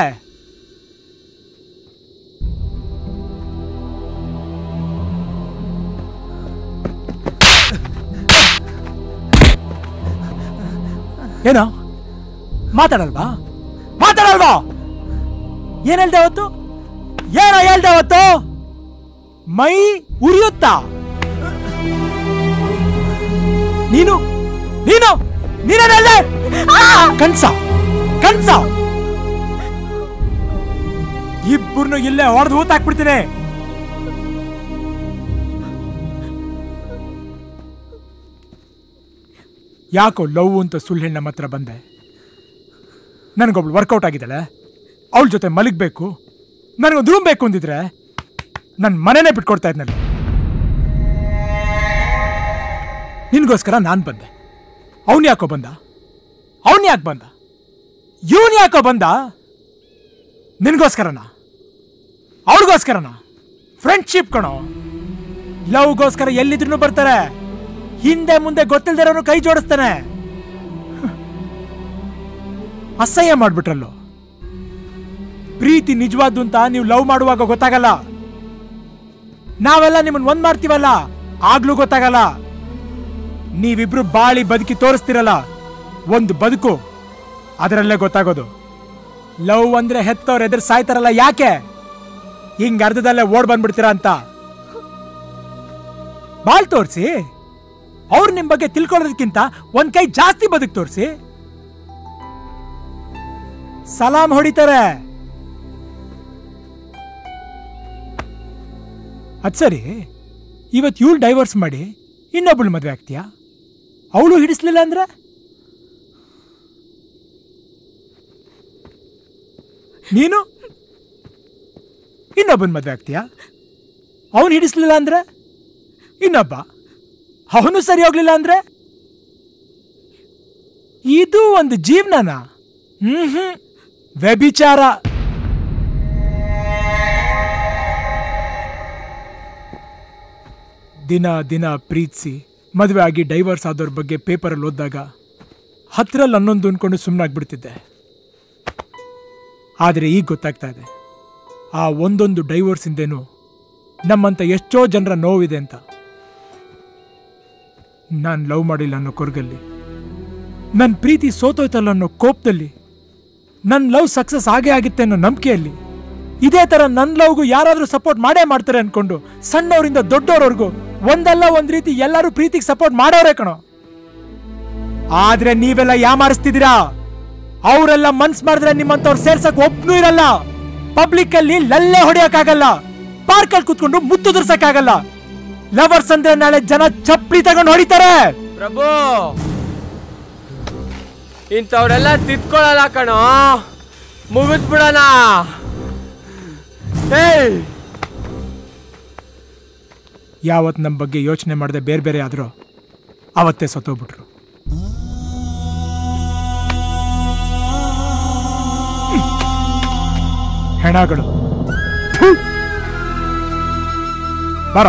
ಏನೋ ಮಾತಾಡಲ್ವಾ ಮಾತಾಡಲ್ವಾ ಏನ್ ಹೇಳ್ದೆ ಅವತ್ತು ಏನೋ ಹೇಳ್ದೆ ಅವತ್ತು ಮೈ ಉರಿಯುತ್ತಾ ನೀನು ನೀನು ನೀನೇನ್ ಹೇಳ್ದೆ ಕನ್ಸ ಕನ್ಸ ಇಬ್ಬರನ್ನು ಇಲ್ಲೇ ಹೊಡೆದು ಹೂತಾಕ್ಬಿಡ್ತೀನಿ ಯಾಕೋ ಲವ್ ಅಂತ ಸುಳ್ಳು ಹೆಣ್ಣು ನಮ್ಮ ಹತ್ರ ಬಂದೆ ನನಗೊಬ್ಳು ವರ್ಕೌಟ್ ಆಗಿದ್ದಾಳೆ ಅವಳ ಜೊತೆ ಮಲಗಬೇಕು ನನಗೊಂದು ರೂಮ್ ಬೇಕು ಅಂದಿದ್ರೆ ನನ್ನ ಮನೆನೇ ಬಿಟ್ಕೊಡ್ತಾ ಇದ್ನಲ್ಲ ನಿನ್ಗೋಸ್ಕರ ನಾನು ಬಂದೆ ಅವನ್ ಯಾಕೋ ಬಂದ ಅವನ್ ಯಾಕೆ ಬಂದ ಇವನ್ ಯಾಕೋ ಬಂದ ನಿನ್ಗೋಸ್ಕರನ ಅವ್ರಿಗೋಸ್ಕರನ ಫ್ರೆಂಡ್ಶಿಪ್ ಕಣೋ ಲವ್ಗೋಸ್ಕರ ಎಲ್ಲಿದ್ರು ಬರ್ತಾರೆ ಹಿಂದೆ ಮುಂದೆ ಗೊತ್ತಿಲ್ದಿರೋನು ಕೈ ಜೋಡಿಸ್ತಾನೆ ಅಸಹ್ಯ ಮಾಡ್ಬಿಟ್ರಲ್ಲೋ ಪ್ರೀತಿ ನಿಜವಾದ್ದು ಅಂತ ನೀವು ಲವ್ ಮಾಡುವಾಗ ಗೊತ್ತಾಗಲ್ಲ ನಾವೆಲ್ಲ ನಿಮ್ಮನ್ನ ಒಂದ್ ಮಾಡ್ತೀವಲ್ಲ ಆಗ್ಲೂ ಗೊತ್ತಾಗಲ್ಲ ನೀವಿಬ್ರು ಬಾಳಿ ಬದುಕಿ ತೋರಿಸ್ತಿರಲ್ಲ ಒಂದು ಬದುಕು ಅದರಲ್ಲೇ ಗೊತ್ತಾಗೋದು ಲವ್ ಅಂದ್ರೆ ಹೆತ್ತವ್ರ ಎದುರು ಸಾಯ್ತಾರಲ್ಲ ಯಾಕೆ ಹಿಂಗ್ ಅರ್ಧದಲ್ಲೇ ಓಡ್ ಬಂದ್ಬಿಡ್ತೀರಾ ಅಂತ ಬಾಳ್ ತೋರಿಸಿ ಅವ್ರು ನಿಮ್ ಬಗ್ಗೆ ತಿಳ್ಕೊಳ್ಳೋದಕ್ಕಿಂತ ಒಂದ್ ಕೈ ಜಾಸ್ತಿ ಬದುಕ್ ತೋರಿಸಿ ಸಲಾಂ ಹೊಡಿತಾರೆ ಅದ್ ಸರಿ ಇವತ್ ಇವಳು ಡೈವರ್ಸ್ ಮಾಡಿ ಇನ್ನೊಬ್ಳು ಮದ್ವೆ ಆಗ್ತೀಯಾ ಅವಳು ಹಿಡಿಸ್ಲಿಲ್ಲ ಅಂದ್ರೆ ನೀನು ಇನ್ನೊಬ್ಬನ ಮದ್ವೆ ಆಗ್ತೀಯಾ ಅವನು ಹಿಡಿಸ್ಲಿಲ್ಲ ಅಂದ್ರೆ ಇನ್ನೊಬ್ಬ ಅವನು ಸರಿ ಹೋಗ್ಲಿಲ್ಲ ಅಂದ್ರೆ ಇದು ಒಂದು ಜೀವನನ ಹ್ಮ್ ಹ್ಮ್ ವ್ಯಭಿಚಾರ ದಿನ ದಿನ ಪ್ರೀತಿಸಿ ಮದುವೆ ಆಗಿ ಡೈವರ್ಸ್ ಆದವ್ರ ಬಗ್ಗೆ ಪೇಪರಲ್ಲಿ ಓದಿದಾಗ ಹತ್ತರಲ್ಲಿ ಹನ್ನೊಂದು ಅನ್ಕೊಂಡು ಸುಮ್ಮನಾಗ್ಬಿಡ್ತಿದ್ದೆ ಆದರೆ ಈಗ ಗೊತ್ತಾಗ್ತಾ ಇದೆ ಆ ಒಂದೊಂದು ಡೈವರ್ಸ್ ಹಿಂದೇನು ನಮ್ಮಂತ ಎಷ್ಟೋ ಜನರ ನೋವಿದೆ ಅಂತ ನಾನು ಲವ್ ಮಾಡಿಲ್ಲ ಅನ್ನೋ ಕೊರಗಲ್ಲಿ ನನ್ನ ಪ್ರೀತಿ ಸೋತೋಯ್ತಲ್ಲ ಅನ್ನೋ ಕೋಪದಲ್ಲಿ ನನ್ನ ಲವ್ ಸಕ್ಸಸ್ ಆಗೇ ಆಗಿತ್ತೆ ಅನ್ನೋ ನಂಬಿಕೆಯಲ್ಲಿ ಇದೇ ತರ ನನ್ನ ಲವ್ಗೂ ಯಾರಾದ್ರೂ ಸಪೋರ್ಟ್ ಮಾಡೇ ಮಾಡ್ತಾರೆ ಅನ್ಕೊಂಡು ಸಣ್ಣವರಿಂದ ದೊಡ್ಡವರವರೆಗೂ ಒಂದಲ್ಲ ಒಂದ್ ರೀತಿ ಎಲ್ಲರೂ ಪ್ರೀತಿಗೆ ಸಪೋರ್ಟ್ ಮಾಡೋರೇ ಕಣೋ ಆದ್ರೆ ನೀವೆಲ್ಲ ಯಾಮಾರಿಸ್ತಿದ್ದೀರಾ ಅವರೆಲ್ಲ ಮನ್ಸ್ ಮಾಡಿದ್ರೆ ನಿಮ್ಮಂತವ್ರು ಸೇರ್ಸಕ್ ಒಬ್ನೂ ಇರಲ್ಲ ಪಬ್ಲಿಕ್ ಅಲ್ಲಿ ಲಲ್ಲೆ ಹೊಡೆಯಕ್ಕಾಗಲ್ಲ ಪಾರ್ಕ್ ಅಲ್ಲಿ ಕುತ್ಕೊಂಡು ಮುತ್ತು ದುರ್ಸಕ್ಕಾಗಲ್ಲ ಲವರ್ಸ್ ಅಂದ್ರೆ ನಾಳೆ ಜನ ಚಪ್ಪಲಿ ತಗೊಂಡು ಹೊಡಿತಾರೆ ಪ್ರಭು ಇಂಥವ್ರೆಲ್ಲ ತಿತ್ಕೊಳ್ಳಲ್ಲ ಕಣೋ ಮುಗಿಸ್ಬಿಡೋಣ ಏಯ್ ಯಾವತ್ ನಮ್ಮ ಬಗ್ಗೆ ಯೋಚನೆ ಮಾಡದೆ ಬೇರೆ ಬೇರೆ ಆದ್ರೂ ಅವತ್ತೇ ಸತ್ತೋಗ್ಬಿಟ್ರು ಹ್ಮ್. ಹೆಣಗಳು ಥು. ಬರ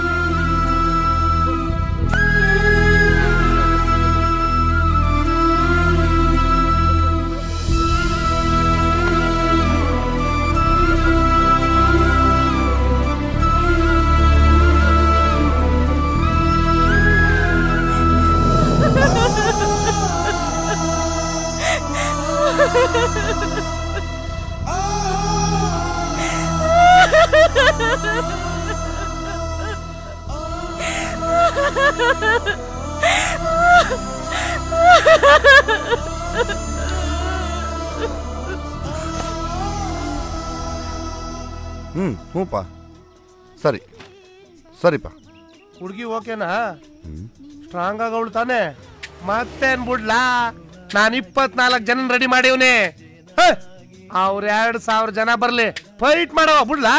ಹ್ಞೂ ಹ್ಞೂಪ್ಪ ಸರಿ ಸರಿಪ್ಪ ಹುಡುಗಿ ಓಕೆನಾ ಸ್ಟ್ರಾಂಗ್ ಆಗವಳು ತಾನೆ ಮತ್ತೇನ್ ಬಿಡ್ಲಾ ನಾನು ಇಪ್ಪತ್ನಾಲ್ಕು ಜನ ರೆಡಿ ಮಾಡಿವ್ನಿ ಅವ್ರ ಎರಡ್ ಸಾವಿರ ಜನ ಬರ್ಲಿ ಫೈಟ್ ಮಾಡವ ಬಿಡ್ಲಾ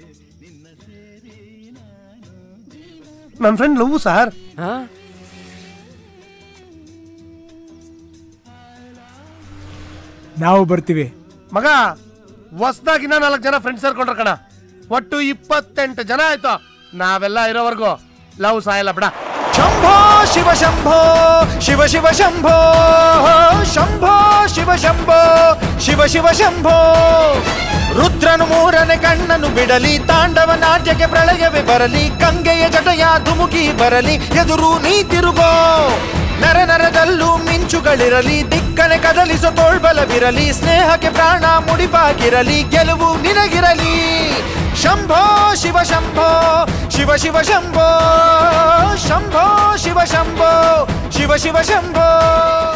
ನನ್ನ ಫ್ರೆಂಡ್ ಲವ್ ಸರ್ ನಾವು ಬರ್ತೀವಿ ಮಗ ಹೊಸ್ದಾಗಿ ಇನ್ನ ನಾಲ್ಕು ಜನ ಫ್ರೆಂಡ್ಸ್ ಸೇರ್ಕೊಂಡ್ರ ಕಣ ಒಟ್ಟು ಇಪ್ಪತ್ತೆಂಟು ಜನ ಆಯ್ತು ನಾವೆಲ್ಲ ಇರೋವರೆಗೂ ಲವ್ ಸಾಯಲ್ಲ ಬಿಡ ಶಂಭೋ ಶಿವ ಶಂಭೋ ಶಿವ ಶಿವ ಶಂಭೋ ಶಂಭೋ ಶಿವ ಶಂಭೋ ಶಿವ ಶಿವ ಶಂಭೋ ರುದ್ರನು ಮೂರನೇ ಕಣ್ಣನು ಬಿಡಲಿ ತಾಂಡವ ನಾಟ್ಯಕ್ಕೆ ಪ್ರಳಯವೇ ಬರಲಿ ಗಂಗೆಯ ಜಟಯ ಧುಮುಕಿ ಬರಲಿ ಎದುರು ನೀ ತಿರುಗೋ ನರ ನರದಲ್ಲೂ ಮಿಂಚುಗಳಿರಲಿ ದಿಕ್ಕನೆ ಕದಲಿಸೋ ತೋಳ್ಬಲವಿರಲಿ ಸ್ನೇಹಕ್ಕೆ ಪ್ರಾಣ ಮುಡಿಪಾಗಿರಲಿ ಗೆಲುವು ನಿನಗಿರಲಿ ಶಂಭೋ ಶಿವ ಶಂಭೋ ಶಿವ ಶಿವ ಶಂಭೋ ಶಂಭೋ ಶಿವ ಶಂಭೋ ಶಿವ ಶಿವ ಶಂಭೋ